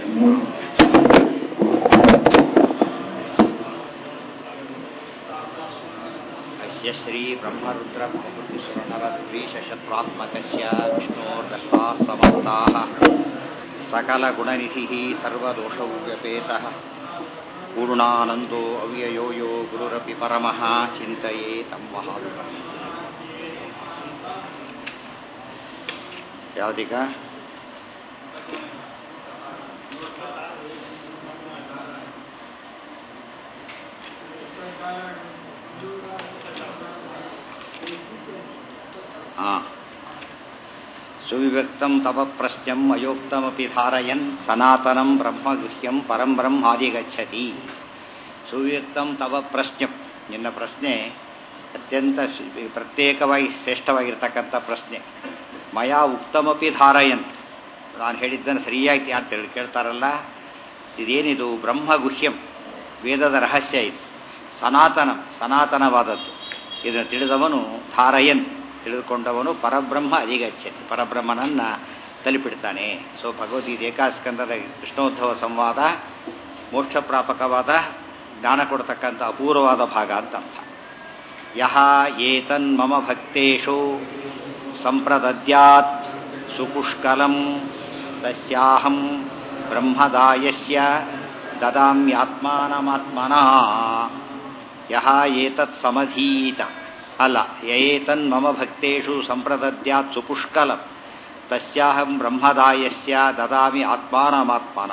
अस्य श्रीब्रह्मरुद्रप्रभृतिसुरनरद्वीषशत्वात्मकस्य विष्णोर्दष्टाः समस्ताः सकलगुणनिधिः सर्वदोषव्यपेतः पूर्णानन्दो अव्ययो यो गुरुरपि परमः चिन्तये तं महालुकम् ಯಾವುದೀಗ ಹಾಂ ಸುವಿವ್ಯಕ್ತಂ ತವ ಪ್ರಶ್ನಂ ಅಯೋಕ್ತಮಪಿ ಧಾರಯನ್ ಸನಾತನಂ ಬ್ರಹ್ಮಗುಹ್ಯಂ ಪರಂ ಬ್ರಹ್ಮಾದಿಗಚ್ಚತಿ ಸುವಿವ್ಯಕ್ತಂ ತವ ಪ್ರಶ್ನಂ ನಿನ್ನ ಪ್ರಶ್ನೆ ಅತ್ಯಂತ ಪ್ರತ್ಯೇಕವಾಗಿ ಶ್ರೇಷ್ಠವಾಗಿರ್ತಕ್ಕಂಥ ಪ್ರಶ್ನೆ ಮಯಾ ಉಕ್ತಮಪಿ ಧಾರಯನ್ ನಾನು ಹೇಳಿದ್ದನ್ನು ಸರಿಯಾಗಿ ಅಂತ ಹೇಳಿ ಕೇಳ್ತಾರಲ್ಲ ಇದೇನಿದು ಬ್ರಹ್ಮಗುಹ್ಯಂ ವೇದದ ರಹಸ್ಯ ಇದು ಸನಾತನ ಸನಾತನವಾದದ್ದು ಇದನ್ನು ತಿಳಿದವನು ಧಾರಯನ್ ತಿಳಿದುಕೊಂಡವನು ಪರಬ್ರಹ್ಮ ಅಧಿಗಚ್ಚತಿ ಪರಬ್ರಹ್ಮನನ್ನ ತಲುಪಿಡ್ತಾನೆ ಸೊ ಭಗವದ್ಗೀತೆ ಏಕಾಸ್ಕಂದದ ಕೃಷ್ಣೋದ್ಧವ ಸಂವಾದ ಮೋಕ್ಷ ಪ್ರಾಪಕವಾದ ಜ್ಞಾನ ಕೊಡ್ತಕ್ಕಂಥ ಅಪೂರ್ವವಾದ ಭಾಗ ಅಂತ ಅರ್ಥ ಯಹ ಏತನ್ ಮಮ ಭಕ್ತೇಶು ಸಂಪ್ರದದ್ಯಾತ್ ಸುಪುಷ್ಕಲಂ ತಸ್ಯಾಹಂ ಬ್ರಹ್ಮದಾಯಸ್ಯ ದದಾಮ್ಯಾತ್ಮಾನಮಾತ್ಮನ ಯಹ ಏತತ್ ಸಮಧೀತ ಅಲ್ಲ ಯೇತನ್ ಮಮ ಭಕ್ತೇಶು ಸಂಪ್ರದದ್ಯಾತ್ ಸುಪುಷ್ಕಲಂ ತಸ್ಯಾಹಂ ಬ್ರಹ್ಮದಾಯಸ್ಯ ದದಾಮಿ ಆತ್ಮಾನಮಾತ್ಮನ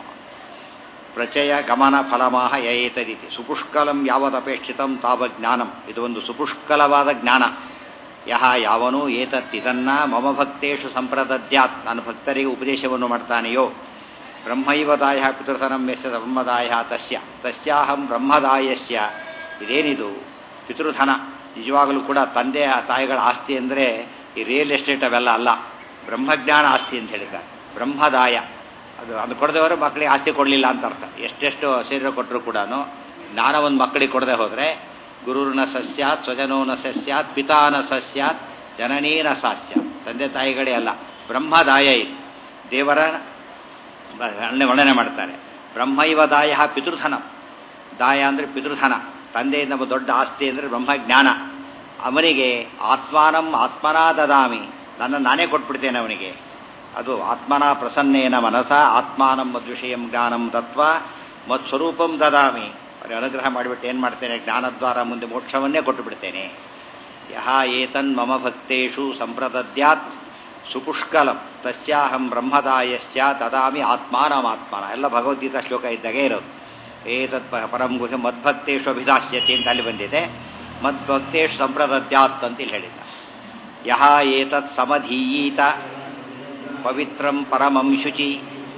ಪ್ರಚಯ ಗಮನ ಫಲಮಾಹ ಯಯೇತದಿತಿ ಸುಪುಷ್ಕಲಂ ಯಾವದಪೇಕ್ಷಿತಂ ತಾವ ಜ್ಞಾನಂ ಇದು ಒಂದು ಸುಪುಷ್ಕಲವಾದ ಜ್ಞಾನ ಯಹ ಯಾವನು ಏತತ್ತಿದನ್ನ ಮಮ ಭಕ್ತೇಶು ಸಂಪ್ರದದ್ಯಾತ್ ನನ್ನ ಭಕ್ತರಿಗೆ ಉಪದೇಶವನ್ನು ಮಾಡ್ತಾನೆಯೋ ಬ್ರಹ್ಮೈವದಾಯ ಪಿತೃತನಂ ಯಸ್ಯ ಬ್ರಹ್ಮದಾಯ ತಸ್ಯ ತಸ್ಯಾಹಂ ಬ್ರಹ್ಮದಾಯಸ್ಯ ಇದೇನಿದು ಪಿತೃಧನ ನಿಜವಾಗಲೂ ಕೂಡ ತಂದೆ ತಾಯಿಗಳ ಆಸ್ತಿ ಅಂದರೆ ಈ ರಿಯಲ್ ಎಸ್ಟೇಟ್ ಅವೆಲ್ಲ ಅಲ್ಲ ಬ್ರಹ್ಮಜ್ಞಾನ ಆಸ್ತಿ ಅಂತ ಹೇಳಿದ್ದಾರೆ ಬ್ರಹ್ಮದಾಯ ಅದು ಅದು ಕೊಡದವರು ಮಕ್ಕಳಿಗೆ ಆಸ್ತಿ ಕೊಡಲಿಲ್ಲ ಅಂತ ಅರ್ಥ ಎಷ್ಟೆಷ್ಟು ಶರೀರ ಕೊಟ್ಟರು ಕೂಡ ಜ್ಞಾನ ಒಂದು ಮಕ್ಕಳಿಗೆ ಕೊಡದೆ ಹೋದರೆ ಗುರುರ್ನ ಸಸ್ಯಾತ್ ಸ್ವಜನೋನ ಸಸ್ಯಾತ್ ಪಿತಾನ ಸಸ್ಯಾತ್ ಜನನೀನ ಸಾಸ್ಯಾತ್ ತಂದೆ ತಾಯಿಗಳೇ ಅಲ್ಲ ಬ್ರಹ್ಮದಾಯ ಇದು ದೇವರ ವರ್ಣನೆ ಮಾಡ್ತಾರೆ ಬ್ರಹ್ಮೈವ ದಾಯ ಪಿತೃಧನ ದಾಯ ಅಂದರೆ ಪಿತೃಧನ ತಂದೆಯಿಂದ ದೊಡ್ಡ ಆಸ್ತಿ ಅಂದರೆ ಬ್ರಹ್ಮಜ್ಞಾನ ಅವನಿಗೆ ಆತ್ಮಾನಂ ಆತ್ಮನಾ ದದಾಮಿ ನನ್ನ ನಾನೇ ಕೊಟ್ಬಿಡ್ತೇನೆ ಅವನಿಗೆ ಅದು ಆತ್ಮನ ಪ್ರಸನ್ನೇನ ಮನಸ ಆತ್ಮಾನಂ ಮದ್ವಿಷಯಂ ಜ್ಞಾನಂ ತತ್ವ ಮತ್ಸ್ವರೂಪಂ ದದಾಮಿ ಅವರಿಗೆ ಅನುಗ್ರಹ ಮಾಡಿಬಿಟ್ಟು ಏನು ಮಾಡ್ತೇನೆ ಜ್ಞಾನದ್ವಾರ ಮುಂದೆ ಮೋಕ್ಷವನ್ನೇ ಕೊಟ್ಟು ಬಿಡ್ತೇನೆ ಯಹ ಏತನ್ ಮಮ ಭಕ್ತೇಶು ಸಂಪ್ರದದ್ಯಾತ್ ಸುಪುಷ್ಕಲಂ ತಸ್ಯಾಹಂ ಬ್ರಹ್ಮದಾಯಸ್ಯ ತದಾಮಿ ಆತ್ಮಾನಮಾತ್ಮನ ಎಲ್ಲ ಭಗವದ್ಗೀತಾ ಶ್ಲೋಕ ಇದ್ದಾಗೆ ಇರೋದು ಏತತ್ ಪರಂ ಗುಹ ಮದ್ಭಕ್ತೇಶು ಅಭಿದಾಸ್ಯತೆ ಅಂತ ಅಲ್ಲಿ ಬಂದಿದೆ ಮದ್ಭಕ್ತೇಶು ಸಂಪ್ರದದ್ಯಾತ್ ಅಂತ ಇಲ್ಲಿ ಹೇಳಿದ ಯಹ ಏತತ್ ಸಮಧೀಯೀತ ಪವಿತ್ರಂ ಪರಮಂ ಶುಚಿ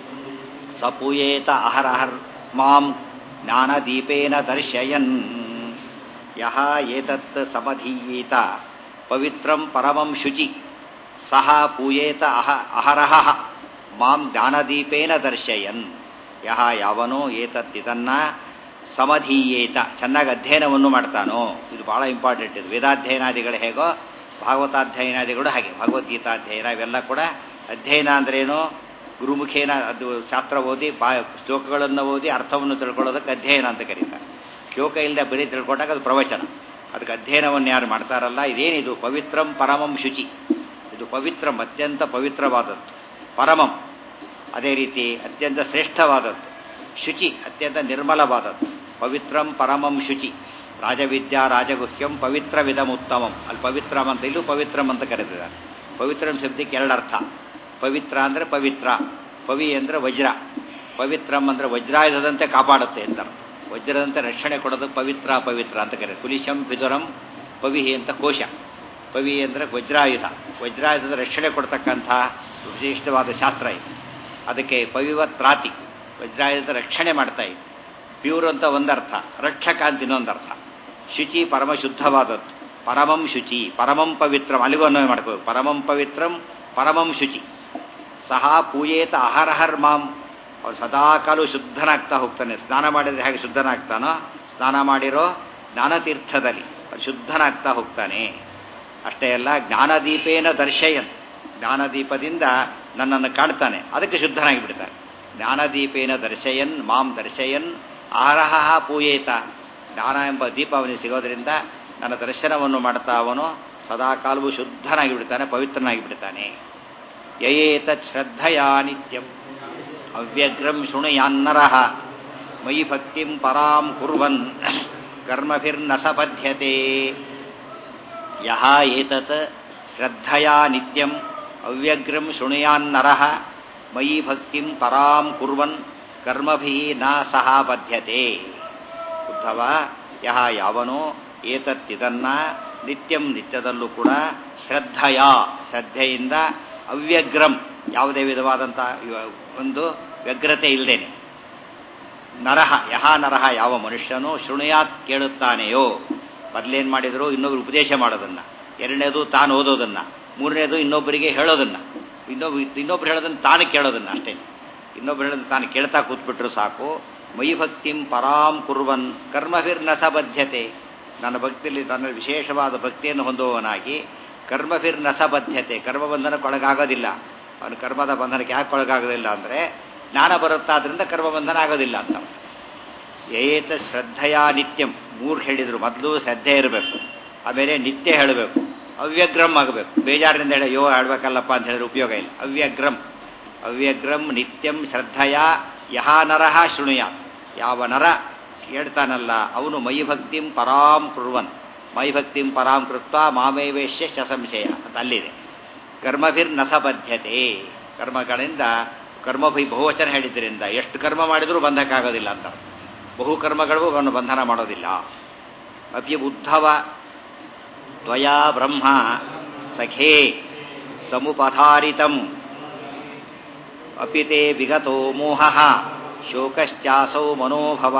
ಸಪೂಯೇತ ಅಹರಹರ್ ಮಾಂ ಜ್ಞಾನದೀಪೇನ ದರ್ಶಯನ್ ಯಹ ಏತತ್ ಸಮಧೀಯೇತ ಪವಿತ್ರಂ ಪರಮಂ ಶುಚಿ ಸಹ ಪೂಯೇತ ಅಹ ಅಹರಹ ಮಾಂ ಜ್ಞಾನದೀಪೇನ ದರ್ಶಯನ್ ಯಹ ಯಾವನೋ ಏತತ್ತಿದನ್ನ ಸಮಧೀಯೇತ ಚೆನ್ನಾಗಿ ಅಧ್ಯಯನವನ್ನು ಮಾಡ್ತಾನೋ ಇದು ಬಹಳ ಇಂಪಾರ್ಟೆಂಟ್ ಇದು ವೇದಾಧ್ಯಯನಾದಿಗಳು ಹೇಗೋ ಭಾಗವತಾಧ್ಯಯನಾದಿಗಳು ಹಾಗೆ ಭಗವದ್ಗೀತಾಧ್ಯಯನ ಇವೆಲ್ಲ ಕೂಡ ಅಧ್ಯಯನ ಅಂದ್ರೇನು ಗುರುಮುಖೇನ ಅದು ಶಾಸ್ತ್ರ ಓದಿ ಬಾ ಶ್ಲೋಕಗಳನ್ನು ಓದಿ ಅರ್ಥವನ್ನು ತಿಳ್ಕೊಳ್ಳೋದಕ್ಕೆ ಅಧ್ಯಯನ ಅಂತ ಕರೀತಾರೆ ಶ್ಲೋಕ ಇಲ್ಲದೆ ಬರೀ ತಿಳ್ಕೊಂಡಾಗ ಅದು ಪ್ರವಚನ ಅದಕ್ಕೆ ಅಧ್ಯಯನವನ್ನು ಯಾರು ಮಾಡ್ತಾರಲ್ಲ ಇದೇನಿದು ಪವಿತ್ರಂ ಪರಮಂ ಶುಚಿ ಇದು ಪವಿತ್ರಂ ಅತ್ಯಂತ ಪವಿತ್ರವಾದದ್ದು ಪರಮಂ ಅದೇ ರೀತಿ ಅತ್ಯಂತ ಶ್ರೇಷ್ಠವಾದದ್ದು ಶುಚಿ ಅತ್ಯಂತ ನಿರ್ಮಲವಾದದ್ದು ಪವಿತ್ರಂ ಪರಮಂ ಶುಚಿ ರಾಜವಿದ್ಯಾ ರಾಜಗುಹ್ಯಂ ಪವಿತ್ರ ವಿಧಮುತ್ತಮಂ ಅಲ್ಲಿ ಪವಿತ್ರಂ ಅಂತ ಇಲ್ಲೂ ಪವಿತ್ರಂ ಅಂತ ಕರೆದಿದ್ದಾರೆ ಪವಿತ್ರಂ ಶಬ್ದಕ್ಕೆ ಎರಡರ್ಥ ಪವಿತ್ರ ಅಂದರೆ ಪವಿತ್ರ ಪವಿ ಅಂದರೆ ವಜ್ರ ಪವಿತ್ರಂ ಅಂದರೆ ವಜ್ರಾಯುಧದಂತೆ ಕಾಪಾಡುತ್ತೆ ಅಂತ ವಜ್ರದಂತೆ ರಕ್ಷಣೆ ಕೊಡೋದು ಪವಿತ್ರ ಪವಿತ್ರ ಅಂತ ಕರೀತಾರೆ ಕುಲಿಶಂ ಪಿದುರಂ ಪವಿಹಿ ಅಂತ ಕೋಶ ಪವಿ ಅಂದರೆ ವಜ್ರಾಯುಧ ವಜ್ರಾಯುಧದ ರಕ್ಷಣೆ ಕೊಡ್ತಕ್ಕಂಥ ವಿಶಿಷ್ಟವಾದ ಶಾಸ್ತ್ರ ಇದು ಅದಕ್ಕೆ ಪವಿವತ್ರಾತಿ ವಜ್ರಾಯುಧದ ರಕ್ಷಣೆ ಮಾಡ್ತಾ ಇದೆ ಪ್ಯೂರ್ ಅಂತ ಒಂದರ್ಥ ರಕ್ಷಕ ಅಂತ ಇನ್ನೊಂದರ್ಥ ಶುಚಿ ಪರಮ ಶುದ್ಧವಾದದ್ದು ಪರಮಂ ಶುಚಿ ಪರಮಂ ಪವಿತ್ರಂ ಅಲ್ಲಿಗೂ ಅನ್ವಯ ಮಾಡ್ಕೋಬೇಕು ಪರಮಂ ಪವಿತ್ರಂ ಪರಮಂ ಶುಚಿ ಸಹ ಪೂಯೇತ ಅಹರಹರ್ ಮಾಂ ಅವ್ರು ಸದಾಕಾಲು ಶುದ್ಧನಾಗ್ತಾ ಹೋಗ್ತಾನೆ ಸ್ನಾನ ಮಾಡಿದರೆ ಹೇಗೆ ಶುದ್ಧನಾಗ್ತಾನೋ ಸ್ನಾನ ಮಾಡಿರೋ ಜ್ಞಾನತೀರ್ಥದಲ್ಲಿ ಶುದ್ಧನಾಗ್ತಾ ಹೋಗ್ತಾನೆ ಅಷ್ಟೇ ಅಲ್ಲ ಜ್ಞಾನದೀಪೇನ ದರ್ಶಯನ್ ಜ್ಞಾನದೀಪದಿಂದ ನನ್ನನ್ನು ಕಾಣ್ತಾನೆ ಅದಕ್ಕೆ ಶುದ್ಧನಾಗಿ ಬಿಡ್ತಾನೆ ಜ್ಞಾನದೀಪೇನ ದರ್ಶಯನ್ ಮಾಂ ದರ್ಶಯನ್ ಆರಹ ಪೂಯೇತ ಜ್ಞಾನ ಎಂಬ ದೀಪ ಅವನಿಗೆ ಸಿಗೋದ್ರಿಂದ ನನ್ನ ದರ್ಶನವನ್ನು ಮಾಡ್ತಾ ಅವನು ಸದಾಕಾಲವೂ ಶುದ್ಧನಾಗಿ ಬಿಡ್ತಾನೆ ಪವಿತ್ರನಾಗಿ ಬಿಡ್ತಾನೆ ಯಯೇತತ್ ಶ್ರದ್ಧಯಾ ನಿತ್ಯಂ ಅವ್ಯಗ್ರಂ ಶೃಣುಯಾನ್ನರಃ ಮಯಿ ಭಕ್ತಿಂ ಪರಾಂ ಕುರ್ವನ್ ಕರ್ಮಭಿರ್ನ ಸಪದ್ಯತೆ ಯಹ ಏತತ್ ಶ್ರದ್ಧಯಾ ನಿತ್ಯಂ ಅವ್ಯಗ್ರಂ ಶೃಣುಯಾನ್ನರಃ ಮಯಿ ಭಕ್ತಿಂ ಪರಾಂ ಕುರ್ವನ್ ಕರ್ಮಭಿ ನ ಸಹ ಬದ್ಧತೆ ಉದ್ಧವ ಯಹ ಯಾವನೋ ಏತತ್ತಿದನ್ನ ನಿತ್ಯಂ ನಿತ್ಯದಲ್ಲೂ ಕೂಡ ಶ್ರದ್ಧಯ ಶ್ರದ್ಧೆಯಿಂದ ಅವ್ಯಗ್ರಂ ಯಾವುದೇ ವಿಧವಾದಂಥ ಇವ- ಒಂದು ವ್ಯಗ್ರತೆ ಇಲ್ಲದೇನೆ ನರಹ ಯಹ ನರಹ ಯಾವ ಮನುಷ್ಯನು ಶೃಣುಯಾತ್ ಕೇಳುತ್ತಾನೆಯೋ ಮೊದಲೇನು ಮಾಡಿದ್ರು ಇನ್ನೊಬ್ರು ಉಪದೇಶ ಮಾಡೋದನ್ನ ಎರಡನೇದು ತಾನು ಓದೋದನ್ನ ಮೂರನೇದು ಇನ್ನೊಬ್ಬರಿಗೆ ಹೇಳೋದನ್ನ ಇನ್ನೊಬ್ಬ ಇನ್ನೊಬ್ರು ಹೇಳೋದನ್ನ ತಾನು ಕೇಳೋದನ್ನ ಅಷ್ಟೇ ಇನ್ನೊಬ್ರು ಹೇಳೋದನ್ನ ತಾನು ಕೇಳ್ತಾ ಕೂತ್ಬಿಟ್ರು ಸಾಕು ಮೈ ಭಕ್ತಿಂ ಪರಾಂ ಕುರ್ವನ್ ಕರ್ಮಭಿರ್ನ ಸಬದ್ಧತೆ ನನ್ನ ಭಕ್ತಿಯಲ್ಲಿ ತನ್ನ ವಿಶೇಷವಾದ ಭಕ್ತಿಯನ್ನು ಹೊಂದುವವನಾಗಿ ಕರ್ಮಭಿರ್ನ ಸಬದ್ಧತೆ ಕರ್ಮಬಂಧನಕ್ಕೊಳಗಾಗೋದಿಲ್ಲ ಅವನು ಕರ್ಮದ ಬಂಧನಕ್ಕೆ ಯಾಕೆ ಒಳಗಾಗೋದಿಲ್ಲ ಅಂದರೆ ಜ್ಞಾನ ಬರುತ್ತಾದ್ರಿಂದ ಕರ್ಮಬಂಧನ ಆಗೋದಿಲ್ಲ ಅಂತ ಏತ ಶ್ರದ್ಧೆಯ ನಿತ್ಯಂ ಮೂರು ಹೇಳಿದರು ಮೊದಲು ಶ್ರದ್ಧೆ ಇರಬೇಕು ಆಮೇಲೆ ನಿತ್ಯ ಹೇಳಬೇಕು ಅವ್ಯಗ್ರಮ್ ಆಗಬೇಕು ಬೇಜಾರಿನಿಂದ ಹೇಳಿ ಯೋ ಆಡ್ಬೇಕಲ್ಲಪ್ಪ ಅಂತ ಹೇಳಿದ್ರೆ ಉಪಯೋಗ ಇಲ್ಲ ಅವ್ಯಗ್ರಮ್ ಅವ್ಯಗ್ರಂ ನಿತ್ಯಂ ಶ್ರದ್ಧೆಯ ಯಹ ನರಹ ಶೃಣುಯ ಯಾವ ನರ ಹೇಳ್ತಾನಲ್ಲ ಅವನು ಮೈ ಭಕ್ತಿಂ ಪರಾಂ ಕುರ್ವನ್ ಮೈ ಭಕ್ತಿಂ ಪರಾಂ ಕೃತ್ವ ಮಾಮೇವೇಶ್ಯ ಶಸಂಶಯ ಅಂತ ಅಲ್ಲಿದೆ ಕರ್ಮಭಿರ್ ನಸಬದ್ಧತೆ ಕರ್ಮಗಳಿಂದ ಕರ್ಮಭಿ ಬಹುವಚನ ಹೇಳಿದ್ರಿಂದ ಎಷ್ಟು ಕರ್ಮ ಮಾಡಿದರೂ ಬಂಧಕ್ಕಾಗೋದಿಲ್ಲ ಅಂತ ಬಹು ಕರ್ಮಗಳು ಅವನು ಬಂಧನ ಮಾಡೋದಿಲ್ಲ ಅಪಿ ಉದ್ಧವ ತ್ವಯಾ ಬ್ರಹ್ಮ ಸಖೇ ಸಮುಪಧಾರಿತಂ ಅಪಿತೆ ವಿಗತೋ ಮೋಹ ಶೋಕಶ್ಚಾಸೌ ಮನೋಭವ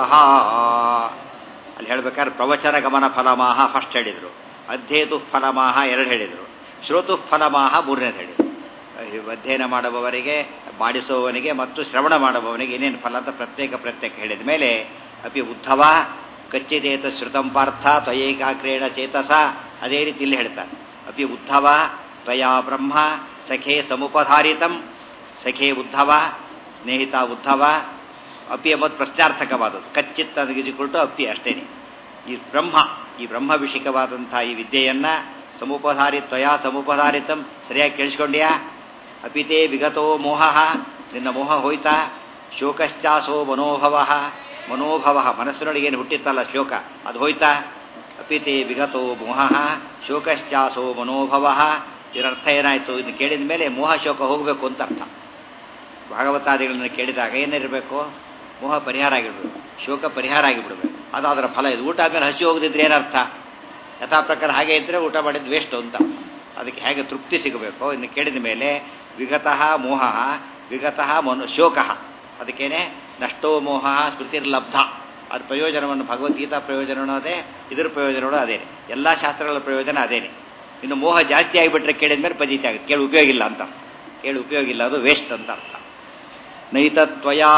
ಅಲ್ಲಿ ಹೇಳ್ಬೇಕಾದ್ರೆ ಪ್ರವಚನ ಗಮನ ಫಲಮಾಹ ಫಸ್ಟ್ ಹೇಳಿದರು ಅಧ್ಯೇತು ಫಲಮಾಹ ಎರಡು ಹೇಳಿದರು ಶ್ರೋತು ಫಲಮಾಹ ಮೂರನೇದು ಹೇಳಿದರು ಅಧ್ಯಯನ ಮಾಡುವವರಿಗೆ ಮಾಡಿಸುವವನಿಗೆ ಮತ್ತು ಶ್ರವಣ ಮಾಡುವವನಿಗೆ ಏನೇನು ಫಲ ಅಂತ ಪ್ರತ್ಯೇಕ ಪ್ರತ್ಯೇಕ ಹೇಳಿದ ಮೇಲೆ ಅಪಿ ಉದ್ಧವ ಕಚ್ಚಿದೇತ ಶ್ರುತಂ ಪಾರ್ಥ ತ್ವಯೈಕಾಗ್ರೇಣ ಚೇತಸ ಅದೇ ರೀತಿ ಇಲ್ಲಿ ಹೇಳ್ತಾನೆ ಅಪಿ ಉದ್ಧವ ತ್ವಯಾ ಬ್ರಹ್ಮ ಸಖೇ ಸಮುಪಧಾರಿತಂ ಸಖೇ ಉದ್ಧವ ಸ್ನೇಹಿತ ಉದ್ಧವ ಅಪಿ ಎಂಬುದು ಪ್ರಶ್ನಾರ್ಥಕವಾದದ್ದು ಕಚ್ಚಿತ್ ಅದಕ್ಕಿಟ್ಟು ಅಪ್ಪಿ ಅಷ್ಟೇನೆ ಈ ಬ್ರಹ್ಮ ಈ ಬ್ರಹ್ಮವಿಷಿಕವಾದಂಥ ಈ ವಿದ್ಯೆಯನ್ನ ಸಮುಪಧಾರಿ ತ್ವಯಾ ಸಮುಪಧಾರಿತಂ ಸರಿಯಾಗಿ ಕೇಳಿಸ್ಕೊಂಡ್ಯಾ ಅಪಿತೇ ವಿಗತೋ ಮೋಹ ನಿನ್ನ ಮೋಹ ಹೋಯ್ತಾ ಶೋಕಶ್ಚಾಸೋ ಮನೋಭವ ಮನೋಭವ ಮನಸ್ಸಿನೊಳಗೆ ಏನು ಹುಟ್ಟಿತ್ತಲ್ಲ ಶೋಕ ಅದು ಹೋಯ್ತಾ ಅಪಿತೇ ವಿಗತೋ ಮೋಹ ಶೋಕಶ್ಚಾಸೋ ಮನೋಭವ ಇದರರ್ಥ ಏನಾಯಿತು ಇದನ್ನು ಕೇಳಿದ ಮೇಲೆ ಮೋಹ ಶೋಕ ಹೋಗಬೇಕು ಅಂತ ಅರ್ಥ ಭಾಗವತಾದಿಗಳನ್ನು ಕೇಳಿದಾಗ ಏನಿರಬೇಕು ಮೋಹ ಪರಿಹಾರ ಆಗಿಬಿಡ್ಬೇಕು ಶೋಕ ಪರಿಹಾರ ಆಗಿಬಿಡ್ಬೇಕು ಅದು ಅದರ ಫಲ ಇದು ಊಟ ಆದ್ಮೇಲೆ ಹಸಿ ಹೋಗದಿದ್ರೆ ಏನರ್ಥ ಯಥಾ ಪ್ರಕಾರ ಹಾಗೆ ಇದ್ದರೆ ಊಟ ಮಾಡಿದ್ದು ವೇಸ್ಟ್ ಅಂತ ಅದಕ್ಕೆ ಹೇಗೆ ತೃಪ್ತಿ ಸಿಗಬೇಕು ಇನ್ನು ಕೇಳಿದ ಮೇಲೆ ವಿಗತಃ ಮೋಹ ವಿಗತಃ ಮನು ಶೋಕ ಅದಕ್ಕೇನೆ ನಷ್ಟೋ ಮೋಹ ಸ್ಮೃತಿರ್ಲಬ್ಧ ಅದ್ರ ಪ್ರಯೋಜನವನ್ನು ಭಗವದ್ಗೀತಾ ಪ್ರಯೋಜನವೂ ಅದೇ ಇದ್ರ ಪ್ರಯೋಜನವೂ ಅದೇನೆ ಎಲ್ಲ ಶಾಸ್ತ್ರಗಳ ಪ್ರಯೋಜನ ಅದೇನೆ ಇನ್ನು ಮೋಹ ಜಾಸ್ತಿ ಆಗಿಬಿಟ್ರೆ ಕೇಳಿದ ಮೇಲೆ ಪಜಿತಿ ಆಗುತ್ತೆ ಕೇಳಿ ಉಪಯೋಗ ಇಲ್ಲ ಅಂತ ಕೇಳಿ ಉಪಯೋಗ ಇಲ್ಲ ಅದು ವೇಸ್ಟ್ ಅಂತ ಅರ್ಥ ನೈತತ್ವಯಾ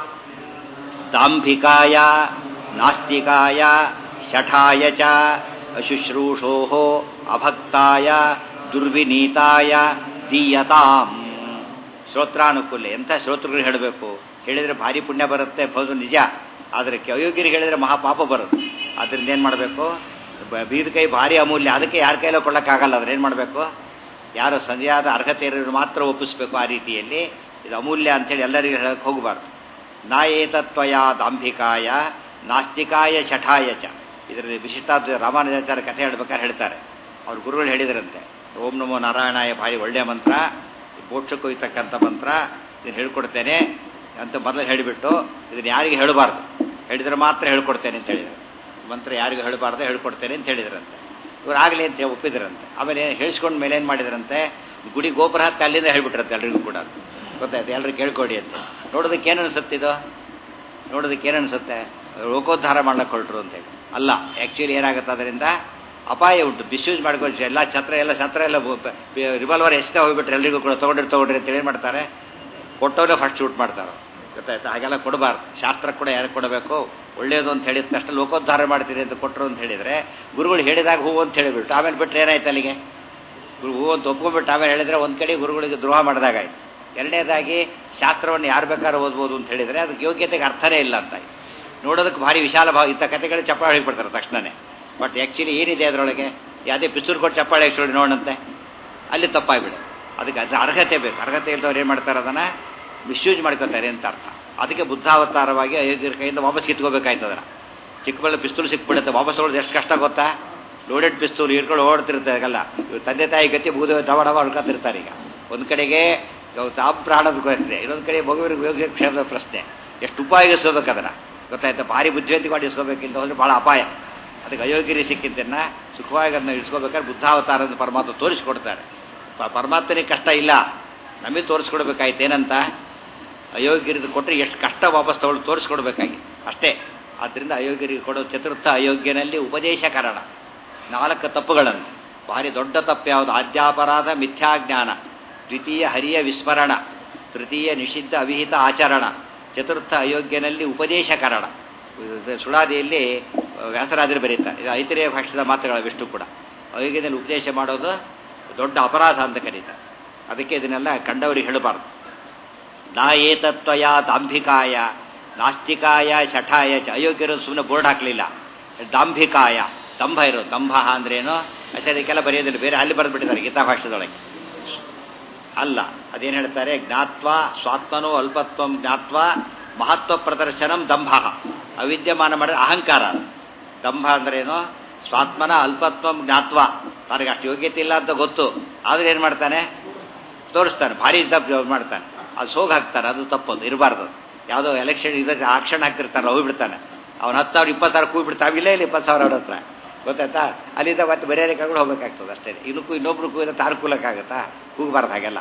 ದಾಂಭಿಕಾಯ ನಾಸ್ತಿಕಾಯ ಶಠಾಯ ಚ ಅಶುಶ್ರೂಷೋ ಅಭಕ್ತಾಯ ದುರ್ವಿನೀತಾಯ ದೀಯತಾಂ ಶ್ರೋತ್ರಾನುಕೂಲ ಎಂಥ ಶ್ರೋತೃಗಳು ಹೇಳಬೇಕು ಹೇಳಿದರೆ ಭಾರಿ ಪುಣ್ಯ ಬರುತ್ತೆ ಹೌದು ನಿಜ ಆದರೆ ಅಯೋಗ್ಯರಿಗೆ ಹೇಳಿದರೆ ಮಹಾಪಾಪ ಬರುತ್ತೆ ಅದರಿಂದ ಏನು ಮಾಡಬೇಕು ಬೀದ ಕೈ ಭಾರಿ ಅಮೂಲ್ಯ ಅದಕ್ಕೆ ಯಾರ ಕೈಲೋ ಕೊಡೋಕ್ಕಾಗಲ್ಲ ಅದ್ರ ಏನು ಮಾಡಬೇಕು ಯಾರು ಸರಿಯಾದ ಅರ್ಹತೆ ಇರೋರು ಮಾತ್ರ ಒಪ್ಪಿಸ್ಬೇಕು ಆ ರೀತಿಯಲ್ಲಿ ಇದು ಅಮೂಲ್ಯ ಅಂತೇಳಿ ಎಲ್ಲರಿಗೂ ಹೇಳಕ್ಕೆ ಹೋಗಬಾರ್ದು ನಾಯೇತತ್ವಯ ದಾಂಭಿಕಾಯ ನಾಸ್ತಿಕಾಯ ಶಠಾಯ ಚ ಇದರಲ್ಲಿ ವಿಶಿಷ್ಟಾದ ರಾಮಾನುಜಾಚಾರ್ಯ ಕಥೆ ಹೇಳ್ಬೇಕಾದ್ರೆ ಹೇಳ್ತಾರೆ ಅವ್ರ ಗುರುಗಳು ಹೇಳಿದ್ರಂತೆ ಓಂ ನಮೋ ನಾರಾಯಣಾಯ ಭಾರಿ ಒಳ್ಳೆಯ ಮಂತ್ರ ಮೋಕ್ಷಕ್ಕೂ ಇರ್ತಕ್ಕಂಥ ಮಂತ್ರ ಇದನ್ನು ಹೇಳ್ಕೊಡ್ತೇನೆ ಅಂತ ಮೊದಲು ಹೇಳಿಬಿಟ್ಟು ಇದನ್ನು ಯಾರಿಗೆ ಹೇಳಬಾರ್ದು ಹೇಳಿದರೆ ಮಾತ್ರ ಹೇಳ್ಕೊಡ್ತೇನೆ ಅಂತ ಹೇಳಿದರು ಮಂತ್ರ ಯಾರಿಗೂ ಹೇಳಬಾರ್ದು ಹೇಳ್ಕೊಡ್ತೇನೆ ಅಂತ ಹೇಳಿದ್ರಂತೆ ಇವ್ರು ಆಗಲಿ ಅಂತ ಒಪ್ಪಿದ್ರಂತೆ ಆಮೇಲೆ ಹೇಳಿಸ್ಕೊಂಡ ಮೇಲೆ ಏನು ಮಾಡಿದ್ರಂತೆ ಗುಡಿ ಗೋಪುರ ಹತ್ತಿ ಅಲ್ಲಿಂದ ಹೇಳ್ಬಿಟ್ರಂತೆ ಎಲ್ರಿಗೂ ಕೂಡ ಗೊತ್ತಾಯ್ತು ಎಲ್ಲರೂ ಕೇಳ್ಕೊಡಿ ಅಂತ ನೋಡೋದಕ್ಕೆ ಏನು ಅನಿಸುತ್ತಿದ್ದು ನೋಡೋದಕ್ಕೆ ಏನು ಅನಿಸುತ್ತೆ ಲೋಕೋದ್ಧಾರ ಮಾಡ್ಲಿಕ್ಕೆ ಹೊರಟ್ರು ಅಂತೇಳಿ ಅಲ್ಲ ಆ್ಯಕ್ಚುಲಿ ಏನಾಗುತ್ತೆ ಅದರಿಂದ ಅಪಾಯ ಉಂಟು ಮಿಸ್ಯೂಸ್ ಮಾಡ್ಕೊಂಡು ಎಲ್ಲ ಛತ್ರ ಎಲ್ಲ ಛತ್ರ ಎಲ್ಲ ರಿವಾಲ್ವರ್ ಎಷ್ಟೇ ಹೋಗ್ಬಿಟ್ರೆ ಎಲ್ರಿಗೂ ಕೂಡ ತೊಗೊಂಡಿರಿ ತೊಗೊಂಡ್ರಿ ಅಂತ ಏನು ಮಾಡ್ತಾರೆ ಕೊಟ್ಟವರೇ ಫಸ್ಟ್ ಶೂಟ್ ಮಾಡ್ತಾರೆ ಗೊತ್ತಾಯ್ತು ಹಾಗೆಲ್ಲ ಕೊಡಬಾರ್ದು ಶಾಸ್ತ್ರ ಕೂಡ ಯಾರು ಕೊಡಬೇಕು ಒಳ್ಳೆಯದು ಅಂತ ಹೇಳಿದ ತಕ್ಷಣ ಲೋಕೋದ್ಧಾರ ಮಾಡ್ತೀರಿ ಅಂತ ಕೊಟ್ಟರು ಅಂತ ಹೇಳಿದರೆ ಗುರುಗಳು ಹೇಳಿದಾಗ ಹೂ ಅಂತ ಹೇಳಿಬಿಟ್ಟು ಆಮೇಲೆ ಬಿಟ್ಟರೆ ಏನಾಯ್ತು ಅಲ್ಲಿಗೆ ಗುರು ಹೂ ಅಂತ ಒಪ್ಕೊಂಡ್ಬಿಟ್ಟು ಆಮೇಲೆ ಹೇಳಿದ್ರೆ ಒಂದು ಕಡೆ ಗುರುಗಳಿಗೆ ದ್ರೋಹ ಮಾಡಿದಾಗಾಯ್ತು ಎರಡನೇದಾಗಿ ಶಾಸ್ತ್ರವನ್ನು ಯಾರು ಬೇಕಾದ್ರೂ ಓದ್ಬೋದು ಅಂತ ಹೇಳಿದರೆ ಅದಕ್ಕೆ ಯೋಗ್ಯತೆಗೆ ಅರ್ಥನೇ ಇಲ್ಲ ಅಂತ ನೋಡೋದಕ್ಕೆ ಭಾರಿ ವಿಶಾಲ ಭಾವ ಇಂಥ ಕಥೆಗಳು ಚಪ್ಪಾಳೆ ಹೊಡಿಬಿಡ್ತಾರೆ ತಕ್ಷಣನೇ ಬಟ್ ಆ್ಯಕ್ಚುಲಿ ಏನಿದೆ ಅದರೊಳಗೆ ಯಾವುದೇ ಪಿಸ್ತೂರು ಕೊಟ್ಟು ಚಪ್ಪಾಳೆ ಹಾಕ್ಸೋಡಿ ನೋಡಂತೆ ಅಲ್ಲಿ ತಪ್ಪಾಗ್ಬಿಡು ಅದಕ್ಕೆ ಅದು ಅರ್ಹತೆ ಬೇಕು ಅರ್ಹತೆ ಇಲ್ದವ್ರು ಏನು ಮಾಡ್ತಾರೆ ಅದನ್ನು ಮಿಸ್ಯೂಸ್ ಮಾಡ್ಕೊತಾರೆ ಅಂತ ಅರ್ಥ ಅದಕ್ಕೆ ಬುದ್ಧಾವತಾರವಾಗಿ ಅಯೋಗ್ಯರ ಕೈಯಿಂದ ವಾಪಸ್ ಕಿತ್ಕೋಬೇಕಾಯ್ತು ಅದನ್ನು ಚಿಕ್ಕಬಳ್ಳ ಪಿಸ್ತೂಲ್ ಸಿಕ್ಬಿಡುತ್ತೆ ವಾಪಸ್ ತೊಗೊಳೋದು ಎಷ್ಟು ಕಷ್ಟ ಗೊತ್ತಾ ಲೋಡೆಡ್ ಪಿಸ್ತೂಲ್ ಹಿಡ್ಕೊಂಡು ಓಡ್ತಿರ್ತಾಗಲ್ಲ ಇವ್ರು ತಂದೆ ತಾಯಿ ಗತಿ ಮುಗಿದು ಡವ ಡವ ಹೊಡ್ಕೊತಿರ್ತಾರೆ ಈಗ ಒಂದು ಕಡೆಗೆ ತಾವು ಪ್ರಾಣದ ಪ್ರಶ್ನೆ ಇನ್ನೊಂದು ಕಡೆ ಮಗುವಿಗೆ ಯೋಗ್ಯ ಕ್ಷೇಮದ ಪ್ರಶ್ನೆ ಎಷ್ಟು ಉಪಯೋಗಿಸ್ಕೋಬೇಕು ಅದನ್ನು ಗೊತ್ತಾಯ್ತಾ ಭಾರಿ ಬುದ್ಧಿವಂತಿ ಮಾಡಿ ಇಸ್ಕೋಬೇಕಿಂತ ಹೋದ್ರೆ ಭಾಳ ಅಪಾಯ ಅದಕ್ಕೆ ಅಯೋಗ್ಯರಿ ಸಿಕ್ಕಿದ್ದನ್ನು ಸುಖವಾಗಿ ಅದನ್ನ ಇಳಿಸ್ಕೋಬೇಕಾದ್ರೆ ಬುದ್ಧಾವತಾರದ ಪರಮಾತ್ಮ ತೋರಿಸ್ಕೊಡ್ತಾರೆ ಪ- ಪರಮಾತ್ಮನಿಗೆ ಕಷ್ಟ ಇಲ್ಲ ನಮಗೆ ತೋರಿಸ್ಕೊಡ್ಬೇಕಾಯ್ತು ಏನಂತ ಅಯೋಗ್ಯರಿಗೆ ಕೊಟ್ಟರೆ ಎಷ್ಟು ಕಷ್ಟ ವಾಪಸ್ ತಗೊಳ್ಳಿ ತೋರಿಸ್ಕೊಡ್ಬೇಕಾಗಿ ಅಷ್ಟೇ ಆದ್ದರಿಂದ ಅಯೋಗ್ಯರಿಗೆ ಕೊಡೋ ಚತುರ್ಥ ಅಯೋಗ್ಯನಲ್ಲಿ ಉಪದೇಶ ಕಾರಣ ನಾಲ್ಕು ತಪ್ಪುಗಳನ್ನು ಭಾರಿ ದೊಡ್ಡ ತಪ್ಪು ಯಾವುದು ಆದ್ಯಾಪರಾಧ ಮಿಥ್ಯಾಜ್ಞಾನ ದ್ವಿತೀಯ ಹರಿಯ ವಿಸ್ಮರಣ ತೃತೀಯ ನಿಷಿದ್ಧ ಅವಿಹಿತ ಆಚರಣ ಚತುರ್ಥ ಅಯೋಗ್ಯನಲ್ಲಿ ಉಪದೇಶ ಕಾರಣ ಸುಳಾದಿಯಲ್ಲಿ ವ್ಯಾಸರಾಜರು ಬರೀತಾರೆ ಇದು ಐತಿರೇಯ ಭಾಷೆದ ಮಾತುಗಳವಿಷ್ಟು ಕೂಡ ಅಯೋಗ್ಯದಲ್ಲಿ ಉಪದೇಶ ಮಾಡೋದು ದೊಡ್ಡ ಅಪರಾಧ ಅಂತ ಕರೀತಾರೆ ಅದಕ್ಕೆ ಇದನ್ನೆಲ್ಲ ಕಂಡವರಿಗೆ ಹೇಳಬಾರ್ದು ನಾ ಏತತ್ವಯ ದಾಂಭಿಕಾಯ ನಾಸ್ತಿಕಾಯ ಶಠಾಯ ಚ ಅಯೋಗ್ಯರು ಸುಮ್ಮನೆ ಬೋರ್ಡ್ ಹಾಕಲಿಲ್ಲ ದಾಂಭಿಕಾಯ ದಂಭ ಇರೋದು ದಂಭ ಅಂದ್ರೇನು ಅದಕ್ಕೆಲ್ಲ ಬರೆಯೋದಿಲ್ಲ ಬೇರೆ ಅಲ್ಲಿ ಬರೆದ್ಬಿಟ್ಟಿದ್ದಾರೆ ಗೀತಾ ಭಾಷೆದೊಳಗೆ ಅಲ್ಲ ಅದೇನು ಹೇಳ್ತಾರೆ ಜ್ಞಾತ್ವ ಸ್ವಾತ್ಮನೋ ಅಲ್ಪತ್ವಂ ಜ್ಞಾತ್ವ ಮಹತ್ವ ಪ್ರದರ್ಶನಂ ದಂಭ ಅವಿದ್ಯಮಾನ ಮಾಡಿದ್ರೆ ಅಹಂಕಾರ ಅದು. ದಂಭ ಅಂದ್ರೇನು ಸ್ವಾತ್ಮನ ಅಲ್ಪತ್ವಂ ಜ್ಞಾತ್ವ ತನಗೆ ಅಷ್ಟು ಯೋಗ್ಯತೆ ಇಲ್ಲ ಅಂತ ಗೊತ್ತು ಆದ್ರೆ ಏನು ಮಾಡ್ತಾನೆ ತೋರಿಸ್ತಾನೆ ಭಾರಿ ತಪ್ಪು ಮಾಡ್ತಾನೆ ಅದು ಸೋಗ್ ಹಾಕ್ತಾರೆ ಅದು ತಪ್ಪದು ಇರಬಾರ್ದು ಯಾವುದೋ ಎಲೆಕ್ಷನ್ ಇದಕ್ಕೆ ಆಕ್ಷನ್ ಹಾಕ್ತಿರ್ತಾರೆ ಹೋಗಿ ಬಿಡ್ತಾನೆ ಅವ್ನು ಹತ್ತು ಸಾವಿರ ಇಪ್ಪತ್ತು ಸಾವಿರ ಕೂಗಿ ಬಿಡ್ತಾ ಇಲ್ಲೇ ಇಲ್ಲ ಇಪ್ಪತ್ತು ಸಾವಿರ ಅವ್ರ ಹತ್ರ ಗೊತ್ತಾಯ್ತಾ ಅಲ್ಲಿಂದ ಮತ್ತೆ ಬೇರೆ ಕಡೆ ಹೋಗ್ಬೇಕಾಗ್ತದೆ ಅಷ್ಟೇ ಇದಕ್ಕೂ ಇನ್ನೊಬ್ರು ಕೂಗಿದ ತಾರ್ಕೂಲಕ್ಕಾಗತ್ತಾ ಕೂಗಬಾರ್ದು ಹಾಗೆಲ್ಲ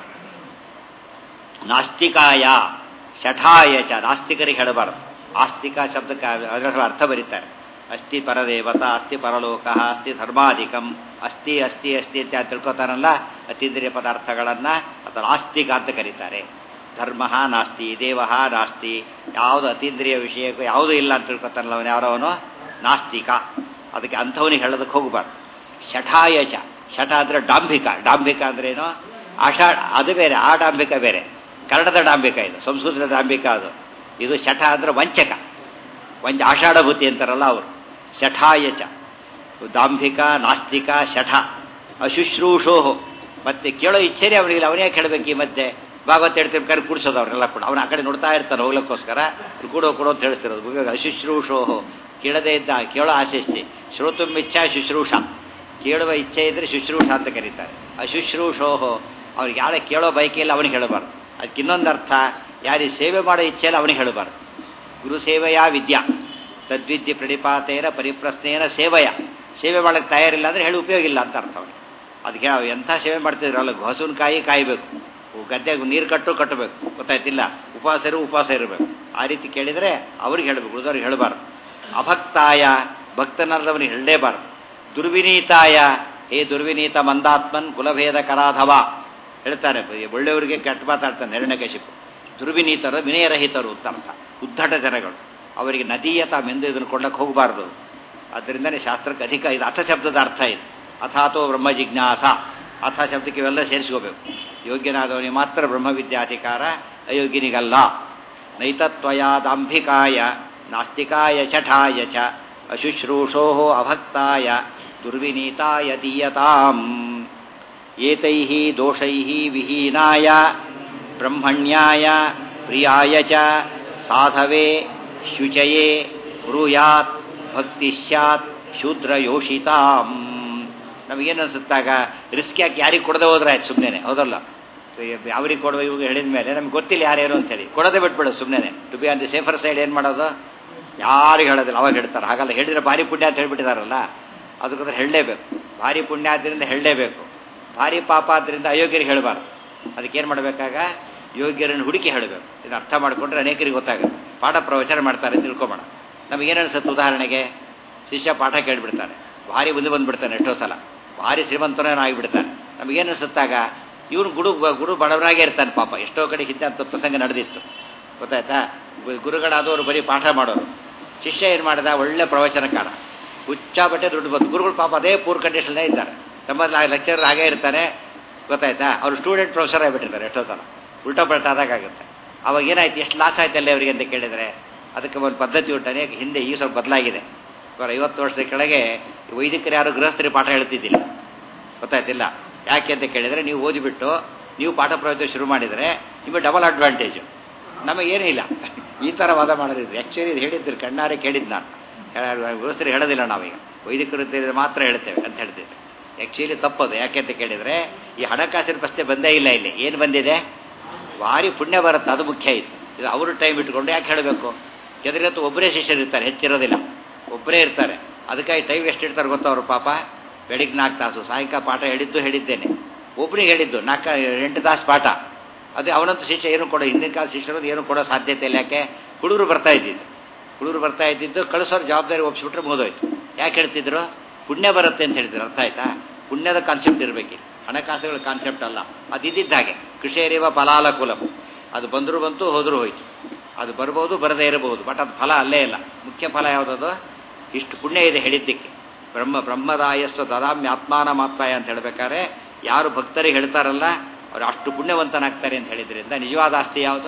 ನಾಸ್ತಿಕಾಯ ಶಠಾಯ ಚ ನಾಸ್ತಿಕರಿಗೆ ಹೇಳಬಾರ್ದು ಆಸ್ತಿಕ ಶಬ್ದಕ್ಕೆ ಅದರ ಅರ್ಥ ಬರೀತಾರೆ ಅಸ್ತಿ ಪರದೇವತ ಅಸ್ತಿ ಪರಲೋಕ ಅಸ್ತಿ ಧರ್ಮಾಧಿಕಂ ಅಸ್ತಿ ಅಸ್ತಿ ಅಸ್ತಿ ಅಂತ ತಿಳ್ಕೊತಾನಲ್ಲ ಅತೀಂದ್ರಿಯ ಪದಾರ್ಥಗಳನ್ನು ಅಥವಾ ಆಸ್ತಿಕ ಅಂತ ಕರೀತಾರೆ ಧರ್ಮ ನಾಸ್ತಿ ದೇವ ನಾಸ್ತಿ ಯಾವುದು ಅತೀಂದ್ರಿಯ ವಿಷಯಕ್ಕೂ ಯಾವುದೂ ಇಲ್ಲ ಅಂತ ತಿಳ್ಕೊತಾನಲ್ಲ ಅವನು ಯಾರವನು ನಾಸ್ತಿಕ ಅದಕ್ಕೆ ಅಂಥವನಿಗೆ ಹೇಳೋದಕ್ಕೆ ಹೋಗಬಾರ್ದು ಶಠಾಯ ಚ ಶಠ ಅಂದರೆ ಡಾಂಭಿಕ ಡಾಂಭಿಕ ಅಂದ್ರೇನು ಆಷಾ ಅದು ಬೇರೆ ಆ ಡಾಂಭಿಕ ಬೇರೆ ಕನ್ನಡದ ಡಾಂಭಿಕ ಇದು ಸಂಸ್ಕೃತದ ಡಾಂಭಿಕ ಅದು ಇದು ಶಠ ಅಂದ್ರೆ ವಂಚಕ ವಂಚ ಆಷಾಢಭೂತಿ ಅಂತಾರಲ್ಲ ಅವರು ಶಠಾಯ ಚ ದಾಂಭಿಕ ನಾಸ್ತಿಕ ಶಠ ಅಶುಶ್ರೂಷೋ ಮತ್ತೆ ಕೇಳೋ ಇಚ್ಛೆನೇ ಅವನಿಗೆ ಅವನೇ ಕೇಳಬೇಕು ಈ ಮಧ್ಯೆ ಭಾಗವತ್ ಹೇಳ್ತೀವಿ ಕರೆ ಕೂಡಿಸೋದು ಅವ್ರನ್ನೆಲ್ಲ ಕೂಡ ಅವನ ಆ ಕಡೆ ನೋಡ್ತಾ ಇರ್ತಾನೆ ಹೋಗ್ಲಿಕ್ಕೋಸ್ಕರ ಇವ್ರು ಕೂಡೋ ಕೂಡೋ ಅಂತ ಹೇಳ್ತಿರೋದು ಇವಾಗ ಅಶುಶ್ರೂಷೋ ಕೇಳದೇ ಇದ್ದ ಕೇಳೋ ಆಶಿಸ್ತಿ ಶ್ರೋತುಮಿಚ್ಛಾ ಶುಶ್ರೂಷ ಕೇಳುವ ಇಚ್ಛೆ ಇದ್ರೆ ಶುಶ್ರೂಷ ಅಂತ ಕರೀತಾರೆ ಅಶುಶ್ರೂಷೋ ಅವ್ರಿಗೆ ಯಾರ ಕೇಳೋ ಬಯಕೆ ಇಲ್ಲ ಅವನಿಗೆ ಹೇಳಬಾರ್ದು ಅದಕ್ಕೆ ಇನ್ನೊಂದು ಅರ್ಥ ಯಾರಿಗೆ ಸೇವೆ ಮಾಡೋ ಇಚ್ಛೆ ಇಲ್ಲ ಅವನಿಗೆ ಹೇಳಬಾರ್ದು ಗುರು ಸೇವೆಯ ವಿದ್ಯಾ ತದ್ವಿದ್ಯೆ ಪ್ರಣಿಪಾತೇನ ಪರಿಪ್ರಶ್ನೇನ ಸೇವೆಯ ಸೇವೆ ಮಾಡಕ್ಕೆ ತಯಾರಿಲ್ಲ ಅಂದರೆ ಹೇಳಿ ಉಪಯೋಗ ಇಲ್ಲ ಅಂತ ಅರ್ಥ ಅವನಿಗೆ ಅದಕ್ಕೆ ನಾವು ಎಂಥ ಸೇವೆ ಮಾಡ್ತಿದ್ರಲ್ಲ ಹಸುನ ಕಾಯಿ ಕಾಯಬೇಕು ಗದ್ದೆಗೆ ನೀರು ಕಟ್ಟು ಕಟ್ಟಬೇಕು ಗೊತ್ತಾಯ್ತಿಲ್ಲ ಉಪವಾಸ ಇರು ಉಪವಾಸ ಇರಬೇಕು ಆ ರೀತಿ ಕೇಳಿದರೆ ಅವ್ರಿಗೆ ಹೇಳಬೇಕು ಉಳಿದವ್ರಿಗೆ ಹೇಳಬಾರ್ದು ಅಭಕ್ತಾಯ ಭಕ್ತನಲ್ಲದವನಿಗೆ ಹೇಳಲೇಬಾರ್ದು ದುರ್ವಿನೀತಾಯ ಹೇ ದುರ್ವಿನೀತ ಮಂದಾತ್ಮನ್ ಕುಲಭೇದ ಕರಾಧವ ಹೇಳ್ತಾರೆ ಒಳ್ಳೆಯವರಿಗೆ ಕೆಟ್ಟ ಮಾತಾಡ್ತಾನೆ ಹಿರಣ್ಯಕಶಿಪು ದುರ್ವಿನೀತರು ವಿನಯರಹಿತರು ಅಂತ ಅರ್ಥ ಉದ್ದಟ ಜನಗಳು ಅವರಿಗೆ ನದಿಯತ ಮೆಂದು ಇದನ್ನು ಕೊಡ್ಲಕ್ಕೆ ಹೋಗಬಾರ್ದು ಅದರಿಂದನೇ ಶಾಸ್ತ್ರಕ್ಕೆ ಅಧಿಕ ಇದು ಅಥ ಶಬ್ದದ ಅರ್ಥ ಇದು ಅಥಾತೋ ಬ್ರಹ್ಮ ಜಿಜ್ಞಾಸ ಅಥ ಶಬ್ದಕ್ಕೆ ಇವೆಲ್ಲ ಸೇರಿಸ್ಕೋಬೇಕು ಯೋಗ್ಯನಾದವನಿಗೆ ಮಾತ್ರ ಬ್ರಹ್ಮವಿದ್ಯಾಧಿಕಾರ ಅಯೋಗ್ಯನಿಗಲ್ಲ ನೈತತ್ವಯಾದಾಂಭಿಕಾಯ ನಾಸ್ತಿಕಾಯ ಶಠಾಯ ಚ ಅಶುಶ್ರೂಷೋ ಅಭಕ್ತಾಯ ದುರ್ವಿನೀತಾಯ ದೀಯತಾಂ ಏತೈ ದೋಷೈ ವಿಹೀನಾಯ ಬ್ರಹ್ಮಣ್ಯಾಯ ಪ್ರಿಯಾಯ ಚ ಸಾಧವೇ ಶುಚಯೇ ಬ್ರೂಯಾತ್ ಭಕ್ತಿ ಸ್ಯಾತ್ ಶೂದ್ರಯೋಷಿತಾಂ ನಮಗೇನು ಅನಿಸುತ್ತಾಗ ರಿಸ್ಕ್ ಯಾಕೆ ಯಾರಿಗೆ ಕೊಡದೆ ಹೋದ್ರೆ ಆಯ್ತು ಸುಮ್ಮನೆ ಹೌದಲ್ಲ ಯಾವ್ರಿಗೆ ಕೊಡುವ ಇವಾಗ ಹೇಳಿದ ಮೇಲೆ ನಮ್ಗೆ ಗೊತ್ತಿಲ್ಲ ಯಾರ್ಯಾರು ಅಂತೇಳಿ ಕೊಡೋದೇ ಬಿಟ್ಬಿಡೋದು ಸುಮ್ಮನೆ to be on the safer side ಏನು ಮಾಡೋದು ಯಾರಿಗೆ ಹೇಳೋದಿಲ್ಲ ಅವಾಗ ಹೇಳ್ತಾರೆ ಹಾಗಲ್ಲ ಹೇಳಿದ್ರೆ ಭಾರಿ ಪುಣ್ಯ ಅಂತ ಹೇಳ್ಬಿಟ್ಟಿದಾರಲ್ಲ ಅದಕ್ಕೋದ್ರೆ ಹೇಳಲೇಬೇಕು ಭಾರಿ ಪುಣ್ಯ ಆದ್ದರಿಂದ ಹೇಳಲೇಬೇಕು ಭಾರಿ ಪಾಪ ಆದ್ದರಿಂದ ಅಯೋಗ್ಯರಿಗೆ ಹೇಳಬಾರ್ದು ಅದಕ್ಕೇನು ಮಾಡಬೇಕಾಗ ಯೋಗ್ಯರನ್ನು ಹುಡುಕಿ ಹೇಳಬೇಕು ಇದು ಅರ್ಥ ಮಾಡಿಕೊಂಡ್ರೆ ಅನೇಕರಿಗೆ ಗೊತ್ತಾಗುತ್ತೆ ಪಾಠ ಪ್ರವಚನ ಮಾಡ್ತಾರೆ ತಿಳ್ಕೊಬೋಣ ನಮಗೇನು ಅನ್ಸುತ್ತೆ ಉದಾಹರಣೆಗೆ ಶಿಷ್ಯ ಪಾಠ ಕೇಳಿಬಿಡ್ತಾನೆ ಭಾರಿ ಮುಂದೆ ಬಂದುಬಿಡ್ತಾನೆ ಎಷ್ಟೋ ಸಲ ಭಾರಿ ಶ್ರೀಮಂತನೇ ಆಗಿಬಿಡ್ತಾನೆ ನಮಗೇನು ಅನಿಸುತ್ತಾಗ ಇವನು ಗುರು ಗುರು ಬಡವರಾಗೇ ಇರ್ತಾನೆ ಪಾಪ ಎಷ್ಟೋ ಕಡೆ ಹಿಂದೆ ಅಂತ ಪ್ರಸಂಗ ನಡೆದಿತ್ತು ಗೊತ್ತಾಯ್ತಾ ಗುರುಗಳಾದವರು ಬರೀ ಪಾಠ ಮಾಡೋರು ಶಿಷ್ಯ ಏನು ಮಾಡಿದ ಒಳ್ಳೆ ಪ್ರವಚನಕಾರ ಹುಚ್ಚಾಬಟ್ಟೆ ದುಡ್ಡು ಬಂದು ಗುರುಗಳು ಪಾಪ ಅದೇ ಪೂರ್ ಕಂಡೀಷನ್ನೇ ಇದ್ದಾರೆ ತಮ್ಮಲ್ಲಿ ಲೆಕ್ಚರರ್ ಹಾಗೇ ಇರ್ತಾನೆ ಗೊತ್ತಾಯ್ತಾ ಅವರು ಸ್ಟೂಡೆಂಟ್ ಪ್ರೊಫೆಸರ್ ಆಗಿಬಿಟ್ಟಿರ್ತಾರೆ ಎಷ್ಟೋ ಸಲ ಉಲ್ಟಾ ಪಲ್ಟಾ ಆದಾಗುತ್ತೆ ಅವಾಗ ಏನಾಯ್ತು ಎಷ್ಟು ಲಾಸ್ ಆಯ್ತಲ್ಲ ಅವರಿಗೆ ಅಂತ ಕೇಳಿದರೆ ಅದಕ್ಕೆ ಒಂದು ಪದ್ಧತಿ ಉಂಟಾನೆ ಹಿಂದೆ ಈ ಸ್ವಲ್ಪ ಬದಲಾಗಿದೆ ಇವಾಗ ಐವತ್ತು ವರ್ಷದ ಕೆಳಗೆ ವೈದಿಕರು ಯಾರು ಗೃಹಸ್ಥರಿ ಪಾಠ ಹೇಳ್ತಿದ್ದಿಲ್ಲ ಗೊತ್ತಾಯ್ತಿಲ್ಲ ಯಾಕೆ ಅಂತ ಕೇಳಿದರೆ ನೀವು ಓದಿಬಿಟ್ಟು ನೀವು ಪಾಠ ಪ್ರವಚನ ಶುರು ಮಾಡಿದರೆ ನಿಮಗೆ ಡಬಲ್ ಅಡ್ವಾಂಟೇಜು ನಮಗೇನೂ ಇಲ್ಲ ಈ ಥರ ವಾದ ಮಾಡೋದಿದ್ರು ಆ್ಯಕ್ಚುಲಿ ಇದು ಹೇಳಿದ್ರು ಕಣ್ಣಾರೆ ಕೇಳಿದ್ದು ನಾನು ಗೃಹಸ್ಥರು ಹೇಳೋದಿಲ್ಲ ನಾವೀಗ ವೈದಿಕರು ತಿಳಿದ್ರೆ ಮಾತ್ರ ಹೇಳ್ತೇವೆ ಅಂತ ಹೇಳ್ತಿದ್ದೆ ಆ್ಯಕ್ಚುಲಿ ತಪ್ಪದು ಯಾಕೆ ಅಂತ ಕೇಳಿದರೆ ಈ ಹಣಕಾಸಿನ ಪ್ರಶ್ನೆ ಬಂದೇ ಇಲ್ಲ ಇಲ್ಲಿ ಏನು ಬಂದಿದೆ ಭಾರಿ ಪುಣ್ಯ ಬರುತ್ತೆ ಅದು ಮುಖ್ಯ ಆಯಿತು ಇದು ಅವರು ಟೈಮ್ ಇಟ್ಕೊಂಡು ಯಾಕೆ ಹೇಳಬೇಕು ಎದುರಿಗಂತೂ ಒಬ್ಬರೇ ಶಿಷ್ಯರು ಇರ್ತಾರೆ ಹೆಚ್ಚಿರೋದಿಲ್ಲ ಒಬ್ಬರೇ ಇರ್ತಾರೆ ಅದಕ್ಕಾಗಿ ಟೈಮ್ ಎಷ್ಟು ಇರ್ತಾರೆ ಗೊತ್ತಾ ಅವರು ಪಾಪ ಬೆಳಿಗ್ಗೆ ನಾಲ್ಕು ತಾಸು ಸಾಯಂಕಾಲ ಪಾಠ ಹೇಳಿದ್ದು ಹೇಳಿದ್ದೇನೆ ಒಬ್ಬನಿಗೆ ಹೇಳಿದ್ದು ನಾಲ್ಕು ಎಂಟು ತಾಸು ಪಾಠ ಅದೇ ಅವನಂತೂ ಶಿಷ್ಯ ಏನು ಕೊಡೋ ಹಿಂದಿನ ಕಾಲ ಶಿಷ್ಯರು ಏನು ಕೊಡೋ ಸಾಧ್ಯತೆ ಇಲ್ಲ ಯಾಕೆ ಹುಡುಗರು ಬರ್ತಾ ಇದ್ದಿದ್ದು ಹುಡುಗರು ಬರ್ತಾ ಇದ್ದಿದ್ದು ಕಳಿಸೋರು ಜವಾಬ್ದಾರಿ ಒಪ್ಪಿಸ್ಬಿಟ್ರೆ ಮುಗಿದೋಯ್ತು ಯಾಕೆ ಹೇಳ್ತಿದ್ರು ಪುಣ್ಯ ಬರುತ್ತೆ ಅಂತ ಹೇಳ್ತಿದ್ರು ಅರ್ಥ ಆಯ್ತಾ ಪುಣ್ಯದ ಕಾನ್ಸೆಪ್ಟ್ ಇರಬೇಕು ಹಣಕಾಸುಗಳ ಕಾನ್ಸೆಪ್ಟ್ ಅಲ್ಲ ಅದು ಇದ್ದಿದ್ದ ಹಾಗೆ ಕೃಷಿಯರಿವ ಫಲಾಲ ಕುಲಂ ಅದು ಬಂದರೂ ಬಂತು ಹೋದರೂ ಹೋಯ್ತು ಅದು ಬರ್ಬೋದು ಬರದೇ ಇರಬಹುದು ಬಟ್ ಅದು ಫಲ ಅಲ್ಲೇ ಇಲ್ಲ ಮುಖ್ಯ ಫಲ ಯಾವುದದು ಇಷ್ಟು ಪುಣ್ಯ ಇದೆ ಹೇಳಿದ್ದಕ್ಕೆ ಬ್ರಹ್ಮ ಬ್ರಹ್ಮದಾಯಸ್ವ ದದಾಮ್ಯ ಆತ್ಮಾನ ಮಾತ್ಮಾಯ ಅಂತ ಹೇಳ್ಬೇಕಾದ್ರೆ ಯಾರು ಭಕ್ತರಿಗೆ ಹೇಳ್ತಾರಲ್ಲ ಅವ್ರು ಅಷ್ಟು ಪುಣ್ಯವಂತನಾಗ್ತಾರೆ ಅಂತ ಹೇಳಿದ್ರಿಂದ ನಿಜವಾದ ಆಸ್ತಿ ಯಾವುದು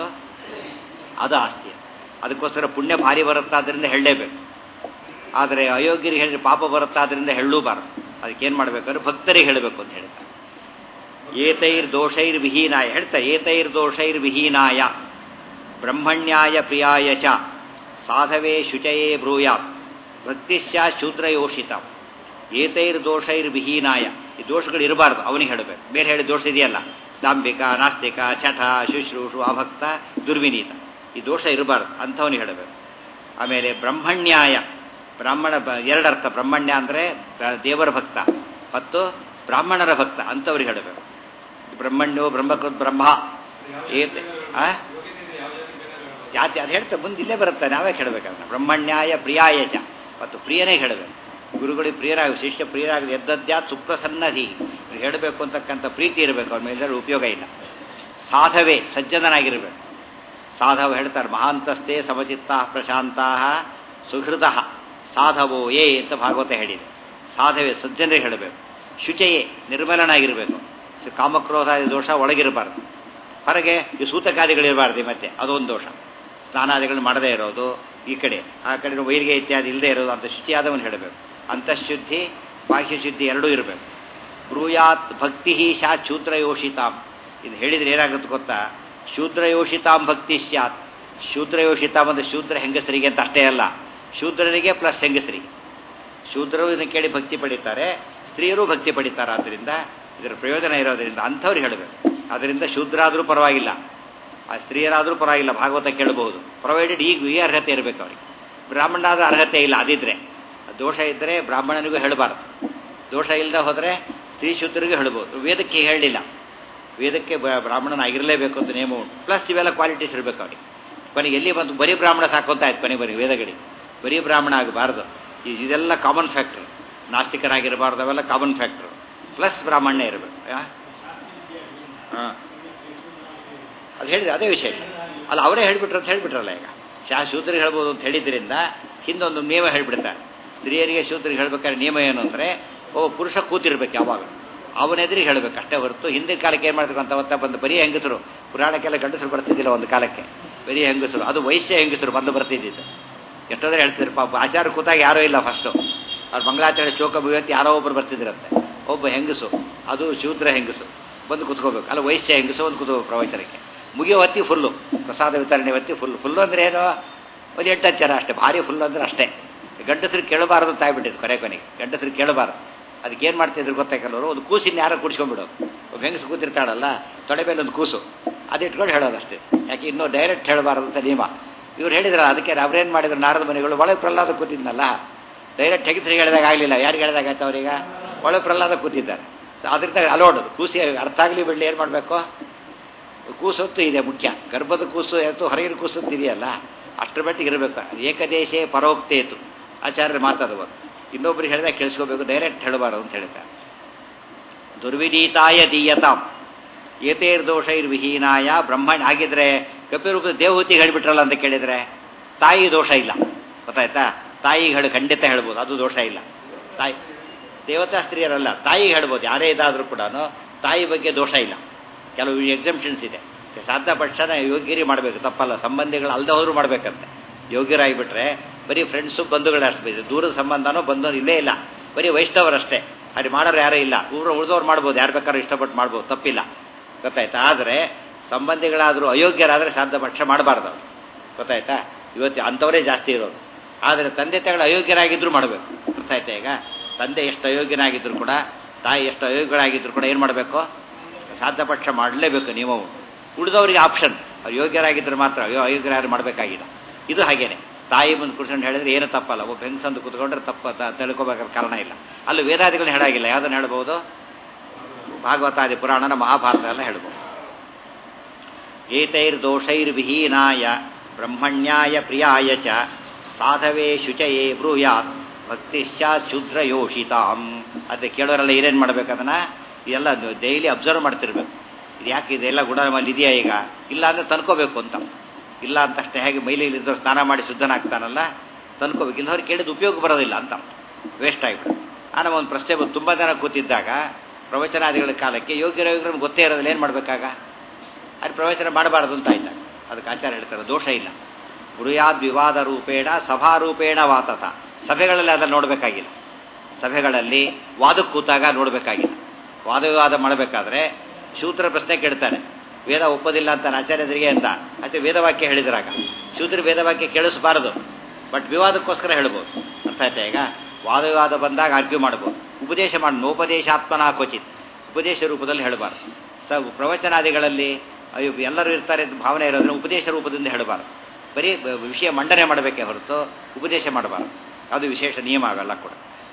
ಅದು ಆಸ್ತಿ ಅದಕ್ಕೋಸ್ಕರ ಪುಣ್ಯ ಭಾರಿ ಬರುತ್ತಾದ್ರಿಂದ ಹೇಳಲೇಬೇಕು ಆದರೆ ಅಯೋಗ್ಯರಿಗೆ ಹೇಳಿದ್ರೆ ಪಾಪ ಬರುತ್ತಾದ್ರಿಂದ ಹೇಳಲೂಬಾರದು ಅದಕ್ಕೇನು ಮಾಡಬೇಕಾದ್ರೆ ಭಕ್ತರಿಗೆ ಹೇಳಬೇಕು ಅಂತ ಹೇಳ್ತಾರೆ ಏತೈರ್ ದೋಷೈರ್ ವಿಹೀನಾಯ ಹೇಳ್ತಾರೆ ಏತೈರ್ ದೋಷೈರ್ ವಿಹೀನಾಯ ಬ್ರಹ್ಮಣ್ಯಾಯ ಪ್ರಿಯಾಯ ಚ ಸಾಧವೇ ಶುಚಯೇ ಬ್ರೂಯಾತ್ ಭಕ್ತಿಶ್ಯ ಶೂದ್ರಯೋಷಿತ ಏತೈರ್ ದೋಷೈರ್ ವಿಹೀನಾಯ ಈ ದೋಷಗಳು ಇರಬಾರ್ದು ಅವನಿಗೆ ಹೇಳಬೇಕು ಬೇರೆ ಹೇಳಿ ದೋಷ ಇದೆಯಲ್ಲ ದಾಂಬಿಕ ನಾಸ್ತಿಕ ಚಟ ಶುಶ್ರೂಷು ಅಭಕ್ತ ದುರ್ವಿನೀತ ಈ ದೋಷ ಇರಬಾರ್ದು ಅಂಥವನಿಗೆ ಹೇಳಬೇಕು ಆಮೇಲೆ ಬ್ರಹ್ಮಣ್ಯಾಯ ಬ್ರಾಹ್ಮಣ ಬ- ಎರಡರ್ಥ ಬ್ರಹ್ಮಣ್ಯ ಅಂದರೆ ದೇವರ ಭಕ್ತ ಮತ್ತು ಬ್ರಾಹ್ಮಣರ ಭಕ್ತ ಅಂಥವ್ರಿಗೆ ಹೇಳಬೇಕು ಬ್ರಹ್ಮಣ್ಯೋ ಬ್ರಹ್ಮಕೃತ್ ಬ್ರಹ್ಮ ಏತೆ ಆ ಜಾತಿ ಅದು ಹೇಳ್ತಾ ಮುಂದೆ ಇಲ್ಲೇ ಬರುತ್ತೆ ನಾವೇ ಹೇಳಬೇಕಂತ ಬ್ರಹ್ಮಣ್ಯಾಯ ಪ್ರಿಯಾಯ ಚ ಮತ್ತು ಪ್ರಿಯನೇ ಹೇಳಬೇಕು ಗುರುಗಳಿಗೆ ಪ್ರಿಯರಾಗ ಶಿಷ್ಯ ಪ್ರಿಯರಾಗದೆ ಎದ್ದದ್ಯಾ ಸುಪ್ರಸನ್ನಧಿ ಹೇಳಬೇಕು ಅಂತಕ್ಕಂಥ ಪ್ರೀತಿ ಇರಬೇಕು ಅವ್ರ ಮೇಲೆ ಉಪಯೋಗ ಇಲ್ಲ ಸಾಧವೇ ಸಜ್ಜನನಾಗಿರಬೇಕು ಸಾಧವ ಹೇಳ್ತಾರೆ ಮಹಾಂತಸ್ತೆ ಸಮಚಿತ್ತ ಪ್ರಶಾಂತ ಸುಹೃದ ಸಾಧವೋ ಏ ಅಂತ ಭಾಗವತ ಹೇಳಿದೆ ಸಾಧವೇ ಸಜ್ಜನರಿಗೆ ಹೇಳಬೇಕು ಶುಚಯೇ ನಿರ್ಮಲನಾಗಿರಬೇಕು ಸೊ ಕಾಮಕ್ರೋಧಾದಿ ದೋಷ ಒಳಗಿರಬಾರ್ದು ಹೊರಗೆ ಈ ಸೂತಕಾದಿಗಳಿರಬಾರ್ದು ಮತ್ತೆ ಅದೊಂದು ದೋಷ ಸ್ನಾನಾದಿಗಳು ಮಾಡದೇ ಇರೋದು ಈ ಕಡೆ ಆ ಕಡೆ ವೈರಿಗೆ ಇತ್ಯಾದಿ ಇಲ್ಲದೆ ಇರೋದು ಅಂತ ಶುಚಿಯಾದವನು ಹೇಳಬೇಕು ಅಂತಃಶುದ್ಧಿ ಬಾಹ್ಯ ಶುದ್ಧಿ ಎರಡೂ ಇರಬೇಕು ಬ್ರೂಯಾತ್ ಭಕ್ತಿ ಶಾ ಶೂದ್ರಯೋಷಿತಾಂ ಇದು ಹೇಳಿದ್ರೆ ಏನಾಗುತ್ತೆ ಗೊತ್ತಾ ಶೂದ್ರಯೋಷಿತಾಂ ಭಕ್ತಿ ಸ್ಯಾತ್ ಶೂದ್ರಯೋಷಿತಾಂ ಅಂದರೆ ಶೂದ್ರ ಹೆಂಗಸರಿಗೆ ಅಂತ ಅಷ್ಟೇ ಅಲ್ಲ ಶೂದ್ರರಿಗೆ ಪ್ಲಸ್ ಹೆಂಗಸರಿಗೆ ಶೂದ್ರರು ಇದನ್ನು ಕೇಳಿ ಭಕ್ತಿ ಪಡಿತಾರೆ ಸ್ತ್ರೀಯರು ಭಕ್ತಿ ಪಡಿತಾರೆ ಆದ್ದರಿಂದ ಇದರ ಪ್ರಯೋಜನ ಇರೋದರಿಂದ ಅಂಥವ್ರು ಹೇಳಬೇಕು ಅದರಿಂದ ಶೂದ್ರಾದರೂ ಪರವಾಗಿಲ್ಲ ಆ ಸ್ತ್ರೀಯರಾದರೂ ಪರವಾಗಿಲ್ಲ ಭಾಗವತ ಕೇಳಬಹುದು ಪ್ರೊವೈಡೆಡ್ ಈಗ ಈ ಅರ್ಹತೆ ಇರಬೇಕು ಅವ್ರಿಗೆ ಬ್ರಾಹ್ಮಣನಾದ ಅರ್ಹತೆ ಇಲ್ಲ ಅದಿದ್ರೆ ದೋಷ ಇದ್ದರೆ ಬ್ರಾಹ್ಮಣನಿಗೂ ಹೇಳಬಾರ್ದು ದೋಷ ಇಲ್ಲದೆ ಹೋದರೆ ಸ್ತ್ರೀ ಶೂದ್ರರಿಗೂ ಹೇಳ್ಬೋದು ವೇದಕ್ಕೆ ಹೇಳಲಿಲ್ಲ ವೇದಕ್ಕೆ ಬ- ಬ್ರಾಹ್ಮಣನಾಗಿರಲೇಬೇಕು ಅಂತ ನಿಯಮ ಉಂಟು ಪ್ಲಸ್ ಇವೆಲ್ಲ ಕ್ವಾಲಿಟೀಸ್ ಇರಬೇಕು ಅವ್ರಿಗೆ ಕೊನೆಗೆ ಎಲ್ಲಿ ಬಂತು ಬರೀ ಬ್ರಾಹ್ಮಣ ಸಾಕೊಂತ ಆಯ್ತು ಕೊನೆಗೆ ಬರೀ ವೇದಗಳಿಗೆ ಬರೀ ಬ್ರಾಹ್ಮಣ ಆಗಬಾರ್ದು ಈ- ಇದೆಲ್ಲ ಕಾಮನ್ ಫ್ಯಾಕ್ಟ್ರ್ ನಾಸ್ತಿಕರಾಗಿರಬಾರ್ದು ಅವೆಲ್ಲ ಕಾಮನ್ ಫ್ಯಾಕ್ಟ್ರ್ ಪ್ಲಸ್ ಬ್ರಾಹ್ಮಣ್ಯ ಇರಬೇಕು ಹಾಂ ಅದು ಹೇಳಿದ್ರೆ ಅದೇ ವಿಷಯ ಅಲ್ಲ ಅವರೇ ಹೇಳಿಬಿಟ್ರು ಅಂತ ಹೇಳಿಬಿಟ್ರಲ್ಲ ಈಗ ಶಾ ಶೂದ್ರಿಗೆ ಹೇಳ್ಬೋದು ಅಂತ ಹೇಳಿದ್ರಿಂದ ಹಿಂದೊಂದು ನಿಯಮ ಹೇಳಿಬಿಡ್ತಾರೆ ಸ್ತ್ರೀಯರಿಗೆ ಶೂದ್ರಿಗೆ ಹೇಳ್ಬೇಕಾದ್ರೆ ನಿಯಮ ಏನು ಅಂದರೆ ಒಬ್ಬ ಪುರುಷ ಕೂತಿರ್ಬೇಕು ಯಾವಾಗ ಅವನೆದುರಿಗೆ ಹೇಳಬೇಕು ಅಷ್ಟೇ ಹೊರತು ಹಿಂದಿನ ಕಾಲಕ್ಕೆ ಏನು ಮಾಡ್ಬೇಕು ಅಂತ ಅವತ್ತ ಬಂದು ಬರೀ ಹೆಂಗಸರು ಪುರಾಣಕ್ಕೆಲ್ಲ ಗಂಡಸರು ಬರ್ತಿದ್ದಿಲ್ಲ ಒಂದು ಕಾಲಕ್ಕೆ ಬರೀ ಹೆಂಗಸರು ಅದು ವೈಶ್ಯ ಹೆಂಗಸರು ಬಂದು ಬರ್ತಿದ್ದಿದ್ದು ಎಷ್ಟೋದ್ರೆ ಹೇಳ್ತಿದ್ರು ಪಾಪ ಆಚಾರ ಕೂತಾಗ ಯಾರೂ ಇಲ್ಲ ಫಸ್ಟು ಅವ್ರು ಮಂಗಳಾಚಾರ್ಯ ಚೌಕ ಮುಗಿಯತ್ತು ಯಾರೋ ಒಬ್ಬರು ಬರ್ತಿದ್ರಂತೆ ಒಬ್ಬ ಹೆಂಗಸು ಅದು ಶೂದ್ರ ಹೆಂಗಸು ಬಂದು ಕುತ್ಕೋಬೇಕು ಅಲ್ಲ ವೈಶ್ಯ ಹೆಂಗಸು ಒಂದು ಕುತ್ಕೋಬೇಕು ಪ್ರವಚನಕ್ಕೆ ಮುಗಿಯೋ ಹೊತ್ತಿ ಫುಲ್ಲು ಪ್ರಸಾದ ವಿತರಣೆ ಹೊತ್ತಿ ಫುಲ್ ಫುಲ್ಲು ಅಂದ್ರೆ ಏನು ಒಂದು ಎಂಟು ಹಚ್ಚರ ಅಷ್ಟೇ ಭಾರಿ ಫುಲ್ ಅಂದ್ರೆ ಅಷ್ಟೇ ಗಂಡಸರು ಕೇಳಬಾರದು ಅಂತ ಆಗ್ಬಿಟ್ಟಿದ್ದು ಕೊನೆ ಕೊನೆಗೆ ಗಂಡಸರು ಕೇಳಬಾರದು ಅದಕ್ಕೆ ಏನು ಮಾಡ್ತಿದ್ರು ಗೊತ್ತಾ ಕೆಲವರು ಒಂದು ಕೂಸಿನ ಯಾರೋ ಕುಡಿಸ್ಕೊಂಡ್ಬಿಡು ಒಬ್ಬ ಹೆಂಗಸು ಕೂತಿರ್ತಾಳಲ್ಲ ತೊಡೆ ಮೇಲೆ ಒಂದು ಕೂಸು ಅದು ಇಟ್ಕೊಂಡು ಹೇಳೋದು ಅಷ್ಟೇ ಯಾಕೆ ಇನ್ನೂ ಡೈರೆಕ್ಟ್ ಹೇಳಬಾರದು ಅಂತ ನಿಯಮ ಇವ್ರು ಹೇಳಿದ್ರಲ್ಲ ಅದಕ್ಕೆ ಅವ್ರೇನು ಮಾಡಿದ್ರು ನಾರದ ಮನೆಗಳು ಒಳಗೆ ಪ್ರಹ್ಲಾದ ಕೂತಿದ್ನಲ್ಲ ಡೈರೆಕ್ಟ್ ಹೆಂಗಸರಿಗೆ ಹೇಳಿದಾಗ ಆಗಲಿಲ್ಲ ಯಾರಿಗೆ ಹೇಳಿದಾಗ ಆಯ್ತು ಅವ್ರೀಗ ಒಳಗೆ ಪ್ರಹ್ಲಾದ ಕೂತಿದ್ದಾರೆ ಸೊ ಅದ್ರಿಂದ ಅಲೋಡೋದು ಕೂಸಿ ಅರ್ಥ ಆಗಲಿ ಬಿಡಲಿ ಏನು ಮಾಡಬೇಕು ಕೂಸೊತ್ತು ಇದೆ ಮುಖ್ಯ ಗರ್ಭದ ಕೂಸು ಎತ್ತು ಹೊರಗಿನ ಕೂಸು ಅಂತ ಇದೆಯಲ್ಲ ಅಷ್ಟರ ಮಟ್ಟಿಗೆ ಇರಬೇಕು ಏಕದೇಶೇ ಪರೋಕ್ತೇತು ಆಚಾರ್ಯರು ಮಾತಾಡುವ ಇನ್ನೊಬ್ರಿಗೆ ಹೇಳಿದಾಗ ಕೇಳಿಸ್ಕೋಬೇಕು ಡೈರೆಕ್ಟ್ ಹೇಳಬಾರದು ಅಂತ ಹೇಳ್ತಾರೆ ದುರ್ವಿನೀತಾಯ ದೀಯತಾಂ ಏತೇರ್ ದೋಷೈರ್ ವಿಹೀನಾಯ ಬ್ರಹ್ಮಣ್ಯ ಆಗಿದ್ರೆ ಕಪಿರೂಪ ದೇವಹೂತಿಗೆ ಹೇಳಿಬಿಟ್ರಲ್ಲ ಅಂತ ಕೇಳಿದ್ರೆ ತಾಯಿ ದೋಷ ಇಲ್ಲ ಗೊತ್ತಾಯ್ತಾ ತಾಯಿಗೆ ಹೇಳಿ ಖಂಡಿತ ಹೇಳ್ಬೋದು ಅದು ದೋಷ ಇಲ್ಲ ತಾಯಿ ದೇವತಾ ಸ್ತ್ರೀಯರಲ್ಲ ತಾಯಿಗೆ ಹೇಳ್ಬೋದು ಯಾರೇ ಇದಾದರೂ ಕೂಡ ತಾಯಿ ಬಗ್ಗೆ ದೋಷ ಇಲ್ಲ ಕೆಲವು ಎಕ್ಸಂಪ್ಷನ್ಸ್ ಇದೆ ಶ್ರಾದ್ದ ಪಕ್ಷನ ಯೋಗ್ಯರಿ ಮಾಡಬೇಕು ತಪ್ಪಲ್ಲ ಸಂಬಂಧಿಗಳು ಅಲ್ದ ಹೋದ್ರು ಮಾಡ್ಬೇಕಂತೆ ಯೋಗ್ಯರಾಗಿಬಿಟ್ರೆ ಬರೀ ಫ್ರೆಂಡ್ಸು ಬಂಧುಗಳೇ ಅಷ್ಟು ಇದೆ ದೂರದ ಸಂಬಂಧನೂ ಬಂಧು ಇಲ್ಲೇ ಇಲ್ಲ ಬರೀ ವೈಷ್ಣವರಷ್ಟೇ ಅಲ್ಲಿ ಮಾಡೋರು ಯಾರೂ ಇಲ್ಲ ಊರು ಉಳಿದವ್ರು ಮಾಡ್ಬೋದು ಯಾರು ಬೇಕಾದ್ರೂ ಇಷ್ಟಪಟ್ಟು ಮಾಡ್ಬೋದು ತಪ್ಪಿಲ್ಲ ಗೊತ್ತಾಯ್ತಾ ಆದರೆ ಸಂಬಂಧಿಗಳಾದರೂ ಅಯೋಗ್ಯರಾದರೆ ಶ್ರಾದ್ದ ಪಕ್ಷ ಮಾಡಬಾರ್ದು ಅವ್ರು ಗೊತ್ತಾಯ್ತಾ ಇವತ್ತು ಅಂಥವರೇ ಜಾಸ್ತಿ ಇರೋದು ಆದರೆ ತಂದೆ ತಾಯಿಗಳು ಅಯೋಗ್ಯರಾಗಿದ್ದರೂ ಮಾಡಬೇಕು ಗೊತ್ತಾಯ್ತಾ ಈಗ ತಂದೆ ಎಷ್ಟು ಅಯೋಗ್ಯನಾಗಿದ್ದರೂ ಕೂಡ ತಾಯಿ ಎಷ್ಟು ಅಯೋಗ್ಯರಾಗಿದ್ದರೂ ಕೂಡ ಏನು ಮಾಡಬೇಕು ಶ್ರಾದ್ದ ಪಕ್ಷ ಮಾಡಲೇಬೇಕು ನೀವು ಉಳಿದವರಿಗೆ ಆಪ್ಷನ್ ಅವ್ರು ಯೋಗ್ಯರಾಗಿದ್ದರೆ ಮಾತ್ರ ಅಯ್ಯೋ ಅಯೋಗ್ಯರಾದ್ರು ಮಾಡಬೇಕಾಗಿಲ್ಲ ಇದು ಹಾಗೇನೆ ತಾಯಿ ಮುಂದೆ ಕೂತ್ಕೊಂಡು ಹೇಳಿದ್ರೆ ಏನು ತಪ್ಪಲ್ಲ ಒಬ್ಬ ಹೆಂಗಸಂದು ಕೂತ್ಕೊಂಡ್ರೆ ತಪ್ಪ ತ- ತಿಳ್ಕೊಬೇಕಾದ ಕಾರಣ ಇಲ್ಲ ಅಲ್ಲಿ ವೇದಾದಿಗಳನ್ನ ಹೇಳಾಗಿಲ್ಲ ಯಾವುದನ್ನು ಹೇಳ್ಬೋದು ಭಾಗವತಾದಿ ಪುರಾಣನ ಮಹಾಭಾರತ ಎಲ್ಲ ಹೇಳ್ಬೋದು ಏತೈರ್ದೋಷೈರ್ವಿಹೀನಾಯ ಬ್ರಹ್ಮಣ್ಯಾಯ ಪ್ರಿಯಾಯ ಚ ಸಾಧವೇ ಶುಚಯೇ ಬ್ರೂಯಾತ್ ಭಕ್ತಿಶ್ಚಾತ್ ಶೂದ್ರಯೋಷಿತಾಂ ಅದೇ ಕೇಳೋರೆಲ್ಲ ಏನೇನು ಮಾಡ್ಬೇಕು ಅದನ್ನ ಇದೆಲ್ಲ ಡೈಲಿ ಅಬ್ಸರ್ವ್ ಮಾಡ್ತಿರ್ಬೇಕು ಇದು ಯಾಕೆ ಇದೆಲ್ಲ ಗುಣ ನಮ್ಮಲ್ಲಿ ಇದೆಯಾ ಈಗ ಇಲ್ಲ ಅಂದರೆ ತನ್ಕೋಬೇಕು ಅಂತ ಇಲ್ಲ ಅಂತಷ್ಟೇ ಹೇಗೆ ಮೈಲಿದ್ದು ಸ್ನಾನ ಮಾಡಿ ಶುದ್ಧನಾಗ್ತಾನಲ್ಲ ತನ್ಕೋಬೇಕು ಇಲ್ಲವ್ರು ಕೇಳಿದ ಉಪಯೋಗ ಬರೋದಿಲ್ಲ ಅಂತ ವೇಸ್ಟ್ ಆಗಿಬಿಡು ಆ ನಮ್ಮ ಒಂದು ಪ್ರಶ್ನೆ ಬಂದು ತುಂಬ ಜನ ಕೂತಿದ್ದಾಗ ಪ್ರವಚನಾದಿಗಳ ಕಾಲಕ್ಕೆ ಯೋಗ್ಯರ ಯೋಗ್ಯರನ್ನು ಗೊತ್ತೇ ಇರೋದಿಲ್ಲ ಏನು ಮಾಡಬೇಕಾಗ ಅದು ಪ್ರವಚನ ಮಾಡಬಾರ್ದು ಅಂತ ಆಯ್ತಾ ಅದಕ್ಕೆ ಆಚಾರ ಹೇಳ್ತಾರೆ ದೋಷ ಇಲ್ಲ ಗುರುಯಾದ್ ವಿವಾದ ರೂಪೇಣ ಸಭಾರೂಪೇಣ ವಾತತ ಸಭೆಗಳಲ್ಲಿ ಅದನ್ನು ನೋಡಬೇಕಾಗಿಲ್ಲ ಸಭೆಗಳಲ್ಲಿ ವಾದಕ್ಕೆ ಕೂತಾಗ ನೋಡಬೇಕಾಗಿಲ್ಲ ವಾದ ವಿವಾದ ಮಾಡಬೇಕಾದ್ರೆ ಶೂದ್ರ ಪ್ರಶ್ನೆ ಕೇಳ್ತಾನೆ ವೇದ ಒಪ್ಪೋದಿಲ್ಲ ಅಂತ ಆಚಾರ್ಯರಿಗೆ ಅಂತ ಆಚೆ ವೇದವಾಕ್ಯ ಹೇಳಿದ್ರಾಗ ಶೂದ್ರ ವೇದವಾಕ್ಯ ಕೇಳಿಸಬಾರದು ಬಟ್ ವಿವಾದಕ್ಕೋಸ್ಕರ ಹೇಳ್ಬೋದು ಅರ್ಥ ಆಯ್ತಾ ಈಗ ವಾದ ವಿವಾದ ಬಂದಾಗ ಆರ್ಗ್ಯೂ ಮಾಡ್ಬೋದು ಉಪದೇಶ ಮಾಡಿ ನೋಪದೇಶಾತ್ಮನ ಕ್ವಚಿತ್ ಉಪದೇಶ ರೂಪದಲ್ಲಿ ಹೇಳಬಾರ್ದು ಸ ಪ್ರವಚನಾದಿಗಳಲ್ಲಿ ಅಯ್ಯೋ ಎಲ್ಲರೂ ಇರ್ತಾರೆ ಅಂತ ಭಾವನೆ ಇರೋದನ್ನ ಉಪದೇಶ ರೂಪದಿಂದ ಹೇಳಬಾರ್ದು ಬರೀ ಬ- ವಿಷಯ ಮಂಡನೆ ಮಾಡಬೇಕೇ ಹೊರತು ಉಪದೇಶ ಮಾಡಬಾರ್ದು ಅದು ವಿಶೇಷ ನಿಯಮ ಅವೆಲ್ಲ ಕೂಡ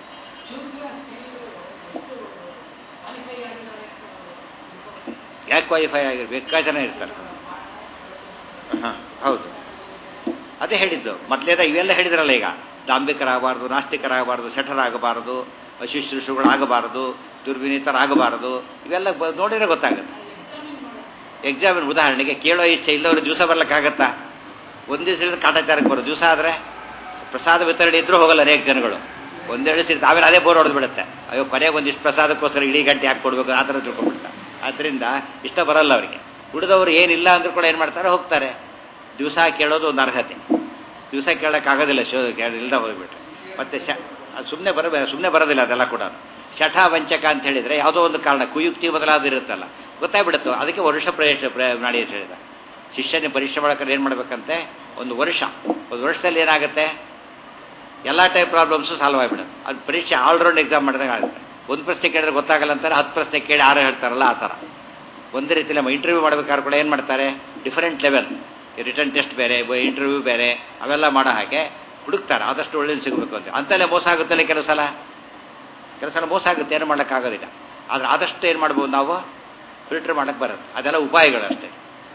ಯಾಕೆ ಕ್ವಾಲಿಫೈ ಆಗಿರ್ ಬೇಕಾದ ಜನ ಇರ್ತಾರೆ ಹಾಂ ಹೌದು ಅದೇ ಹೇಳಿದ್ದು ಮೊದಲೇದ ಇವೆಲ್ಲ ಹೇಳಿದ್ರಲ್ಲ ಈಗ ದಾಂಭಿಕರಾಗಬಾರ್ದು ನಾಸ್ತಿಕರಾಗಬಾರ್ದು ಶಠರಾಗಬಾರದು ಅಶುಶ್ರೂಷುಗಳಾಗಬಾರದು ದುರ್ವಿನೀತರಾಗಬಾರದು ಇವೆಲ್ಲ ಬ- ನೋಡಿದ್ರೆ ಗೊತ್ತಾಗುತ್ತೆ ಎಕ್ಸಾಮಿನ ಉದಾಹರಣೆಗೆ ಕೇಳೋ ಇಚ್ಛೆ ಇಲ್ಲವರು ದಿವಸ ಬರ್ಲಿಕ್ಕಾಗತ್ತಾ ಒಂದು ದಿವಸ ಕಾಟಾಚಾರಕ್ಕೆ ಬರೋದು ದಿವಸ ಆದರೆ ಪ್ರಸಾದ ವಿತರಣೆ ಇದ್ರೂ ಹೋಗಲ್ಲ ಅನೇಕ ಜನಗಳು ಒಂದೆರಡು ಸಿರ್ತು ಆಮೇಲೆ ಅದೇ ಬೋರ್ ಹೊಡೆದು ಬಿಡುತ್ತೆ ಅಯ್ಯೋ ಕೊನೆಗೆ ಒಂದಿಷ್ಟು ಪ್ರಸಾದಕ್ಕೋಸ್ಕರ ಇಡೀ ಗಂಟೆ ಹಾಕಿ ಕೊಡ್ಬೇಕು ಆ ಥರ ತಿಳ್ಕೊಂಡ್ಬಿಡ್ತಾರೆ ಆದ್ದರಿಂದ ಇಷ್ಟ ಬರಲ್ಲ ಅವರಿಗೆ ಉಳಿದವರು ಏನಿಲ್ಲ ಅಂದ್ರೂ ಕೂಡ ಏನು ಮಾಡ್ತಾರೆ ಹೋಗ್ತಾರೆ ದಿವಸ ಕೇಳೋದು ಒಂದು ಅರ್ಹತೆ ದಿವಸ ಕೇಳೋಕ್ಕಾಗೋದಿಲ್ಲ ಶೋ ಇಲ್ದ ಹೋಗ್ಬಿಟ್ರೆ ಮತ್ತೆ ಶ ಅದು ಸುಮ್ಮನೆ ಬರ ಸುಮ್ಮನೆ ಬರೋದಿಲ್ಲ ಅದೆಲ್ಲ ಕೂಡ ಶಠ ವಂಚಕ ಅಂತ ಹೇಳಿದರೆ ಯಾವುದೋ ಒಂದು ಕಾರಣ ಕುಯುಕ್ತಿ ಬದಲಾದ ಇರುತ್ತಲ್ಲ ಗೊತ್ತಾಗ್ಬಿಡುತ್ತೋ ಅದಕ್ಕೆ ವರ್ಷ ಪ್ರವೇಶ ಪ್ರ ಮಾಡಿ ಅಂತ ಹೇಳಿದ ಶಿಷ್ಯನ ಪರೀಕ್ಷೆ ಮಾಡೋಕೆ ಏನು ಮಾಡ್ಬೇಕಂತೆ ಒಂದು ವರ್ಷ ಒಂದು ವರ್ಷದಲ್ಲಿ ಏನಾಗುತ್ತೆ ಎಲ್ಲ ಟೈಪ್ ಪ್ರಾಬ್ಲಮ್ಸು ಸಾಲ್ವ್ ಆಗಿಬಿಡುತ್ತೆ ಅದು ಪರೀಕ್ಷೆ ಆಲ್ರೌಂಡ್ ಎಕ್ಸಾಮ್ ಮಾಡಿದಾಗ ಆಗುತ್ತೆ ಒಂದು ಪ್ರಶ್ನೆ ಕೇಳಿದ್ರೆ ಗೊತ್ತಾಗಲ್ಲ ಅಂತಾರೆ ಹತ್ತು ಪ್ರಶ್ನೆ ಕೇಳಿ ಆರು ಹೇಳ್ತಾರಲ್ಲ ಆ ಥರ ಒಂದೇ ರೀತಿಯಲ್ಲಿ ನಮ್ಮ ಇಂಟರ್ವ್ಯೂ ಮಾಡ್ಬೇಕಾದ್ರೆ ಕೂಡ ಏನು ಮಾಡ್ತಾರೆ ಡಿಫರೆಂಟ್ ಲೆವೆಲ್ ರಿಟರ್ನ್ ಟೆಸ್ಟ್ ಬೇರೆ ಇಂಟರ್ವ್ಯೂ ಬೇರೆ ಅವೆಲ್ಲ ಮಾಡೋ ಹಾಗೆ ಹುಡುಕ್ತಾರೆ ಆದಷ್ಟು ಒಳ್ಳೇದು ಸಿಗಬೇಕು ಅಂತ ಅಂತಲೇ ಮೋಸ ಆಗುತ್ತಲ್ಲ ಕೆಲವು ಸಲ ಕೆಲವು ಸಲ ಮೋಸ ಆಗುತ್ತೆ ಏನು ಮಾಡೋಕ್ಕಾಗೋದಿಲ್ಲ ಆದರೆ ಆದಷ್ಟು ಏನು ಮಾಡ್ಬೋದು ನಾವು ಫಿಲ್ಟರ್ ಮಾಡೋಕ್ಕೆ ಬರುತ್ತೆ ಅದೆಲ್ಲ ಉಪಾಯಗಳು ಅಷ್ಟೇ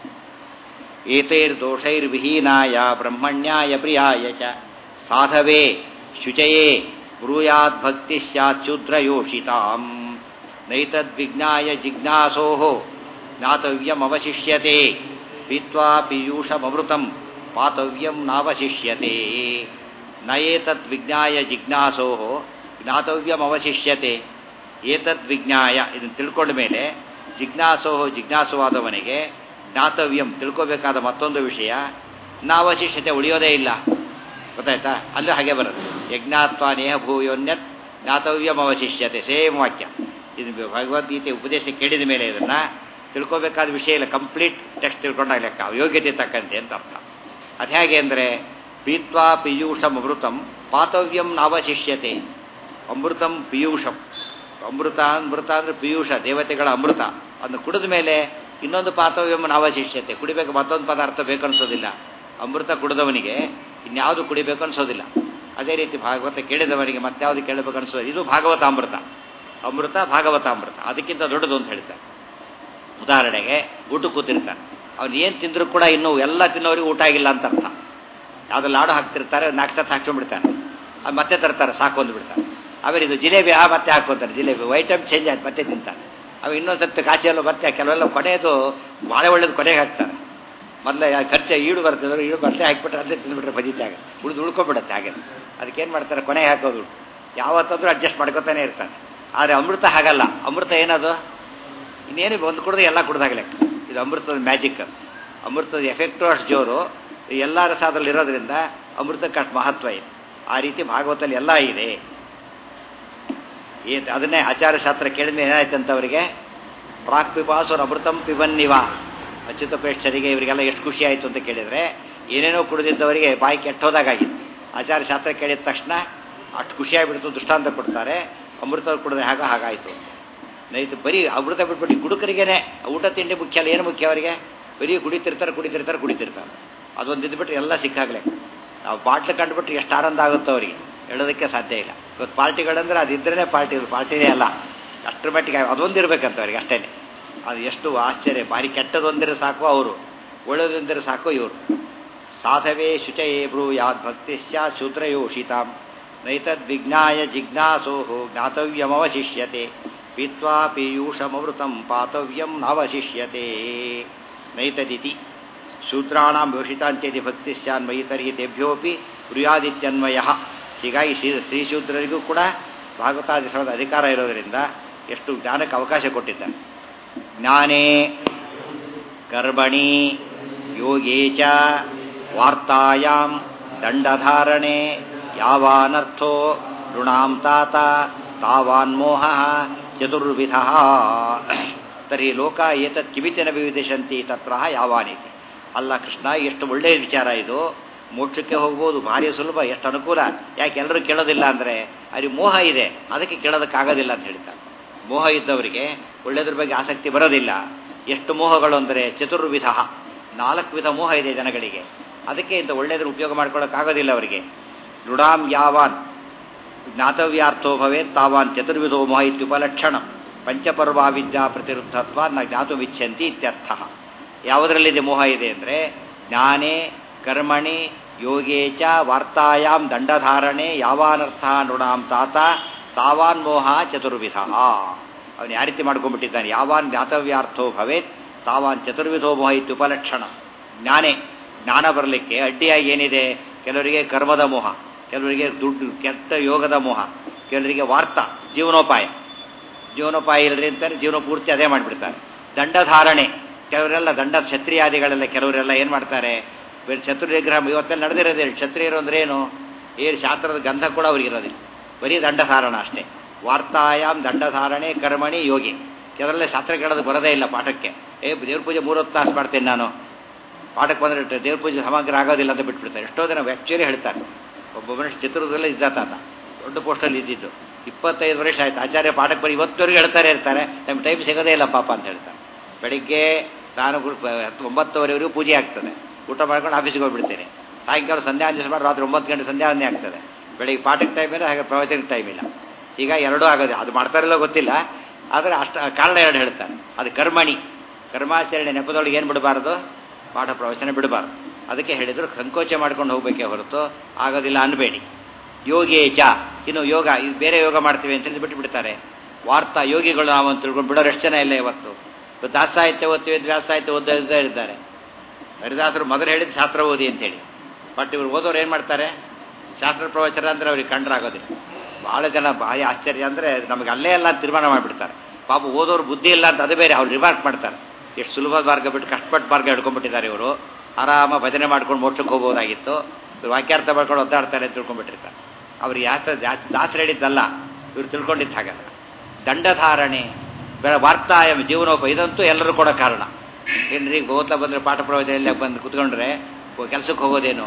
ಏತೈರ್ದೋಷೈರ್ವಿಹೀನಾಯ ಬ್ರಹ್ಮಣ್ಯಾಯ ಪ್ರಿಯಾಯ ಚ ಸಾಧವೇ ಶುಚಯೇ ಬ್ರೂಯಾತ್ ಭಕ್ತಿ ಸ್ಯಾಚ್ಯುದ್ರಯೋಷಿತಾಂ ನೈತದ್ವಿಜ್ಞಾಯ ಜಿಜ್ಞಾಸೋ ಜ್ಞಾತವ್ಯಮವಶಿಷ್ಯತೆ ಪೀತ್ವಾ ಪೀಯೂಷಮೃತಂ ಪಾತವ್ಯಂ ನಾವಶಿಷ್ಯತೆ ನ ಏತದ್ವಿಜ್ಞಾಯ ಜಿಜ್ಞಾಸೋ ಜ್ಞಾತವ್ಯಮವಶಿಷ್ಯತೆ ಏತದ್ವಿಜ್ಞಾಯ ಇದನ್ನು ತಿಳ್ಕೊಂಡ ಮೇಲೆ ಜಿಜ್ಞಾಸೋ ಜಿಜ್ಞಾಸುವಾದವನಿಗೆ ಜ್ಞಾತವ್ಯಂ ತಿಳ್ಕೋಬೇಕಾದ ಮತ್ತೊಂದು ವಿಷಯ ನಾವಶಿಷ್ಯತೆ ಉಳಿಯೋದೇ ಇಲ್ಲ ಗೊತ್ತಾಯ್ತಾ ಅಲ್ಲೂ ಹಾಗೆ ಬರುತ್ತೆ ಯಜ್ಞಾತ್ವ ನೇಹ ಭೂಯೋನ್ಯತ್ ಜ್ಞಾತವ್ಯಂ ಅವಶಿಷ್ಯತೆ ಸೇಮ್ ವಾಕ್ಯ ಇದು ಭಗವದ್ಗೀತೆ ಉಪದೇಶ ಕೇಳಿದ ಮೇಲೆ ಇದನ್ನ ತಿಳ್ಕೋಬೇಕಾದ ವಿಷಯ ಇಲ್ಲ ಕಂಪ್ಲೀಟ್ ಟೆಕ್ಸ್ಟ್ ತಿಳ್ಕೊಂಡಾಗ ಲೆಕ್ಕ ಯೋಗ್ಯತೆ ತಕ್ಕಂತೆ ಅಂತ ಅರ್ಥ ಅದು ಹೇಗೆ ಅಂದರೆ ಪೀತ್ವಾ ಪಿಯೂಷಂ ಅಮೃತಂ ಪಾತವ್ಯಂ ನಾವಶಿಷ್ಯತೆ ಅಮೃತಂ ಪಿಯೂಷಂ ಅಮೃತ ಅಮೃತ ಅಂದರೆ ಪಿಯೂಷ ದೇವತೆಗಳ ಅಮೃತ ಅದನ್ನು ಕುಡಿದ ಮೇಲೆ ಇನ್ನೊಂದು ಪಾತವ್ಯಂ ನಾವಶಿಷ್ಯತೆ ಕುಡಿಬೇಕು ಮತ್ತೊಂದು ಪದಾರ್ಥ ಬೇಕು ಅನ್ಸೋದಿಲ್ಲ ಅಮೃತ ಕುಡಿದವನಿಗೆ ಇನ್ಯಾವುದು ಕುಡಿಬೇಕು ಅನ್ಸೋದಿಲ್ಲ ಅದೇ ರೀತಿ ಭಾಗವತ ಕೇಳಿದವನಿಗೆ ಮತ್ಯಾವುದು ಕೇಳಬೇಕು ಅನ್ಸೋದು ಇದು ಭಾಗವತ ಅಮೃತ ಅಮೃತ ಭಾಗವತ ಅಮೃತ ಅದಕ್ಕಿಂತ ದೊಡ್ಡದು ಅಂತ ಹೇಳ್ತಾರೆ ಉದಾಹರಣೆಗೆ ಊಟ ಕೂತಿರ್ತಾನೆ ಅವ್ನು ಏನು ತಿಂದರೂ ಕೂಡ ಇನ್ನೂ ಎಲ್ಲ ತಿನ್ನೋರಿಗೆ ಊಟ ಆಗಿಲ್ಲ ಅಂತ ಅರ್ಥ ಯಾವುದೋ ಲಾಡು ಹಾಕ್ತಿರ್ತಾರೆ ನಾಲ್ಕು ಸತ್ತು ಹಾಕ್ಕೊಂಡ್ಬಿಡ್ತಾನೆ ಅದು ಮತ್ತೆ ತರ್ತಾರೆ ಸಾಕು ಅಂದ್ಬಿಡ್ತಾನೆ ಆಮೇಲೆ ಇದು ಜಿಲೇಬಿ ಆ ಮತ್ತೆ ಹಾಕ್ಕೊತಾರೆ ಜಿಲೇಬಿ ಐಟಮ್ ಚೇಂಜ್ ಆಯ್ತು ಮತ್ತೆ ತಿಂತಾನೆ ಅವ ಇನ್ನೊಂದು ಸತ್ತು ಕಾಶಿಯಲ್ಲೂ ಮತ್ತೆ ಕೆಲವೆಲ್ಲ ಕೊನೆಯದು ಭಾಳ ಒಳ್ಳೇದು ಕೊನೆಗೆ ಹಾಕ್ತಾರೆ ಮೊದಲೇ ಖರ್ಚು ಈಡು ಬರ್ತದೆ ಈಡು ಬರ್ತೇ ಹಾಕಿಬಿಟ್ರೆ ಅಲ್ಲೇ ತಿಂದ್ಬಿಟ್ರೆ ಬಜಿತಾಗ ಉಳಿದು ಉಳ್ಕೊಬಿಡುತ್ತೆ ಹಾಗೆ ಅದಕ್ಕೇನು ಮಾಡ್ತಾರೆ ಕೊನೆಗೆ ಹಾಕೋದು ಯಾವತ್ತಾದ್ರೂ ಅಡ್ಜಸ್ಟ್ ಮಾಡ್ಕೊತಾನೆ ಇರ್ತಾನೆ ಆದರೆ ಅಮೃತ ಹಾಗಲ್ಲ ಅಮೃತ ಏನದು ಇನ್ನೇನು ಒಂದು ಕುಡಿದ್ರೆ ಎಲ್ಲ ಕುಡ್ದಾಗ ಲೆಕ್ಕ ಇದು ಅಮೃತದ ಮ್ಯಾಜಿಕ್ ಅಮೃತದ ಎಫೆಕ್ಟು ಅಷ್ಟು ಜೋರು ಎಲ್ಲ ರಸ ಅದ್ರಲ್ಲಿ ಇರೋದ್ರಿಂದ ಅಮೃತಕ್ಕೆ ಅಷ್ಟು ಮಹತ್ವ ಇದೆ ಆ ರೀತಿ ಭಾಗವತಲ್ಲಿ ಎಲ್ಲ ಇದೆ ಏ- ಅದನ್ನೇ ಆಚಾರ್ಯಶಾಸ್ತ್ರ ಕೇಳಿದ್ರೆ ಏನಾಯ್ತಂತ ಅವರಿಗೆ ಪ್ರಾಕ್ ಪಿಪಾಸುರ ಅಮೃತಂ ಪಿಬನ್ನಿವ ಅಚ್ಯುತಪೇಕ್ಷರಿಗೆ ಇವರಿಗೆಲ್ಲ ಎಷ್ಟು ಖುಷಿ ಆಯಿತು ಅಂತ ಕೇಳಿದರೆ ಏನೇನೋ ಕುಡಿದಿದ್ದವರಿಗೆ ಬಾಯಿ ಕೆಟ್ಟೋದಾಗಿತ್ತು ಆಚಾರ್ಯಶಾಸ್ತ್ರ ಕೇಳಿದ ತಕ್ಷಣ ಅಷ್ಟು ಖುಷಿಯಾಗಿಬಿಡ್ತು ದೃಷ್ಟಾಂತ ಕೊಡ್ತಾರೆ ಅಮೃತ ಕುಡಿದ್ರೆ ಹಾಗ ಹಾಗಾಯಿತು ನೈತು ಬರೀ ಅಮೃತ ಬಿಟ್ಬಿಟ್ಟು ಕುಡುಕರಿಗೇನೆ ಊಟ ತಿಂಡಿ ಮುಖ್ಯ ಅಲ್ಲ ಏನು ಮುಖ್ಯ ಅವರಿಗೆ ಬರೀ ಕುಡಿತಿರ್ತಾರೆ ಕುಡಿತಿರ್ತಾರೆ ಕುಡಿತಿರ್ತಾರೆ ಅದೊಂದು ಇದ್ಬಿಟ್ರೆ ಎಲ್ಲ ಸಿಕ್ಕಾಗಲೇ ನಾವು ಬಾಟ್ಲು ಕಂಡುಬಿಟ್ರೆ ಎಷ್ಟು ಆನಂದ ಆಗುತ್ತೋ ಅವರಿಗೆ ಹೇಳೋದಕ್ಕೆ ಸಾಧ್ಯ ಇಲ್ಲ ಇವತ್ತು ಪಾರ್ಟಿಗಳಂದ್ರೆ ಅದಿದ್ರೇ ಪಾರ್ಟಿ ಪಾರ್ಟಿನೇ ಅಲ್ಲ ಅಷ್ಟರ ಮಟ್ಟಿಗೆ ಅದೊಂದು ಇರ್ಬೇಕಂತ ಅವ್ರಿಗೆ ಅಷ್ಟೇ ಅದು ಎಷ್ಟು ಆಶ್ಚರ್ಯ ಭಾರಿ ಕೆಟ್ಟದೊಂದಿರ ಸಾಕು ಅವರು ಒಳ್ಳೆದೊಂದಿರ ಸಾಕು ಇವರು ಸಾಧವೇ ಶುಚಯೇ ಬ್ರೂಯಾತ್ ಭಕ್ತಿಶ್ಚ ಶೂದ್ರಯೋಷಿತಾಂ ನೈತದ್ವಿಜ್ಞಾಯ ಜಿಜ್ಞಾಸೋ ಜ್ಞಾತವ್ಯಮವಶಿಷ್ಯತೆ ಪೀತ್ವಾ ಪೀಯೂಷಮೃತಂ ಪಾತವ್ಯಂ ನವಶಿಷ್ಯತೆ ನೈತದಿತಿ ಶೂದ್ರಾಣಾಂ ಯೋಷಿತಾಂಚೇತಿ ಭಕ್ತಿಶ್ಚಾನ್ಮಯಿ ತರ್ಹಿ ತೆಭ್ಯೋಪಿ ಬ್ರೂಯಾದಿತ್ಯನ್ವಯ ಹೀಗಾಗಿ ಶ್ರೀ ಶ್ರೀಶೂದ್ರರಿಗೂ ಕೂಡ ಭಾಗವತಾದಿಸದ ಅಧಿಕಾರ ಇರೋದರಿಂದ ಎಷ್ಟು ಜ್ಞಾನಕ್ಕೆ ಅವಕಾಶ ಕೊಟ್ಟಿದ್ದಾರೆ ಜ್ಞಾನೇ ಕರ್ಮಣಿ ಯೋಗೇ ಚ ವಾರ್ತಾಯಾಂ ದಂಡಧಾರಣೆ ಯಾವಾನರ್ಥೋ ಋಣಾಂ ತಾತ ತಾವಾನ್ಮೋಹ ಚತುರ್ವಿಧ ತರ್ಹಿ ಲೋಕ ಏತತ್ ಕಿಮಿತಿನ ವಿವಿಧಿಶಂತಿ ತತ್ರ ಯಾವಾನಿತಿ ಅಲ್ಲ ಕೃಷ್ಣ ಎಷ್ಟು ಒಳ್ಳೆಯ ವಿಚಾರ ಇದು ಮೋಕ್ಷಕ್ಕೆ ಹೋಗ್ಬೋದು ಭಾರಿ ಸುಲಭ ಎಷ್ಟು ಅನುಕೂಲ ಯಾಕೆ ಎಲ್ಲರೂ ಕೇಳೋದಿಲ್ಲ ಅಂದರೆ ಅಲ್ಲಿ ಮೋಹ ಇದೆ ಅದಕ್ಕೆ ಕೇಳೋದಕ್ಕಾಗೋದಿಲ್ಲ ಅಂತ ಹೇಳ್ತಾರೆ ಮೋಹ ಇದ್ದವರಿಗೆ ಒಳ್ಳೆಯದ್ರ ಬಗ್ಗೆ ಆಸಕ್ತಿ ಬರೋದಿಲ್ಲ ಎಷ್ಟು ಮೋಹಗಳು ಅಂದರೆ ಚತುರ್ವಿಧ ನಾಲ್ಕು ವಿಧ ಮೋಹ ಇದೆ ಜನಗಳಿಗೆ ಅದಕ್ಕೆ ಇಂಥ ಒಳ್ಳೆಯದ್ರ ಉಪಯೋಗ ಮಾಡ್ಕೊಳ್ಳೋಕ್ಕಾಗೋದಿಲ್ಲ ಅವರಿಗೆ ಋಣಾಂ ಯಾವಾನ್ ಜ್ಞಾತವ್ಯಾರ್ಥೋ ಭವೇತ್ ತಾವಾನ್ ಚತುರ್ವಿಧೋ ಮೋಹ ಇತ್ಯುಪಲಕ್ಷಣ ಪಂಚಪರ್ವ ವಿದ್ಯಾ ಪ್ರತಿರುದ್ಧತ್ವ ನ ಜ್ಞಾತುಮಿಚ್ಛಂತಿ ಇತ್ಯರ್ಥ ಯಾವುದರಲ್ಲಿದೆ ಮೋಹ ಇದೆ ಅಂದರೆ ಜ್ಞಾನೇ ಕರ್ಮಣಿ ಯೋಗೇ ಚ ವಾರ್ತಾಯಾಮ್ ದಂಡಧಾರಣೆ ಯಾವಾನರ್ಥ ನೃಣಾಂ ತಾತ ತಾವಾನ್ ಮೋಹ ಚತುರ್ವಿಧ ಅವನು ಯಾವ ರೀತಿ ಮಾಡ್ಕೊಂಡ್ಬಿಟ್ಟಿದ್ದಾನೆ ಯಾವಾನ್ ಜ್ಞಾತವ್ಯಾರ್ಥೋ ಭವೇತ್ ತಾವಾನ್ ಚತುರ್ವಿಧೋ ಮೋಹ ಇತ್ಯುಪಲಕ್ಷಣ ಜ್ಞಾನೇ ಜ್ಞಾನ ಬರಲಿಕ್ಕೆ ಅಡ್ಡಿಯಾಗಿ ಏನಿದೆ ಕೆಲವರಿಗೆ ಕರ್ಮದ ಮೋಹ ಕೆಲವರಿಗೆ ದುಡ್ಡು ಕೆಟ್ಟ ಯೋಗದ ಮೋಹ ಕೆಲವರಿಗೆ ವಾರ್ತಾ ಜೀವನೋಪಾಯ ಜೀವನೋಪಾಯ ಇಲ್ಲರಿ ಅಂತಾರೆ ಜೀವನ ಪೂರ್ತಿ ಅದೇ ಮಾಡಿಬಿಡ್ತಾರೆ ದಂಡಧಾರಣೆ ಕೆಲವರೆಲ್ಲ ದಂಡ ಕ್ಷತ್ರಿಯಾದಿಗಳೆಲ್ಲ ಕೆಲವರೆಲ್ಲ ಏನು ಮಾಡ್ತಾರೆ ಬೇರೆ ಶತ್ರು ನಿಗ್ರಹ ಇವತ್ತೆಲ್ಲ ನಡೆದಿರೋದೇ ಕ್ಷತ್ರಿಯರು ಅಂದ್ರೆ ಏನು ಏನು ಶಾಸ್ತ್ರದ ಗಂಧ ಕೂಡ ಅವ್ರಿಗಿರೋದಿಲ್ಲ ಬರೀ ದಂಡಧಾರಣ ಅಷ್ಟೇ ವಾರ್ತಾಯಾಮ್ ದಂಡಧಾರಣೆ ಕರ್ಮಣಿ ಯೋಗಿ ಕೆಲವರೆಲ್ಲ ಶಾಸ್ತ್ರ ಕೇಳೋದು ಬರೋದೇ ಇಲ್ಲ ಪಾಠಕ್ಕೆ ಏ ದೇವ್ರ ಪೂಜೆ ಮೂರೊತ್ತು ತಾಸು ಮಾಡ್ತೇನೆ ನಾನು ಪಾಠಕ್ಕೆ ಬಂದರೆ ದೇವ್ರ ಪೂಜೆ ಸಮಗ್ರ ಆಗೋದಿಲ್ಲ ಅಂತ ಬಿಟ್ಬಿಡ್ತಾರೆ ಎಷ್ಟೋ ಜನ ಆ್ಯಕ್ಚುಲಿ ಹೇಳ್ತಾರೆ ಒಬ್ಬ ಮನುಷ್ಯ ಚಿತ್ರದುರ್ಗದಲ್ಲೇ ಇದ್ದ ತಾತ ದೊಡ್ಡ ಪೋಸ್ಟಲ್ಲಿ ಇದ್ದಿದ್ದು ಇಪ್ಪತ್ತೈದು ವರ್ಷ ಆಯ್ತು ಆಚಾರ್ಯ ಪಾಠಕ್ಕೆ ಬರೀ ಇವತ್ತುವರೆಗೆ ಹೇಳ್ತಾರೆ ಇರ್ತಾರೆ ನಮ್ಗೆ ಟೈಮ್ ಸಿಗೋದೇ ಇಲ್ಲ ಪಾಪ ಅಂತ ಹೇಳ್ತಾರೆ ಬೆಳಿಗ್ಗೆ ನಾನು ಗ್ರೂಪ್ ಹತ್ತು ಒಂಬತ್ತುವರೆವರೆಗೂ ಪೂಜೆ ಆಗ್ತದೆ ಊಟ ಮಾಡ್ಕೊಂಡು ಆಫೀಸಿಗೆ ಹೋಗ್ಬಿಡ್ತೇನೆ ಸಾಯಂಕಾಲ ಸಂಧ್ಯಾ ದಿವಸ ಮಾಡಿ ರಾತ್ರಿ ಒಂಬತ್ತು ಗಂಟೆ ಸಂಧ್ಯಾ ವಂದನೆ ಆಗ್ತದೆ ಬೆಳಿಗ್ಗೆ ಪಾಠಕ್ಕೆ ಟೈಮ್ ಇಲ್ಲ ಹಾಗೆ ಪ್ರವಚನಕ್ಕೆ ಟೈಮ್ ಇಲ್ಲ ಈಗ ಎರಡೂ ಆಗೋದು ಅದು ಮಾಡ್ತಾರಿಲ್ಲ ಗೊತ್ತಿಲ್ಲ ಆದರೆ ಅಷ್ಟು ಕಾರಣ ಎರಡು ಹೇಳ್ತಾರೆ ಅದು ಕರ್ಮಣಿ ಕರ್ಮಾಚರಣೆ ನೆಪದೊಳಗೆ ಏನು ಬಿಡಬಾರ್ದು ಪಾಠ ಪ್ರವಚನ ಬಿಡಬಾರ್ದು ಅದಕ್ಕೆ ಹೇಳಿದ್ರು ಸಂಕೋಚ ಮಾಡ್ಕೊಂಡು ಹೋಗ್ಬೇಕೇ ಹೊರತು ಆಗೋದಿಲ್ಲ ಅನ್ಬೇಡಿ ಯೋಗೇ ಚ ಇನ್ನು ಯೋಗ ಇದು ಬೇರೆ ಯೋಗ ಮಾಡ್ತೀವಿ ಅಂತ ಹೇಳಿ ಬಿಟ್ಟು ಬಿಡ್ತಾರೆ ವಾರ್ತಾ ಯೋಗಿಗಳು ನಾವು ಅಂತ ತಿಳ್ಕೊಂಡು ಬಿಡೋರು ಎಷ್ಟು ಜನ ಇಲ್ಲ ಇವತ್ತು ಇವತ್ತು ದಾಸ ಸಾಹಿತ್ಯ ಓದ್ತೀವಿ ಅಂತ ವ್ಯಾಸ ಸಾಹಿತ್ಯ ಓದ್ತಾ ಇದ್ದಾರೆ ಹರಿದಾಸರು ಮೊದಲು ಹೇಳಿದ ಶಾಸ್ತ್ರ ಓದಿ ಅಂತೇಳಿ ಬಟ್ ಇವ್ರು ಓದೋರು ಏನು ಮಾಡ್ತಾರೆ ಶಾಸ್ತ್ರ ಪ್ರವಚನ ಅಂದರೆ ಅವ್ರಿಗೆ ಕಂಡ್ರಾಗೋದಿಲ್ಲ ಭಾಳ ಜನ ಭಾರಿ ಆಶ್ಚರ್ಯ ಅಂದರೆ ನಮಗೆ ಅಲ್ಲೇ ಎಲ್ಲ ತೀರ್ಮಾನ ಮಾಡಿಬಿಡ್ತಾರೆ ಪಾಪ ಓದೋರು ಬುದ್ಧಿ ಇಲ್ಲ ಅಂತ ಅದು ಬೇರೆ ಅವ್ರು ರಿಮಾರ್ಕ್ ಮಾಡ್ತಾರೆ ಎಷ್ಟು ಸುಲಭ ಮಾರ್ಗ ಬಿಟ್ಟು ಕಷ್ಟಪಟ್ಟು ಮಾರ್ಗ ಹಿಡ್ಕೊಂಡ್ಬಿಟ್ಟಿದ್ದಾರೆ ಇವರು ಆರಾಮ ಭಜನೆ ಮಾಡ್ಕೊಂಡು ಮೋಕ್ಷಕ್ಕೆ ಹೋಗ್ಬೋದಾಗಿತ್ತು ಇವ್ರು ವಾಕ್ಯಾರ್ಥ ಮಾಡ್ಕೊಂಡು ಒದ್ದಾಡ್ತಾರೆ ಅಂತ ತಿಳ್ಕೊಂಡ್ಬಿಟ್ಟಿರ್ತಾರೆ ಅವ್ರು ಯಾಸ್ತ್ರ ದಾಸರು ಹೇಳಿದ್ದಲ್ಲ ಇವ್ರು ತಿಳ್ಕೊಂಡಿದ್ದ ಹಾಗಲ್ಲ ದಂಡಧಾರಣೆ ಬೇರೆ ವಾರ್ತಾಯಂ ಜೀವನೋಪ ಇದಂತೂ ಎಲ್ಲರೂ ಕೊಡೋ ಕಾರಣ ಏನ್ರಿ ಓದ್ತಾ ಬಂದರೆ ಪಾಠ ಪ್ರವಚನ ಬಂದು ಕುತ್ಕೊಂಡ್ರೆ ಕೆಲಸಕ್ಕೆ ಹೋಗೋದೇನು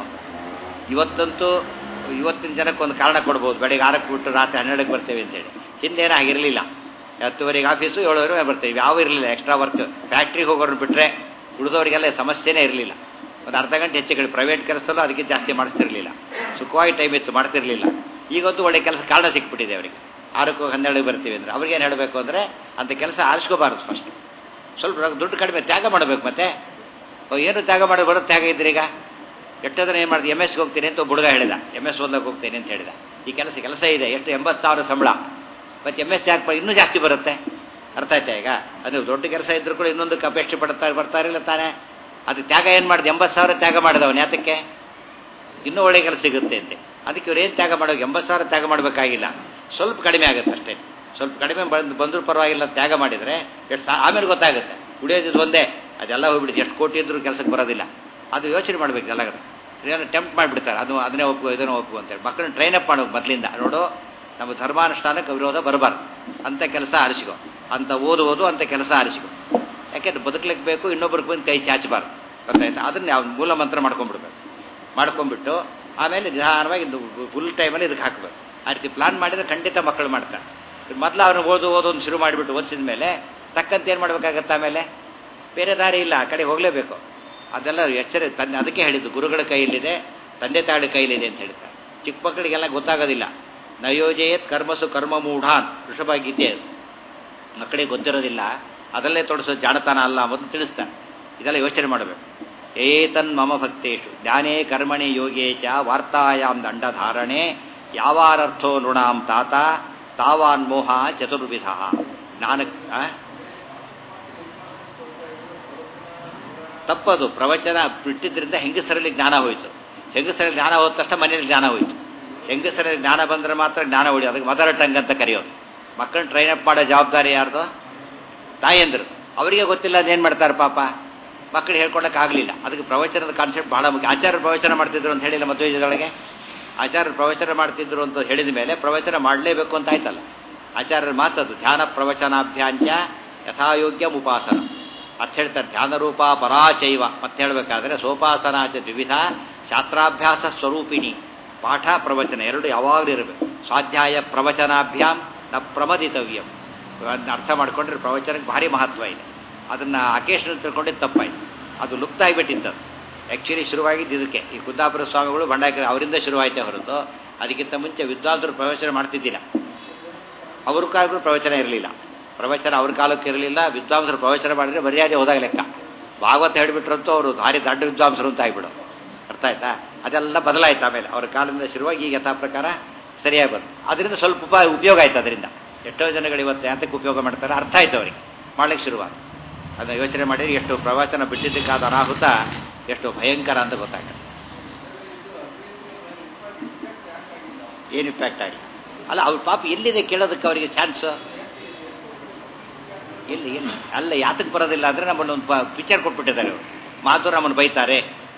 ಇವತ್ತಂತೂ ಇವತ್ತಿನ ಜನಕ್ಕೆ ಒಂದು ಕಾರಣ ಕೊಡ್ಬೋದು ಬೆಳಗ್ಗೆ ಆರಕ್ಕೆ ಬಿಟ್ಟು ರಾತ್ರಿ ಹನ್ನೆರಡಕ್ಕೆ ಬರ್ತೇವೆ ಅಂತೇಳಿ ಹಿಂದೇನೂ ಆಗಿರಲಿಲ್ಲ ಹತ್ತುವರೆಗೆ ಆಫೀಸು ಏಳುವರೆಗೆ ಬರ್ತೇವೆ ಯಾವ ಇರಲಿಲ್ಲ ಎಕ್ಸ್ಟ್ರಾ ವರ್ಕ್ ಫ್ಯಾಕ್ಟ್ರಿಗೆ ಹೋಗೋರು ಬಿಟ್ಟರೆ ಉಳಿದವರಿಗೆಲ್ಲ ಸಮಸ್ಯೆನೇ ಇರಲಿಲ್ಲ ಒಂದು ಅರ್ಧ ಗಂಟೆ ಹೆಚ್ಚು ಕಡೆ ಪ್ರೈವೇಟ್ ಕೆಲಸದಲ್ಲೂ ಅದಕ್ಕೆ ಜಾಸ್ತಿ ಮಾಡಿಸ್ತಿರ್ಲಿಲ್ಲ ಸುಖವಾಗಿ ಟೈಮ್ ಇತ್ತು ಮಾಡ್ತಿರ್ಲಿಲ್ಲ ಈಗಂತೂ ಒಳ್ಳೆ ಕೆಲಸ ಕಾರಣ ಸಿಕ್ಬಿಟ್ಟಿದೆ ಅವರಿಗೆ ಆರಕ್ಕೂ ಹನ್ನೆರಡಿಗೆ ಬರ್ತೀವಿ ಅಂದರೆ ಅವ್ರಿಗೇನು ಹೇಳಬೇಕು ಅಂದರೆ ಅಂಥ ಕೆಲಸ ಆರಿಸ್ಕೋಬಾರ್ದು ಫಸ್ಟ್ ಸ್ವಲ್ಪ ದುಡ್ಡು ಕಡಿಮೆ ತ್ಯಾಗ ಮಾಡಬೇಕು ಮತ್ತೆ ಏನು ತ್ಯಾಗ ಮಾಡಿ ಬರೋ ತ್ಯಾಗ ಇದ್ರೀಗ ಎಷ್ಟೋದನ್ನ ಏನು ಮಾಡಿದೆ ಎಮ್ ಎಸ್ಗೆ ಹೋಗ್ತೀನಿ ಅಂತ ಒಬ್ಬ ಹುಡುಗ ಹೇಳಿದ ಎಮ್ ಎಸ್ ಓದಕ್ಕೆ ಹೋಗ್ತೇನೆ ಅಂತ ಹೇಳಿದ ಈ ಕೆಲಸ ಕೆಲಸ ಇದೆ ಎಷ್ಟು ಎಂಬತ್ತು ಸಾವಿರ ಸಂಬಳ ಮತ್ತು ಎಮ್ ಎಸ್ ಯಾಕೆ ಇನ್ನೂ ಜಾಸ್ತಿ ಬರುತ್ತೆ ಅರ್ಥ ಆಯ್ತಾ ಈಗ ಅದು ದೊಡ್ಡ ಕೆಲಸ ಇದ್ರೂ ಕೂಡ ಇನ್ನೊಂದಕ್ಕೆ ಅಪೇಕ್ಷೆ ಪಡ್ತಾರೆ ಬರ್ತಾರಿಲ್ಲ ತಾನೇ ಅದು ತ್ಯಾಗ ಏನು ಮಾಡಿದೆ ಎಂಬತ್ತು ಸಾವಿರ ತ್ಯಾಗ ಮಾಡಿದವನು ಯಾತಕ್ಕೆ ಇನ್ನೂ ಒಳ್ಳೆ ಕೆಲಸ ಸಿಗುತ್ತೆ ಅಂತೆ ಅದಕ್ಕೆ ಇವ್ರು ಏನು ತ್ಯಾಗ ಮಾಡೋ ಎಂಬತ್ತು ಸಾವಿರ ತ್ಯಾಗ ಮಾಡಬೇಕಾಗಿಲ್ಲ ಸ್ವಲ್ಪ ಕಡಿಮೆ ಆಗುತ್ತೆ ಅಷ್ಟೇ ಸ್ವಲ್ಪ ಕಡಿಮೆ ಬಂದು ಬಂದರೂ ಪರವಾಗಿಲ್ಲ ತ್ಯಾಗ ಮಾಡಿದರೆ ಎಷ್ಟು ಸಾ ಆಮೇಲೆ ಗೊತ್ತಾಗುತ್ತೆ ಉಳಿಯೋದು ಒಂದೇ ಅದೆಲ್ಲ ಹೋಗ್ಬಿಡುತ್ತೆ ಎಷ್ಟು ಕೋಟಿ ಇದ್ರೂ ಕೆಲಸಕ್ಕೆ ಬರೋದಿಲ್ಲ ಅದು ಯೋಚನೆ ಮಾಡ್ಬೇಕು ಎಲ್ಲ ಏನೋ ಟೆಂಪ್ಟ್ ಮಾಡಿಬಿಡ್ತಾರೆ ಅದು ಅದನ್ನೇ ಒಪ್ಪು ಇದನ್ನು ಒಪ್ಪು ಅಂತೇಳಿ ಮಕ್ಕಳನ್ನ ಟ್ರೈನ್ ಅಪ್ ಮಾಡೋದು ಮೊದಲಿಂದ ನೋಡು ನಮ್ಮ ಧರ್ಮಾನುಷ್ಠಾನಕ್ಕೆ ವಿರೋಧ ಬರಬಾರ್ದು ಅಂಥ ಕೆಲಸ ಆರಿಸಿಕೊ ಅಂತ ಓದು ಓದು ಅಂಥ ಕೆಲಸ ಆರಿಸಿಕೊ ಯಾಕೆಂದ್ರೆ ಬದುಕಲಿಕ್ಕೆ ಬೇಕು ಇನ್ನೊಬ್ರಿಗೆ ಬಂದು ಕೈ ಚಾಚಬಾರ್ದು ಗೊತ್ತಾಯ್ತಾ ಅದನ್ನ ನಾವು ಮೂಲ ಮಂತ್ರ ಮಾಡ್ಕೊಂಡ್ಬಿಡ್ಬೇಕು ಮಾಡ್ಕೊಂಡ್ಬಿಟ್ಟು ಆಮೇಲೆ ನಿಧಾನವಾಗಿ ಫುಲ್ ಟೈಮಲ್ಲಿ ಇದಕ್ಕೆ ಹಾಕಬೇಕು ಆ ರೀತಿ ಪ್ಲಾನ್ ಮಾಡಿದ್ರೆ ಖಂಡಿತ ಮಕ್ಕಳು ಮಾಡ್ತಾರೆ ಮೊದಲು ಅವ್ರನ್ನ ಓದು ಓದು ಒಂದು ಶುರು ಮಾಡಿಬಿಟ್ಟು ಓದಿಸಿದ ಮೇಲೆ ತಕ್ಕಂತ ಏನು ಮಾಡಬೇಕಾಗತ್ತೆ ಆಮೇಲೆ ಬೇರೆ ದಾರಿ ಇಲ್ಲ ಆ ಕಡೆ ಹೋಗಲೇಬೇಕು ಅದೆಲ್ಲ ಎಚ್ಚರ ತಂದೆ ಅದಕ್ಕೆ ಹೇಳಿದ್ದು ಗುರುಗಳ ಕೈಯಲ್ಲಿದೆ ತಂದೆ ತಾಯಿ ಕೈಯಲ್ಲಿದೆ ಅಂತ ಹೇಳ್ತಾರೆ ಚಿಕ್ಕ ಮಕ್ಕಳಿಗೆಲ್ಲ ಗೊತ್ತಾಗೋದಿಲ್ಲ ನಯೋಜಯತ್ ಕರ್ಮಸು ಕರ್ಮ ಮೂಢಾನ್ ವೃಷಭ ಗೀತೆ ಅದು ಮಕ್ಕಳಿಗೆ ಗೊತ್ತಿರೋದಿಲ್ಲ ಅದರಲ್ಲೇ ತೊಡಸೋ ಜಾಣತನ ಅಲ್ಲ ಮೊದಲು ತಿಳಿಸ್ತಾನೆ ಇದೆಲ್ಲ ಯೋಚನೆ ಮಾಡಬೇಕು ಏತನ್ ಮಮ ಭಕ್ತೇಶು ಜ್ಞಾನೇ ಕರ್ಮಣಿ ಯೋಗೇ ಚ ವಾರ್ತಾಯಾಮ್ ದಂಡಧಾರಣೆ ಯಾವಾರರ್ಥೋ ನೃಣಾಂ ತಾತ ತಾವಾನ್ ಮೋಹ ಚತುರ್ವಿಧ ಜ್ಞಾನ ತಪ್ಪದು ಪ್ರವಚನ ಬಿಟ್ಟಿದ್ರಿಂದ ಹೆಂಗಸರಲ್ಲಿ ಜ್ಞಾನ ಹೋಯಿತು ಹೆಂಗಸರಲ್ಲಿ ಜ್ಞಾನ ಹೋದ ತಕ್ಷಣ ಮನೆಯಲ್ಲಿ ಜ್ಞಾನ ಹೋಯಿತು ಹೆಂಗಸರಲ್ಲಿ ಜ್ಞಾನ ಬಂದರೆ ಮಾತ್ರ ಜ್ಞಾನ ಉಳಿ ಅದಕ್ಕೆ ಮದರ್ ಟಂಗ್ ಅಂತ ಕರೆಯೋದು ಮಕ್ಕಳನ್ನ ಟ್ರೈನ್ ಅಪ್ ಮಾಡೋ ಜವಾಬ್ದಾರಿ ಯಾರ್ದು ತಾಯಂದ್ರು ಅವರಿಗೆ ಗೊತ್ತಿಲ್ಲ ಅದೇನು ಮಾಡ್ತಾರೆ ಪಾಪ ಮಕ್ಕಳು ಹೇಳ್ಕೊಳಕ್ಕೆ ಆಗಲಿಲ್ಲ ಅದಕ್ಕೆ ಪ್ರವಚನದ ಕಾನ್ಸೆಪ್ಟ್ ಬಹಳ ಮುಖ್ಯ ಆಚಾರ್ಯ ಪ್ರವಚನ ಮಾಡ್ತಿದ್ರು ಅಂತ ಹೇಳಿಲ್ಲ ಮದುವೆದೊಳಗೆ ಆಚಾರ್ಯರು ಪ್ರವಚನ ಮಾಡ್ತಿದ್ರು ಅಂತ ಹೇಳಿದ ಮೇಲೆ ಪ್ರವಚನ ಮಾಡಲೇಬೇಕು ಅಂತ ಆಯ್ತಲ್ಲ ಆಚಾರ್ಯರ ಮಾತದು ಧ್ಯಾನ ಪ್ರವಚನಾಭ್ಯಾಂಚ ಯಥಾಯೋಗ್ಯ ಉಪಾಸನ ಅರ್ಥ ಹೇಳ್ತಾರೆ ಧ್ಯಾನರೂಪ ಪರಾಚೈವ ಮತ್ತೆ ಹೇಳಬೇಕಾದ್ರೆ ಸೋಪಾಸನಾಚ ದ್ವಿವಿಧ ಶಾಸ್ತ್ರಾಭ್ಯಾಸ ಸ್ವರೂಪಿಣಿ ಪಾಠ ಪ್ರವಚನ ಎರಡು ಯಾವಾಗಲೂ ಇರಬೇಕು ಸ್ವಾಧ್ಯಾಯ ಪ್ರವಚನಾಭ್ಯಾಂ ನ ಪ್ರಮದಿತವ್ಯಂ ಅದನ್ನ ಅರ್ಥ ಮಾಡ್ಕೊಂಡ್ರೆ ಪ್ರವಚನಕ್ಕೆ ಭಾರಿ ಮಹತ್ವ ಇದೆ ಅದನ್ನು ಅಕೇಶನ್ ತಿಳ್ಕೊಂಡಿದ್ದು ತಪ್ಪಾಯ್ತು ಅದು ಲುಪ್ತ ಆಗಿಬಿಟ್ಟಿತ್ತು ಆ್ಯಕ್ಚುಲಿ ಶುರುವಾಗಿದ್ದು ಇದಕ್ಕೆ ಈ ಕುದ್ದಾಪುರ ಸ್ವಾಮಿಗಳು ಬಂಡಾಯ ಅವರಿಂದ ಶುರುವಾಯಿತೇ ಹೊರತು ಅದಕ್ಕಿಂತ ಮುಂಚೆ ವಿದ್ವಾಂಸರು ಪ್ರವಚನ ಮಾಡ್ತಿದ್ದಿಲ್ಲ ಅವ್ರ ಕಾಲಕ್ಕೂ ಪ್ರವಚನ ಇರಲಿಲ್ಲ ಪ್ರವಚನ ಅವ್ರ ಕಾಲಕ್ಕೆ ಇರಲಿಲ್ಲ ವಿದ್ವಾಂಸರು ಪ್ರವಚನ ಮಾಡಿದ್ರೆ ಮರ್ಯಾದೆ ಹೋದಾಗ ಲೆಕ್ಕ ಭಾಗವತ ಹೇಳಿಬಿಟ್ರಂತೂ ಅವರು ಭಾರಿ ದೊಡ್ಡ ವಿದ್ವಾಂಸರು ಅಂತ ಆಗಿಬಿಡು ಅರ್ಥ ಆಯ್ತಾ ಅದೆಲ್ಲ ಬದಲಾಯ್ತು ಆಮೇಲೆ ಅವ್ರ ಕಾಲದಿಂದ ಶುರುವಾಗಿ ಈಗ ಯಥಾ ಪ್ರಕಾರ ಸರಿಯಾಗಿ ಬಂತು ಅದರಿಂದ ಸ್ವಲ್ಪ ಉಪ ಉಪಯೋಗ ಆಯ್ತು ಅದರಿಂದ ಎಷ್ಟೋ ಜನಗಳು ಇವತ್ತು ಯಾತಕ್ಕೆ ಉಪಯೋಗ ಮಾಡ್ತಾರೆ ಅರ್ಥ ಆಯ್ತು ಅವರಿಗೆ ಮಾಡ್ಲಿಕ್ಕೆ ಶುರುವಾದ ಅದನ್ನ ಯೋಚನೆ ಮಾಡಿದ್ರೆ ಎಷ್ಟು ಪ್ರವಚನ ಬಿಟ್ಟಿದ್ದಕ್ಕಾದ ಅನಾಹುತ ಎಷ್ಟು ಭಯಂಕರ ಅಂತ ಗೊತ್ತಾಗುತ್ತೆ ಏನು ಇಂಪ್ಯಾಕ್ಟ್ ಆಗಿ ಅಲ್ಲ ಅವ್ರ ಪಾಪ ಎಲ್ಲಿದೆ ಕೇಳೋದಕ್ಕೆ ಅವರಿಗೆ ಚಾನ್ಸ್ ಎಲ್ಲಿ ಎಲ್ಲಿ ಅಲ್ಲ ಯಾತಕ್ಕೆ ಬರೋದಿಲ್ಲ ಅಂದರೆ ನಮ್ಮನ್ನು ಒಂದು ಪಿಕ್ಚರ್ ಕೊಟ್ಬಿಟ್ಟಿದ್ದಾರೆ ಅವರು ಮಾತು ನಮ್ಮನ್ನು ಬೈತಾರೆ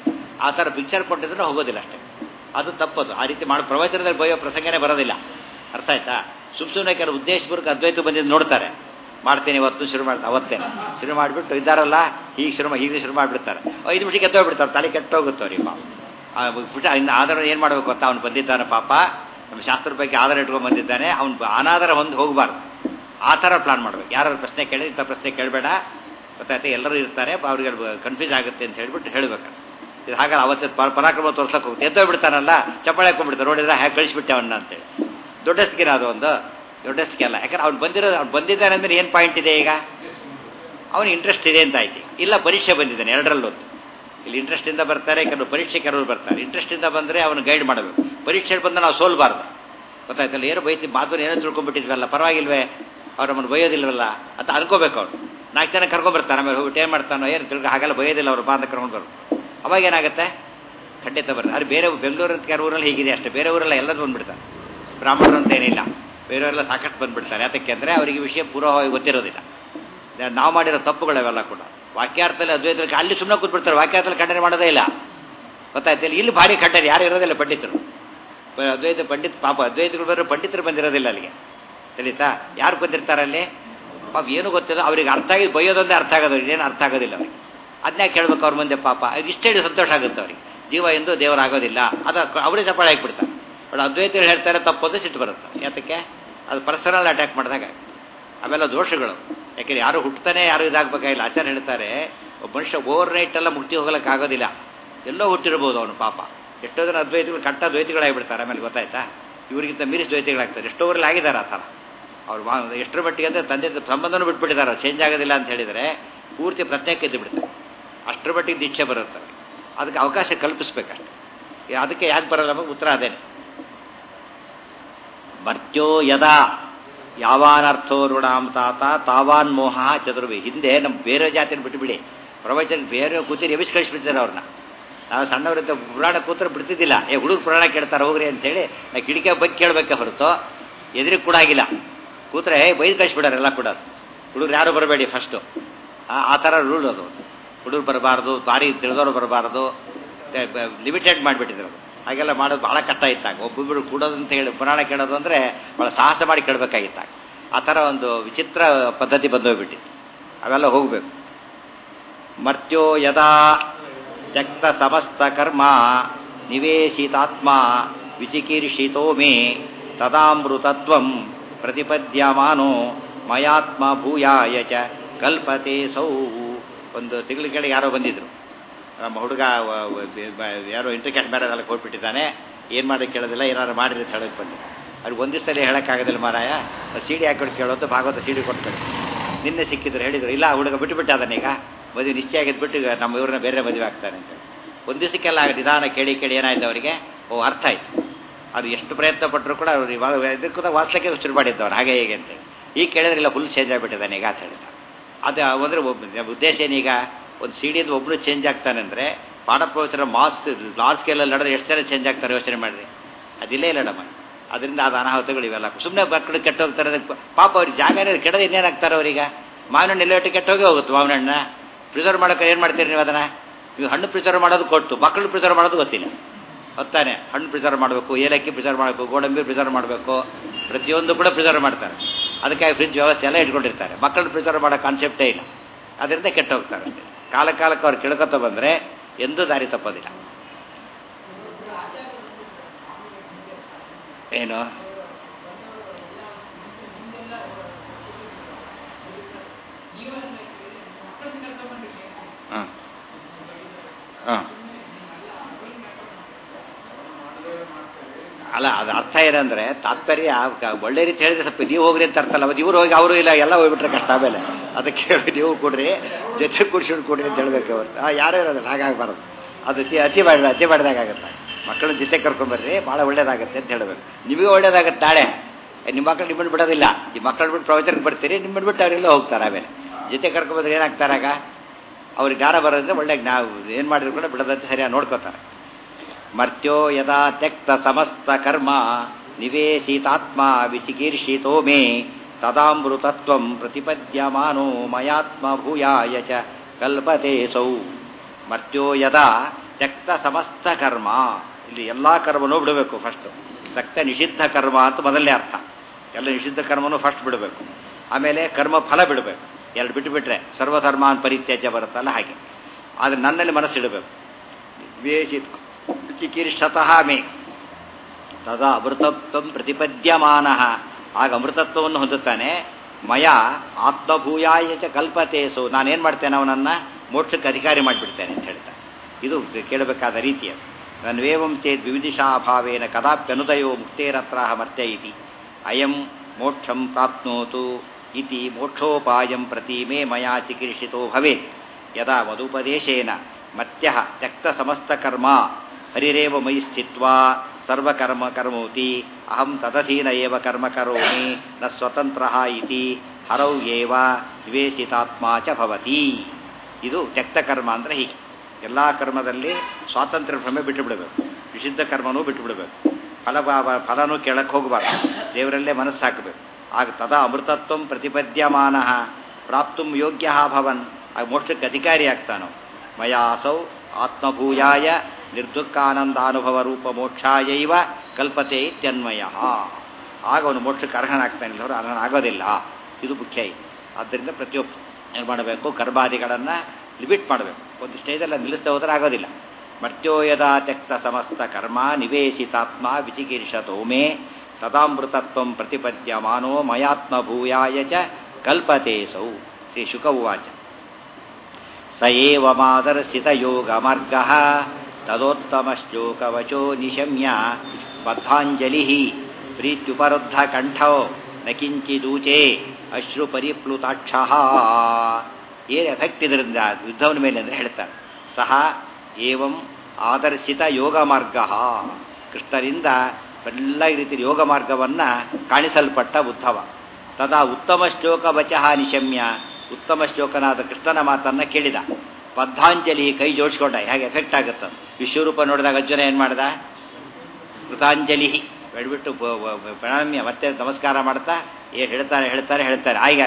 ಆ ಥರ ಪಿಕ್ಚರ್ ಕೊಟ್ಟಿದ್ರೆ ಹೋಗೋದಿಲ್ಲ ಅಷ್ಟೇ ಅದು ತಪ್ಪದು ಆ ರೀತಿ ಮಾಡೋ ಪ್ರವಚನದಲ್ಲಿ ಬೈಯೋ ಪ್ರಸಂಗನೇ ಬರೋದಿಲ್ಲ ಅರ್ಥ ಆಯ್ತಾ ಸುಮ್ ಸುಮ್ಮನೆ ಕೆಲವು ಉದ್ದೇಶಪೂರ್ವಕ ಅದ್ವೈತ ಬಂದಿದ್ದು ನೋಡ್ತಾರೆ ಮಾಡ್ತೇನೆ ಇವತ್ತು ಶುರು ಮಾಡ್ತಾರೆ ಅವತ್ತೇ ಶುರು ಮಾಡಿಬಿಟ್ಟು ಇದ್ದಾರಲ್ಲ ಹೀಗೆ ಶುರು ಹೀಗೆ ಶುರು ಮಾಡಿಬಿಡ್ತಾರೆ ಐದು ನಿಮಿಷಕ್ಕೆ ಎತ್ತೋಗ್ಬಿಡ್ತಾರೆ ತಲೆ ಕೆಟ್ಟೋಗುತ್ತೆ ಅವ್ರಿಗೆ ಪಾಪ ಬಿಟ್ಟು ಇನ್ನು ಆಧಾರ ಏನು ಮಾಡಬೇಕು ಅಂತ ಅವ್ನು ಬಂದಿದ್ದಾನೆ ಪಾಪ ನಮ್ಮ ಶಾಸ್ತ್ರದ ಬಗ್ಗೆ ಆಧಾರ ಇಟ್ಕೊಂಡು ಬಂದಿದ್ದಾನೆ ಅವ್ನು ಅನಾಧಾರ ಹೊಂದು ಹೋಗಬಾರ್ದು ಆ ಥರ ಪ್ಲಾನ್ ಮಾಡ್ಬೇಕು ಯಾರು ಪ್ರಶ್ನೆ ಕೇಳಿ ಇಂಥ ಪ್ರಶ್ನೆ ಕೇಳಬೇಡ ಗೊತ್ತಾಯ್ತು ಎಲ್ಲರೂ ಇರ್ತಾರೆ ಅವ್ರಿಗೆ ಕನ್ಫ್ಯೂಸ್ ಆಗುತ್ತೆ ಅಂತ ಹೇಳ್ಬಿಟ್ಟು ಹೇಳ್ಬೇಕು ಇದು ಹಾಗಲ್ಲ ಅವತ್ತು ಪರಾಕ್ರಮ ತೋರ್ಸಕ್ಕೆ ಹೋಗುತ್ತೆ ಎತ್ತೋಗ್ಬಿಡ್ತಾನಲ್ಲ ಚಪ್ಪಾಳೆ ಹಾಕೊಂಡ್ಬಿಡ್ತಾರೆ ನೋಡಿದ್ರೆ ಹೇಗೆ ಕಳಿಸ್ಬಿಟ್ಟೆ ಅವನ್ನ ಅಂತೇಳಿ ದೊಡ್ಡಸ್ಕಿನ ಅದು ಒಂದು ದೊಡ್ಡಸ್ಕೆ ಅಲ್ಲ ಯಾಕಂದ್ರೆ ಅವ್ನು ಬಂದಿರೋದು ಅವ್ನು ಬಂದಿದ್ದಾನೆ ಅಂದ್ರೆ ಏನು ಪಾಯಿಂಟ್ ಇದೆ ಈಗ ಅವನಿಗೆ ಇಂಟ್ರೆಸ್ಟ್ ಇದೆ ಅಂತ ಆಯ್ತು ಇಲ್ಲ ಪರೀಕ್ಷೆ ಬಂದಿದ್ದಾನೆ ಎರಡರಲ್ಲೊಂದು ಇಲ್ಲಿ ಇಂಟ್ರೆಸ್ಟಿಂದ ಬರ್ತಾರೆ ಕೆಲವು ಪರೀಕ್ಷೆ ಕೆಲವರು ಬರ್ತಾರೆ ಇಂಟ್ರೆಸ್ಟಿಂದ ಬಂದರೆ ಅವನು ಗೈಡ್ ಮಾಡಬೇಕು ಪರೀಕ್ಷೆ ಬಂದ ನಾವು ಸೋಲ್ಬಾರ್ದು ಗೊತ್ತಾಯ್ತಲ್ಲ ಏನು ಬೈತಿ ಮಾತು ಏನೋ ತಿಳ್ಕೊಂಡ್ಬಿಟ್ಟಿದ್ವಲ್ಲ ಪರವಾಗಿಲ್ವೇ ಅವ್ರು ನಮ್ಮನ್ನು ಬೈಯೋದಿಲ್ವಲ್ಲ ಅಂತ ಅನ್ಕೋಬೇಕು ಅವ್ರು ನಾಲ್ಕು ಜನ ಕರ್ಕೊಂಡ್ಬರ್ತಾನೆ ಆಮೇಲೆ ಹೋಗ್ಬಿಟ್ಟು ಏನು ಮಾಡ್ತಾನೋ ಏನು ತಿಳ್ಕೊ ಹಾಗೆಲ್ಲ ಬೈಯೋದಿಲ್ಲ ಅವ್ರು ಬಾ ಅಂತ ಕರ್ಕೊಂಡು ಬರು ಅವಾಗ ಏನಾಗುತ್ತೆ ಖಂಡಿತ ಬರ್ತಾರೆ ಅದು ಬೇರೆ ಬೆಂಗಳೂರು ಅಂತ ಕೆಲವು ಊರಲ್ಲಿ ಹೀಗಿದೆ ಅಷ್ಟೇ ಬೇರೆ ಊರೆಲ್ಲ ಎಲ್ಲರೂ ಬಂದ್ಬಿಡ್ತಾರೆ ಬ್ರಾಹ್ಮಣರು ಅಂತ ಏನಿಲ್ಲ ಬೇರೆಯವರೆಲ್ಲ ಸಾಕಷ್ಟು ಬಂದ್ಬಿಡ್ತಾರೆ ಯಾತಕ್ಕೆ ಅಂದರೆ ಅವರಿಗೆ ವಿಷಯ ಪೂರ್ವವಾಗಿ ಗೊತ್ತಿರೋದಿಲ್ಲ ನಾವು ಮಾಡಿರೋ ತಪ್ಪುಗಳವೆಲ್ಲ ಕೂಡ ವಾಕ್ಯಾರ್ಥದಲ್ಲಿ ಅದ್ವೈತಕ್ಕೆ ಅಲ್ಲಿ ಸುಮ್ಮನೆ ಕೂತ್ಬಿಡ್ತಾರೆ ವಾಕ್ಯಾರ್ಥದಲ್ಲಿ ಖಂಡನೆ ಮಾಡೋದೇ ಇಲ್ಲ ಗೊತ್ತಾಯ್ತಿಲ್ಲ ಇಲ್ಲಿ ಭಾರಿ ಖಂಡನೆ ಯಾರು ಇರೋದಿಲ್ಲ ಪಂಡಿತರು ಅದ್ವೈತ ಪಂಡಿತ್ ಪಾಪ ಅದ್ವೈತಗಳು ಬರೋ ಪಂಡಿತರು ಬಂದಿರೋದಿಲ್ಲ ಅಲ್ಲಿಗೆ ತಿಳಿತಾ ಯಾರು ಬಂದಿರ್ತಾರೆ ಅಲ್ಲಿ ಪಾಪ ಏನು ಗೊತ್ತಿಲ್ಲ ಅವ್ರಿಗೆ ಅರ್ಥ ಆಗಿ ಬೈಯೋದೊಂದೇ ಅರ್ಥ ಆಗೋದು ಏನು ಅರ್ಥ ಆಗೋದಿಲ್ಲ ಅವ್ರಿಗೆ ಅದನ್ನೇ ಕೇಳ್ಬೇಕು ಅವ್ರ ಮುಂದೆ ಪಾಪ ಇಷ್ಟೇ ಸಂತೋಷ ಆಗುತ್ತೆ ಅವ್ರಿಗೆ ಜೀವ ಎಂದು ದೇವರಾಗೋದಿಲ್ಲ ಅದು ಅವರೇ ಚಪ್ಪಾಳೆ ಹಾಕ್ಬಿಡ್ತಾರೆ ಬಟ್ ಅದ್ವೈತಗಳು ಹೇಳ್ತಾರೆ ತಪ್ಪೋದು ಸಿಟ್ಟು ಬರುತ್ತೆ ಯಾತಕ್ಕೆ ಅದು ಪರ್ಸನಲ್ ಅಟ್ಯಾಕ್ ಮಾಡಿದಾಗ ಅವೆಲ್ಲ ದೋಷಗಳು ಯಾಕೆಂದ್ರೆ ಯಾರು ಹುಟ್ಟತಾನೆ ಯಾರು ಇದಾಗಬೇಕಾಗಿಲ್ಲ ಆಚಾರ್ಯ ಹೇಳ್ತಾರೆ ಒಬ್ಬ ಮನುಷ್ಯ ಓವರ್ ನೈಟ್ ಎಲ್ಲ ಮುಕ್ತಿ ಹೋಗಲಿಕ್ಕೆ ಆಗೋದಿಲ್ಲ ಎಲ್ಲೋ ಹುಟ್ಟಿರ್ಬೋದು ಅವನು ಪಾಪ ಎಷ್ಟೋ ಜನ ಅದ್ವೈತಗಳು ಕಟ್ಟ ದ್ವೈತಿಗಳಾಗಿಬಿಡ್ತಾರೆ ಆಮೇಲೆ ಗೊತ್ತಾಯ್ತಾ ಇವರಿಗಿಂತ ಮೀರಿಸಿ ದ್ವೈತಿಗಳಾಗ್ತಾರೆ ಎಷ್ಟೋ ಊರಲ್ಲಿ ಆಗಿದ್ದಾರೆ ಆ ಥರ ಅವ್ರು ಎಷ್ಟರ ಮಟ್ಟಿಗೆ ಅಂದರೆ ತಂದೆ ಸಂಬಂಧನೂ ಬಿಟ್ಬಿಟ್ಟಿದ್ದಾರೆ ಚೇಂಜ್ ಆಗೋದಿಲ್ಲ ಅಂತ ಹೇಳಿದರೆ ಪೂರ್ತಿ ಪ್ರತ್ಯೇಕ ಎದ್ದು ಬಿಡ್ತಾರೆ ಅಷ್ಟರ ಮಟ್ಟಿಗೆ ದೀಕ್ಷೆ ಬರುತ್ತೆ ಅದಕ್ಕೆ ಅವಕಾಶ ಕಲ್ಪಿಸ್ಬೇಕಷ್ಟೆ ಅದಕ್ಕೆ ಯಾಕೆ ಬರಲ್ಲ ನಮಗೆ ಉತ್ತರ ಅದೇನೆ ಮರ್ತ್ಯೋ ಯದಾ ಯಾವಾನರ್ಥೋ ಋಣಾಂ ತಾತ ತಾವಾನ್ ಮೋಹ ಚತುರ್ವಿ ಹಿಂದೆ ನಮ್ಮ ಬೇರೆ ಜಾತಿನ ಬಿಟ್ಟುಬಿಡಿ ಪ್ರವಚನ ಬೇರೆ ಕೂತಿ ಎಬಿಸಿ ಕಳಿಸ್ಬಿಡ್ತಾರೆ ಅವ್ರನ್ನ ನಾವು ಸಣ್ಣವರಿಂದ ಪುರಾಣ ಕೂತ್ರೆ ಬಿಡ್ತಿದ್ದಿಲ್ಲ ಏ ಹುಡುಗರು ಪುರಾಣ ಕೇಳ್ತಾರೆ ಹೋಗ್ರಿ ಅಂತೇಳಿ ನಾ ಕಿಡಿಕೆ ಬಗ್ಗೆ ಕೇಳಬೇಕೆ ಹೊರತು ಎದುರಿಗೆ ಕೂಡ ಆಗಿಲ್ಲ ಕೂತ್ರೆ ಬೈದು ಕಳಿಸ್ಬಿಡಾರೆ ಎಲ್ಲ ಕೂಡ ಹುಡುಗರು ಯಾರು ಬರಬೇಡಿ ಫಸ್ಟು ಆ ಥರ ರೂಲ್ ಅದು ಹುಡುಗರು ಬರಬಾರ್ದು ದಾರಿ ತಿಳಿದವರು ಬರಬಾರ್ದು ಲಿಮಿಟೆಡ್ ಮಾಡಿಬಿಟ್ಟಿದ್ರು ಹಾಗೆಲ್ಲ ಮಾಡೋದು ಬಹಳ ಕಷ್ಟ ಇತ್ತಾಗ ಒಬ್ಬೊಬ್ಬರು ಕೂಡೋದು ಅಂತ ಹೇಳಿ ಪುರಾಣ ಕೇಳೋದು ಅಂದರೆ ಭಾಳ ಸಾಹಸ ಮಾಡಿ ಕೇಳಬೇಕಾಗಿತ್ತಾಗ ಆ ಥರ ಒಂದು ವಿಚಿತ್ರ ಪದ್ಧತಿ ಬಂದೋಗ್ಬಿಟ್ಟಿತ್ತು ಅವೆಲ್ಲ ಹೋಗಬೇಕು ಮರ್ತ್ಯೋ ಯದಾ ತ್ಯಕ್ತ ಸಮಸ್ತ ಕರ್ಮ ನಿವೇಶಿತಾತ್ಮ ವಿಚಿಕೀರ್ಷಿತೋ ಮೇ ತದಾಮೃತತ್ವಂ ಪ್ರತಿಪದ್ಯಮಾನೋ ಮಯಾತ್ಮ ಭೂಯಾಯ ಚ ಕಲ್ಪತೆ ಸೌ ಒಂದು ತಿಂಗಳ ಕೆಳಗೆ ಯಾರೋ ಬಂದಿದ್ರು ನಮ್ಮ ಹುಡುಗ ವ- ವ- ಬ- ಯಾರೋ ಇಂಟರ್ಕ್ಯಾಟ್ ಮ್ಯಾರೇಜ್ ಎಲ್ಲ ಕೊಟ್ಬಿಟ್ಟಿದ್ದಾನೆ ಏನು ಮಾಡಿ ಕೇಳೋದಿಲ್ಲ ಏನಾದ್ರು ಮಾಡಿರಿ ಅಂತ ಹೇಳಕ್ಕೆ ಬಂದೆ ಅವ್ರಿಗೆ ಒಂದಿಷ್ಟಲ್ಲಿ ಹೇಳೋಕ್ಕಾಗೋದಿಲ್ಲ ಮಾರಾಯ ಸಿ ಡಿ ಹಾಕೊಂಡು ಕೇಳೋದು ಭಾಗವತ ಸಿ ಡಿ ಕೊಡ್ತಾರೆ ನಿನ್ನೆ ಸಿಕ್ಕಿದ್ರು ಹೇಳಿದ್ರು ಇಲ್ಲ ಆ ಹುಡುಗ ಬಿಟ್ಟು ಬಿಟ್ಟ ಅದನ್ನೀಗ ಮದುವೆ ನಿಶ್ಚಯ ಆಗಿದ್ಬಿಟ್ಟು ಈಗ ನಮ್ಮ ಇವ್ರನ್ನ ಬೇರೆ ಮದುವೆ ಆಗ್ತಾನೆ ಅಂತ ಒಂದು ದಿವಸಕ್ಕೆಲ್ಲ ನಿಧಾನ ಕೇಳಿ ಕೇಳಿ ಏನಾಯ್ತು ಅವರಿಗೆ ಓ ಅರ್ಥ ಆಯ್ತು ಅದು ಎಷ್ಟು ಪ್ರಯತ್ನ ಪಟ್ಟರು ಕೂಡ ಅವ್ರು ಇವಾಗ ಇದಕ್ಕೂ ವಾಸ್ಲಿಕ್ಕೆ ಶುರು ಮಾಡಿದ್ದವ್ರು ಹಾಗೆ ಹೇಗೆ ಅಂತೇಳಿ ಈಗ ಕೇಳಿದ್ರಿಲ್ಲ ಫುಲ್ ಚೇಂಜ್ ಆಗಿಬಿಟ್ಟಿದ್ದಾನೆ ಈಗ ಅಂತ ಹೇಳಿದ ಅದು ಅಂದರೆ ಒಬ್ಬ ಉದ್ದೇಶ ಏನೀಗ ಒಂದು ಸಿಡಿಯಿಂದ ಒಬ್ಬರು ಚೇಂಜ್ ಆಗ್ತಾನೆ ಅಂದರೆ ಪಾಠ ಪ್ರವಚನ ಮಾಸ್ ಲಾರ್ಜ್ ಸ್ಕೇಲಲ್ಲಿ ನಡೆದ್ರೆ ಎಷ್ಟು ಜನ ಚೇಂಜ್ ಆಗ್ತಾರೆ ಯೋಚನೆ ಮಾಡಿರಿ ಅದಿಲ್ಲೇ ಇಲ್ಲ ನಮ್ಮ ಅದರಿಂದ ಅದು ಅನಾಹುತಗಳು ಇವೆಲ್ಲ ಸುಮ್ಮನೆ ಮಕ್ಕಳು ಕೆಟ್ಟೋಗ್ತಾರೆ ಅದಕ್ಕೆ ಪಾಪ ಅವ್ರಿಗೆ ಜಾಗನೇ ಕೆಡದ ಇನ್ನೇನಾಗ್ತಾರೆ ಅವ್ರೀಗ ಮಾವಿನ ಹಣ್ಣು ಎಲ್ಲೆಟ್ಟು ಕೆಟ್ಟೋಗಿ ಹೋಗುತ್ತೆ ಮಾವಿನ ಹಣ್ಣು ಪ್ರಿಸರ್ವ್ ಮಾಡೋಕೆ ಏನು ಮಾಡ್ತೀರಿ ನೀವು ಅದನ್ನು ನೀವು ಹಣ್ಣು ಪ್ರಿಸರ್ವ್ ಮಾಡೋದು ಕೊಟ್ಟು ಮಕ್ಕಳು ಪ್ರಿಸರ್ವ್ ಮಾಡೋದು ಗೊತ್ತಿಲ್ಲ ಹೊತ್ತಾನೆ ಹಣ್ಣು ಪ್ರಿಸರ್ವ್ ಮಾಡಬೇಕು ಏಲಕ್ಕಿ ಪ್ರಿಸರ್ವ್ ಮಾಡಬೇಕು ಗೋಡಂಬಿ ಪ್ರಿಸರ್ವ್ ಮಾಡಬೇಕು ಪ್ರತಿಯೊಂದು ಕೂಡ ಪ್ರಿಸರ್ವ್ ಮಾಡ್ತಾರೆ ಅದಕ್ಕಾಗಿ ಫ್ರಿಜ್ ವ್ಯವಸ್ಥೆ ಎಲ್ಲ ಇಟ್ಕೊಂಡಿರ್ತಾರೆ ಮಕ್ಕಳು ಪ್ರಿಸರ್ವ್ ಮಾಡೋ ಕಾನ್ಸೆಪ್ಟೇ ಇಲ್ಲ ಅದರಿಂದ ಕೆಟ್ಟ ಹೋಗ್ತಾರೆ ಅಷ್ಟೇ ಕಾಲ ಕಾಲಕ್ಕೆ ಅವ್ರು ಕೇಳ್ಕೊತ ಬಂದರೆ ಎಂದೂ ದಾರಿ ತಪ್ಪೋದಿಲ್ಲ ಏನು ಹಾಂ ಹಾಂ ಅಲ್ಲ ಅದು ಅರ್ಥ ಏನಂದ್ರೆ ತಾತ್ಪರ್ಯ ಕ- ಒಳ್ಳೆ ರೀತಿ ಹೇಳಿದ್ರೆ ಸ್ವಲ್ಪ ನೀವು ಹೋಗ್ರಿ ಅಂತ ಅರ್ಥ ಅಲ್ಲ ಮತ್ತೆ ಇವ್ರು ಹೋಗಿ ಅವರು ಇಲ್ಲ ಎಲ್ಲ ಹೋಗ್ಬಿಟ್ರೆ ಕಷ್ಟ ಆಮೇಲೆ ಅದಕ್ಕೆ ಹೇಳಿ ನೀವು ಕೊಡ್ರಿ ಜೊತೆ ಕುಡ್ಸ್ಕೊಂಡು ಕೊಡ್ರಿ ಅಂತ ಹೇಳ್ಬೇಕು ಅವ್ರು ಆ ಯಾರು ಇರೋದಿಲ್ಲ ಹಾಗಾಗಬಾರ್ದು ಅದು ಅತಿ ಅತಿ ಮಾಡಿದ ಅತಿ ಮಾಡಿದಾಗತ್ತೆ ಮಕ್ಕಳನ್ನ ಜೊತೆ ಕರ್ಕೊಂಬರ್ರಿ ಭಾಳ ಒಳ್ಳೇದಾಗತ್ತೆ ಅಂತ ಹೇಳಬೇಕು ನಿಮಗೆ ಒಳ್ಳೇದಾಗತ್ತೆ ನಾಳೆ ಏ, ನಿಮ್ಮ ಮಕ್ಕಳು ನಿಮ್ಮನ್ನು ಬಿಡೋದಿಲ್ಲ ಈ ಮಕ್ಕಳು ಬಿಟ್ಟು ಪ್ರವಚನಕ್ಕೆ ಬರ್ತೀರಿ ನಿಮ್ಮನ್ನು ಬಿಟ್ಟು ಅವರೆಲ್ಲ ಹೋಗ್ತಾರೆ ಆಮೇಲೆ ಜೊತೆ ಕರ್ಕೊಂಬಂದ್ರೆ ಏನಾಗ್ತಾರಾಗ ಅವ್ರಿಗೆ ಜ್ಞಾನ ಬರೋದ್ರೆ ಒಳ್ಳೆ ನಾವು ಏನು ಮಾಡಿದ್ರು ಕೂಡ ಬಿಡದಂತೆ ಸರಿಯಾಗಿ ನೋಡ್ಕೋತಾರೆ ಮರ್ತ್ಯೋ ಯದಾ ತ್ಯಕ್ತ ಸಮಸ್ತ ಕರ್ಮ ನಿವೇಶಿತಾತ್ಮ ವಿಚಿಕೀರ್ಷಿತೋ ಮೇ ತದಾಮೃತತ್ವಂ ಪ್ರತಿಪದ್ಯಮಾನೋ ಮಯಾತ್ಮ ಭೂಯಾಯ ಚ ಕಲ್ಪತೆ ಸೌ ಮರ್ತ್ಯೋ ಯದಾ ತ್ಯಕ್ತ ಸಮಸ್ತ ಕರ್ಮ ಇಲ್ಲಿ ಎಲ್ಲ ಕರ್ಮನೂ ಬಿಡಬೇಕು ಫಸ್ಟ್ ತ್ಯಕ್ತ ನಿಷಿದ್ಧ ಕರ್ಮ ಅಂತ ಮೊದಲನೇ ಅರ್ಥ ಎಲ್ಲ ನಿಷಿದ್ಧ ಕರ್ಮನೂ ಫಸ್ಟ್ ಬಿಡಬೇಕು ಆಮೇಲೆ ಕರ್ಮ ಫಲ ಬಿಡಬೇಕು ಎರಡು ಬಿಟ್ಟು ಬಿಟ್ರೆ ಸರ್ವಧರ್ಮಾನ್ ಪರಿತ್ಯಾಜ್ಯ ಬರುತ್ತಲ್ಲ ಹಾಗೆ ಆದರೆ ನನ್ನಲ್ಲಿ ಮನಸ್ಸಿಡಬೇಕು ವೇಷಿತ್ ಚಿಕೀರ್ಷತಃ ಮೇ ತದಾ ಅಮೃತತ್ವಂ ಪ್ರತಿಪದ್ಯಮಾನ ಆಗ ಅಮೃತತ್ವವನ್ನು ಹೊಂದುತ್ತಾನೆ ಮಯ ಆತ್ಮಭೂಯಾಯ ಚ ಕಲ್ಪತೆ ಸೊ ನಾನೇನು ಮಾಡ್ತೇನೆ ಅವನನ್ನು ಮೋಕ್ಷಕ್ಕೆ ಅಧಿಕಾರಿ ಮಾಡಿಬಿಡ್ತೇನೆ ಅಂತ ಹೇಳ್ತಾನೆ ಇದು ಕೇಳಬೇಕಾದ ರೀತಿಯ ನನ್ವೇವಂ ಚೇತ್ ವಿವಿಧಿಷಾಭಾವೇನ ಕದಾಪ್ಯನುದಯೋ ಮುಕ್ತೇರತ್ರ ಮರ್ತ್ಯ ಇತಿ ಅಯಂ ಮೋಕ್ಷಂ ಪ್ರಾಪ್ನೋತು ಇತಿ ಮೋಕ್ಷೋಪಾಯಂ ಪ್ರತಿ ಮೇ ಮಯಾ ಚಿಕೀರ್ಷಿತೋ ಭವೇತ್ ಯದಾ ಮದುಪದೇಶೇನ ಮತ್ಯ ತ್ಯಕ್ತ ಸಮಸ್ತಕರ್ಮ ಹರಿರೇವ ಮಯಿ ಸ್ಥಿತ್ವಾ ಸರ್ವಕರ್ಮ ಕರ್ಮೋತಿ ಅಹಂ ತದಧೀನ ಏವ ಕರ್ಮ ಕರೋಮಿ ನ ಸ್ವತಂತ್ರ ಇತಿ ಹರೌ ಏವ ನಿವೇಶಿತಾತ್ಮ ಚ ಭವತಿ ಇದು ತ್ಯಕ್ತ ಕರ್ಮ ಅಂದರೆ ಹೀಗೆ ಎಲ್ಲ ಕರ್ಮದಲ್ಲಿ ಸ್ವಾತಂತ್ರ್ಯ ಭ್ರಮೆ ಬಿಟ್ಟು ಬಿಡಬೇಕು ನಿಷಿದ್ಧ ಕರ್ಮನೂ ಬಿಟ್ಟು ಬಿಡಬೇಕು ಫಲ ಫಲನೂ ಕೇಳಕ್ಕೆ ಹೋಗಬಾರ್ದು ದೇವರಲ್ಲೇ ಮನಸ್ಸು ಹಾಕಬೇಕು ಆಗ ತದಾ ಅಮೃತತ್ವಂ ಪ್ರತಿಪದ್ಯಮಾನ ಪ್ರಾಪ್ತು ಯೋಗ್ಯ ಭವನ್ ಆಗ ಮೋಕ್ಷಕ್ಕೆ ಅಧಿಕಾರಿ ಆಗ್ತಾನೋ ಮಯಾಸೌ ಆತ್ಮಭೂಯಾಯ ನಿರ್ದುಃಖಾನಂದಾನುಭವ ರೂಪ ಮೋಕ್ಷಾಯೈವ ಕಲ್ಪತೆ ಇತ್ಯನ್ವಯ ಆಗ ಅವನು ಮೋಕ್ಷಕ್ಕೆ ಅರ್ಹನಾಗ್ತಾನೆ ಇಲ್ಲವರು ಅರ್ಹನಾಗೋದಿಲ್ಲ ಇದು ಮುಖ್ಯ ಇದೆ ಆದ್ದರಿಂದ ಪ್ರತಿಯೊಬ್ಬ ಏನು ಮಾಡಬೇಕು ಕರ್ಮಾದಿಗಳನ್ನು ಲಿಮಿಟ್ ಮಾಡಬೇಕು ಒಂದು ಸ್ಟೇಜಲ್ಲಿ ನಿಲ್ಲಿಸ್ತಾ ಹೋದ್ರೆ ಆಗೋದಿಲ್ಲ ಮರ್ತ್ಯೋಯದ ತ್ಯಕ್ತ ಸಮಸ್ತ ಕರ್ಮ ನಿವೇಶಿತಾತ್ಮ ವಿಚಿಕೀರ್ಷತೋ ಮೇ ತದಾಮೃತತ್ವಂ ಪ್ರತಿಪದ್ಯಮಾನೋ ಮಯಾತ್ಮ ಭೂಯಾಯ ಚ ಕಲ್ಪತೆ ಸೌ ಶ್ರೀ ಶುಕ ಉವಾಚ ಸ ಏವ ಮಾದರ್ಶಿತ ಯೋಗ ಮಾರ್ಗ ತದೋತ್ತಮಶ್ಲೋಕವಚೋ ನಿಶಮ್ಯ ಬದ್ಧಾಂಜಲಿ ಪ್ರೀತ್ಯುಪರುದ್ಧ ಕಂಠೋ ನ ಕಿಂಚಿದೂಚೆ ಅಶ್ರು ಪರಿಪ್ಲುತಾಕ್ಷ ಏನು ಎಫೆಕ್ಟ್ ಇದರಿಂದ ಯುದ್ಧವನ ಮೇಲೆ ಅಂದರೆ ಹೇಳ್ತಾರೆ ಸಹ ಏವಂ ಆದರ್ಶಿತ ಯೋಗ ಮಾರ್ಗ ಕೃಷ್ಣರಿಂದ ಎಲ್ಲ ರೀತಿಯ ಯೋಗ ಮಾರ್ಗವನ್ನು ಕಾಣಿಸಲ್ಪಟ್ಟ ಉದ್ಧವ ತದಾ ಉತ್ತಮ ಶ್ಲೋಕ ವಚಃ ನಿಶಮ್ಯ ಉತ್ತಮ ಶ್ಲೋಕನಾದ ಕೃಷ್ಣನ ಮಾತನ್ನು ಕೇಳಿದ ಬದ್ಧಾಂಜಲಿ ಕೈ ಜೋಡಿಸ್ಕೊಂಡ ಹೇಗೆ ಎಫೆಕ್ಟ್ ಆಗುತ್ತೆ ವಿಶ್ವರೂಪ ನೋಡಿದಾಗ ಅರ್ಜುನ ಏನು ಮಾಡ್ದ ಕೃತಾಂಜಲಿ ಬೆಳ್ಬಿಟ್ಟು ಪ್ರಣಾಮ್ಯ ಮತ್ತೆ ನಮಸ್ಕಾರ ಮಾಡ್ತಾ ಏನು ಹೇಳ್ತಾರೆ ಹೇಳ್ತಾರೆ ಹೇಳ್ತಾರೆ ಆಯ್ಗಾಯ್ತು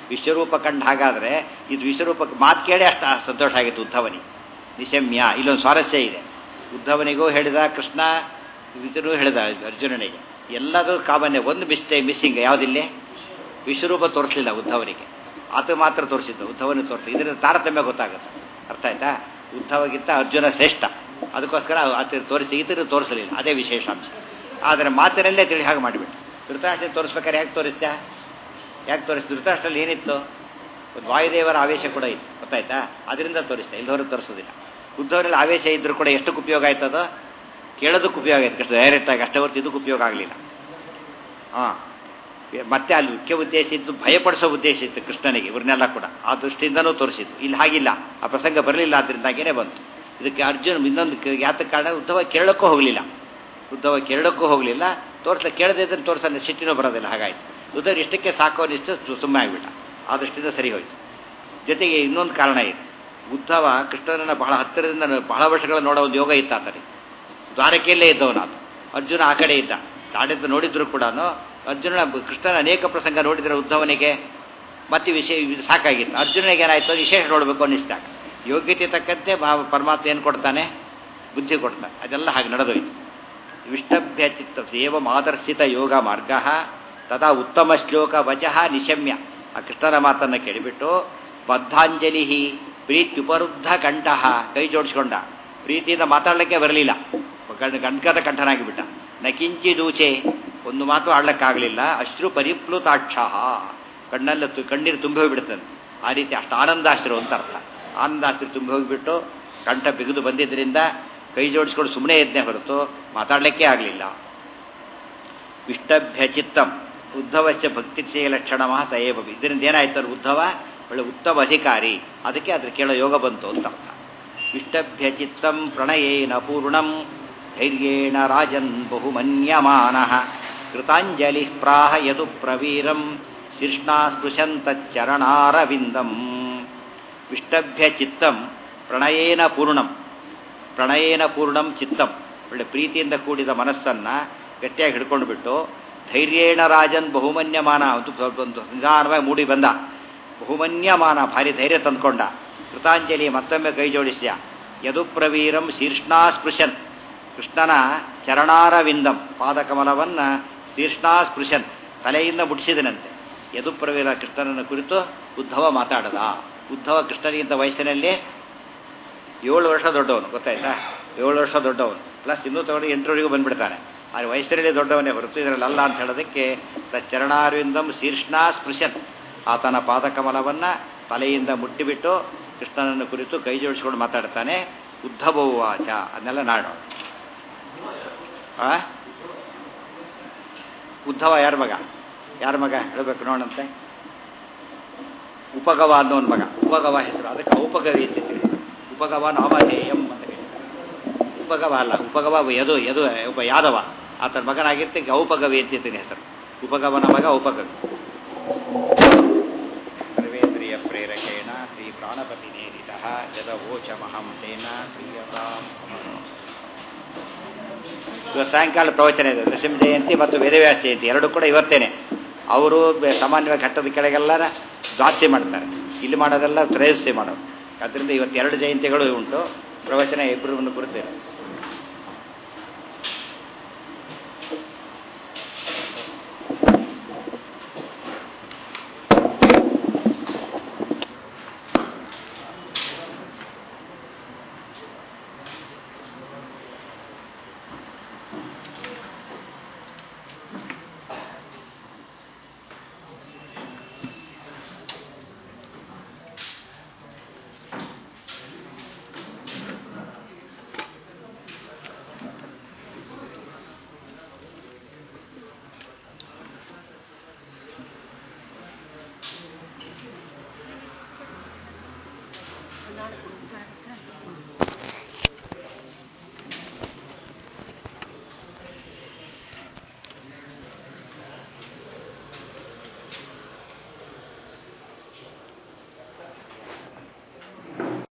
ವಿಶ್ವರೂಪ ಕಂಡು ಹಾಗಾದರೆ ಇದು ವಿಶ್ವರೂಪಕ್ಕೆ ಮಾತು ಕೇಳಿ ಅಷ್ಟು ಸಂತೋಷ ಆಗಿತ್ತು ಉದ್ಧವನಿಗೆ ನಿಶಮ್ಯ ಇಲ್ಲೊಂದು ಸ್ವಾರಸ್ಯ ಇದೆ ಉದ್ಧವನಿಗೂ ಹೇಳಿದ ಕೃಷ್ಣ ಇದನ್ನು ಹೇಳಿದ ಅರ್ಜುನನಿಗೆ ಎಲ್ಲದೂ ಕಾಮನ್ಯ ಒಂದು ಮಿಸ್ಟೇಕ್ ಮಿಸ್ಸಿಂಗ್ ಯಾವುದಿಲ್ಲಿ ವಿಶ್ವರೂಪ ತೋರಿಸಲಿಲ್ಲ ಉದ್ಧವನಿಗೆ ಆತ ಮಾತ್ರ ತೋರಿಸಿದ್ದು ಉದ್ಧವನಿಗೆ ತೋರಿಸಿ ಇದರಿಂದ ತಾರತಮ್ಯ ಗೊತ್ತಾಗುತ್ತೆ ಅರ್ಥ ಆಯ್ತಾ ಉದ್ಧವಗಿಂತ ಅರ್ಜುನ ಶ್ರೇಷ್ಠ ಅದಕ್ಕೋಸ್ಕರ ಆತ ತೋರಿಸಿ ಈತನು ತೋರಿಸಲಿಲ್ಲ ಅದೇ ವಿಶೇಷಾಂಶ ಆದರೆ ಮಾತಿನಲ್ಲೇ ತಿಳಿ ಹಾಗೆ ಮಾಡಿಬಿಟ್ಟು ಧೃತರಾಷ್ಟ್ರ ತೋರಿಸ್ಬೇಕಾದ್ರೆ ಯಾಕೆ ತೋರಿಸ್ತಾ ಯಾಕೆ ತೋರಿಸ್ ಧೃತರಾಷ್ಟ್ರಲ್ಲಿ ಏನಿತ್ತು ಒಂದು ವಾಯುದೇವರ ಆವೇಶ ಕೂಡ ಇತ್ತು ಗೊತ್ತಾಯ್ತಾ ಅದರಿಂದ ತೋರಿಸ್ತಾ ಇಲ್ಲದವರು ತೋರಿಸೋದಿಲ್ಲ ಉದ್ಧವರಲ್ಲಿ ಆವೇಶ ಇದ್ರೂ ಕೂಡ ಎಷ್ಟಕ್ಕೆ ಉಪಯೋಗ ಆಯ್ತದ ಕೇಳೋದಕ್ಕೆ ಉಪಯೋಗ ಆಯ್ತು ಕಷ್ಟ ಡೈರೆಕ್ಟಾಗಿ ಅಷ್ಟೇ ಹೊರತು ಇದಕ್ಕೆ ಉಪಯೋಗ ಆಗಲಿಲ್ಲ ಹಾಂ ಮತ್ತೆ ಅಲ್ಲಿ ಮುಖ್ಯ ಉದ್ದೇಶ ಇದ್ದು ಭಯಪಡಿಸೋ ಉದ್ದೇಶ ಇತ್ತು ಕೃಷ್ಣನಿಗೆ ಇವ್ರನ್ನೆಲ್ಲ ಕೂಡ ಆ ದೃಷ್ಟಿಯಿಂದನೂ ತೋರಿಸಿದ್ದು ಇಲ್ಲಿ ಹಾಗಿಲ್ಲ ಆ ಪ್ರಸಂಗ ಬರಲಿಲ್ಲ ಅದರಿಂದಾಗೇನೆ ಬಂತು ಇದಕ್ಕೆ ಅರ್ಜುನ್ ಇನ್ನೊಂದು ಯಾತ ಕಾರಣ ಉದ್ಧವ ಕೇಳೋಕ್ಕೂ ಹೋಗಲಿಲ್ಲ ಉದ್ಧವ ಕೇಳೋಕ್ಕೂ ಹೋಗಲಿಲ್ಲ ತೋರಿಸ ಕೇಳದೇ ಇದ್ರೆ ತೋರಿಸೋ ಸಿಟ್ಟಿನೂ ಬರೋದಿಲ್ಲ ಹಾಗಾಯ್ತು ಉದ್ಧವ ಇಷ್ಟಕ್ಕೆ ಸಾಕೋ ನಿಷ್ಟು ಸುಮ್ಮನೆ ಆಗಿಬಿಟ್ಟ ಆ ದೃಷ್ಟಿಯಿಂದ ಸರಿ ಹೋಯ್ತು ಜೊತೆಗೆ ಇನ್ನೊಂದು ಕಾರಣ ಇದೆ ಉದ್ಧವ ಕೃಷ್ಣನನ್ನು ಬಹಳ ಹತ್ತಿರದಿಂದ ಬಹಳ ವರ್ಷಗಳ ನೋಡೋ ಒಂದು ಯೋಗ ಇತ್ತು ಆತನಿಗೆ ದ್ವಾರಕೆಯಲ್ಲೇ ಇದ್ದವನಾತ ಅರ್ಜುನ ಆ ಕಡೆ ಇದ್ದ ತಾಡಿದ್ದು ನೋಡಿದ್ರು ಕೂಡ ಅರ್ಜುನ ಕೃಷ್ಣನ ಅನೇಕ ಪ್ರಸಂಗ ನೋಡಿದ್ರೆ ಉದ್ಧವನಿಗೆ ಮತ್ತೆ ವಿಷಯ ಇದು ಸಾಕಾಗಿತ್ತು ಅರ್ಜುನನಿಗೆ ಏನಾಯ್ತು ವಿಶೇಷ ನೋಡಬೇಕು ಅನ್ನಿಸ್ದಾಗ ಯೋಗ್ಯತೆ ತಕ್ಕಂತೆ ಪರಮಾತ್ಮ ಏನು ಕೊಡ್ತಾನೆ ಬುದ್ಧಿ ಕೊಡ್ತಾನೆ ಅದೆಲ್ಲ ಹಾಗೆ ನಡೆದೋಯ್ತು ವಿಷ್ಟಭ್ಯ ಚಿತ್ತ ಏವ ಮಾದರ್ಶಿತ ಯೋಗ ಮಾರ್ಗ ತದಾ ಉತ್ತಮ ಶ್ಲೋಕ ವಚಃ ನಿಶಮ್ಯ ಆ ಕೃಷ್ಣನ ಮಾತನ್ನು ಕೇಳಿಬಿಟ್ಟು ಬದ್ಧಾಂಜಲಿ ಪ್ರೀತ್ಯುಪರುದ್ಧ ಕಂಠಃ ಕೈ ಜೋಡಿಸ್ಕೊಂಡ ಪ್ರೀತಿಯಿಂದ ಮಾತಾಡಲಿಕ್ಕೆ ಬರಲಿಲ್ಲ ಗಂಟಕದ ಕಂಠನಾಗಿಬಿಟ್ಟ ನಕಿಂಚಿದೂಚೆ ಒಂದು ಮಾತು ಆಡ್ಲಿಕ್ಕಾಗಲಿಲ್ಲ ಅಶ್ರು ಪರಿಪ್ಲುತಾಕ್ಷ ಕಣ್ಣಲ್ಲಿ ತು ಕಣ್ಣೀರು ತುಂಬಿ ಹೋಗಿಬಿಡ್ತದೆ ಆ ರೀತಿ ಅಷ್ಟು ಆನಂದಾಶ್ರು ಅಂತ ಅರ್ಥ ಆನಂದಾಶ್ರು ತುಂಬಿ ಹೋಗಿಬಿಟ್ಟು ಕಂಠ ಬಿಗಿದು ಬಂದಿದ್ದರಿಂದ ಕೈ ಜೋಡಿಸ್ಕೊಂಡು ಸುಮ್ಮನೆ ಯತ್ನೆ ಹೊರತು ಮಾತಾಡಲಿಕ್ಕೆ ಆಗಲಿಲ್ಲ ಇಷ್ಟಭ್ಯ ಚಿತ್ತಂ ಉದ್ಧವಶ್ಚ ಭಕ್ತಿ ಲಕ್ಷಣ ಸಯೇವ ಇದರಿಂದ ಏನಾಯ್ತು ಉದ್ಧವ ಒಳ್ಳೆ ಉತ್ತಮ ಅಧಿಕಾರಿ ಅದಕ್ಕೆ ಅದ್ರ ಕೇಳೋ ಯೋಗ ಬಂತು ಅಂತ ಅರ್ಥ ಇಷ್ಟಭ್ಯ ಚಿತ್ತಂ ಪ್ರಣಯೇನ ಪೂರ್ಣಂ ಧೈರ್ಯೇಣ ರಾಜನ್ ಬಹುಮನ್ಯಮಾನ ಕೃತಾಂಜಲಿ ಪ್ರಾಹ ಯದು ಪ್ರವೀರಂ ಶೀರ್ಷ್ಣಾ ಸ್ಪೃಶಂತಚ್ಚರಣಾರವಿಂದಂ ವಿಷ್ಟಭ್ಯ ಚಿತ್ತಂ ಪ್ರಣಯೇನ ಪೂರ್ಣಂ ಪ್ರಣಯೇನ ಪೂರ್ಣಂ ಚಿತ್ತಂ ಒಳ್ಳೆ ಪ್ರೀತಿಯಿಂದ ಕೂಡಿದ ಮನಸ್ಸನ್ನು ಗಟ್ಟಿಯಾಗಿ ಹಿಡ್ಕೊಂಡು ಬಿಟ್ಟು ಧೈರ್ಯೇಣ ರಾಜನ್ ಬಹುಮನ್ಯಮಾನ ಒಂದು ಒಂದು ನಿಧಾನವಾಗಿ ಮೂಡಿ ಬಂದ ಬಹುಮನ್ಯಮಾನ ಭಾರಿ ಧೈರ್ಯ ತಂದ್ಕೊಂಡ ಕೃತಾಂಜಲಿ ಮತ್ತೊಮ್ಮೆ ಕೈ ಜೋಡಿಸಿದ ಯದು ಪ್ರವೀರಂ ಶೀರ್ಷ್ಣಾ ಸ್ಪೃಶನ್ ಕೃಷ್ಣನ ಚರಣಾರವಿಂದಂ ಪಾದಕಮಲವನ್ನು ಶೀರ್ಷ್ಣಾ ಸ್ಪೃಶನ್ ತಲೆಯಿಂದ ಮುಟ್ಟಿಸಿದನಂತೆ ಯದು ಪ್ರವೀರ ಕೃಷ್ಣನನ್ನು ಕುರಿತು ಉದ್ಧವ ಮಾತಾಡದ ಉದ್ಧವ ಕೃಷ್ಣನಿಗಿಂತ ವಯಸ್ಸಿನಲ್ಲಿ ಏಳು ವರ್ಷ ದೊಡ್ಡವನು ಗೊತ್ತಾಯ್ತಾ ಏಳು ವರ್ಷ ದೊಡ್ಡವನು ಪ್ಲಸ್ ಇನ್ನೂ ತಗೊಂಡು ಎಂಟರವರೆಗೂ ಬಂದ್ಬಿಡ್ತಾನೆ ಆದರೆ ವಯಸ್ಸಿನಲ್ಲಿ ದೊಡ್ಡವನೇ ಹೊರತು ಇದರಲ್ಲ ಅಂತ ಹೇಳೋದಕ್ಕೆ ಚರಣಾರವಿಂದಂ ಶೀರ್ಷ್ಣಾ ಸ್ಪೃಶನ್ ಆತನ ಪಾದಕಮಲವನ್ನು ತಲೆಯಿಂದ ಮುಟ್ಟಿಬಿಟ್ಟು ಕೃಷ್ಣನನ್ನು ಕುರಿತು ಕೈ ಜೋಡಿಸ್ಕೊಂಡು ಮಾತಾಡ್ತಾನೆ ಉದ್ಧವವಾಚ ಅದನ್ನೆಲ್ಲ ನಾಡು ಆ ಉದ್ಧವ ಯಾರ ಮಗ ಯಾರ ಮಗ ಹೇಳಬೇಕು ನೋಡಂತೆ ಉಪಗವ ಅನ್ನೋನ್ ಮಗ ಉಪಗವ ಹೆಸರು ಅದಕ್ಕೆ ಔಪಗವಿ ಅಂತಿದ್ದೀವಿ ಉಪಗವ ನಾಮಧೇಯಂ ಅಂತ ಉಪಗವ ಅಲ್ಲ ಉಪಗವ ಯದು ಯದು ಒಬ್ಬ ಯಾದವ ಆತನ ಮಗನಾಗಿರ್ತಿ ಔಪಗವಿ ಅಂತಿದ್ದೀನಿ ಹೆಸರು ಉಪಗವನ ಮಗ ಉಪಗವಿ ಸರ್ವೇಂದ್ರಿಯ ಪ್ರೇರಕೇಣ ಶ್ರೀ ಪ್ರಾಣಪತಿ ನೇರಿತ ಜದವೋಚಮಹಂ ತೇನ ಪ್ರಿಯತಾಂ ಇವತ್ತು ಸಾಯಂಕಾಲ ಪ್ರವಚನ ಇದೆ ನರಸಿಂಹ ಜಯಂತಿ ಮತ್ತು ವೇದವ್ಯಾಸ ಜಯಂತಿ ಎರಡು ಕೂಡ ಇವತ್ತೇನೆ ಅವರು ಸಾಮಾನ್ಯವಾಗಿ ಘಟ್ಟದ ಕೆಳಗೆಲ್ಲ ದ್ವಾದಶಿ ಮಾಡ್ತಾರೆ ಇಲ್ಲಿ ಮಾಡೋದೆಲ್ಲ ತ್ರಯೋದಶಿ ಮಾಡೋದು ಅದರಿಂದ ಇವತ್ತು ಎರಡು ಜಯಂತಿಗಳು ಉಂಟು ಪ್ರವಚನ ಇಬ್ಬರನ್ನು ಕುರಿತಿದೆ ನಾಳೆ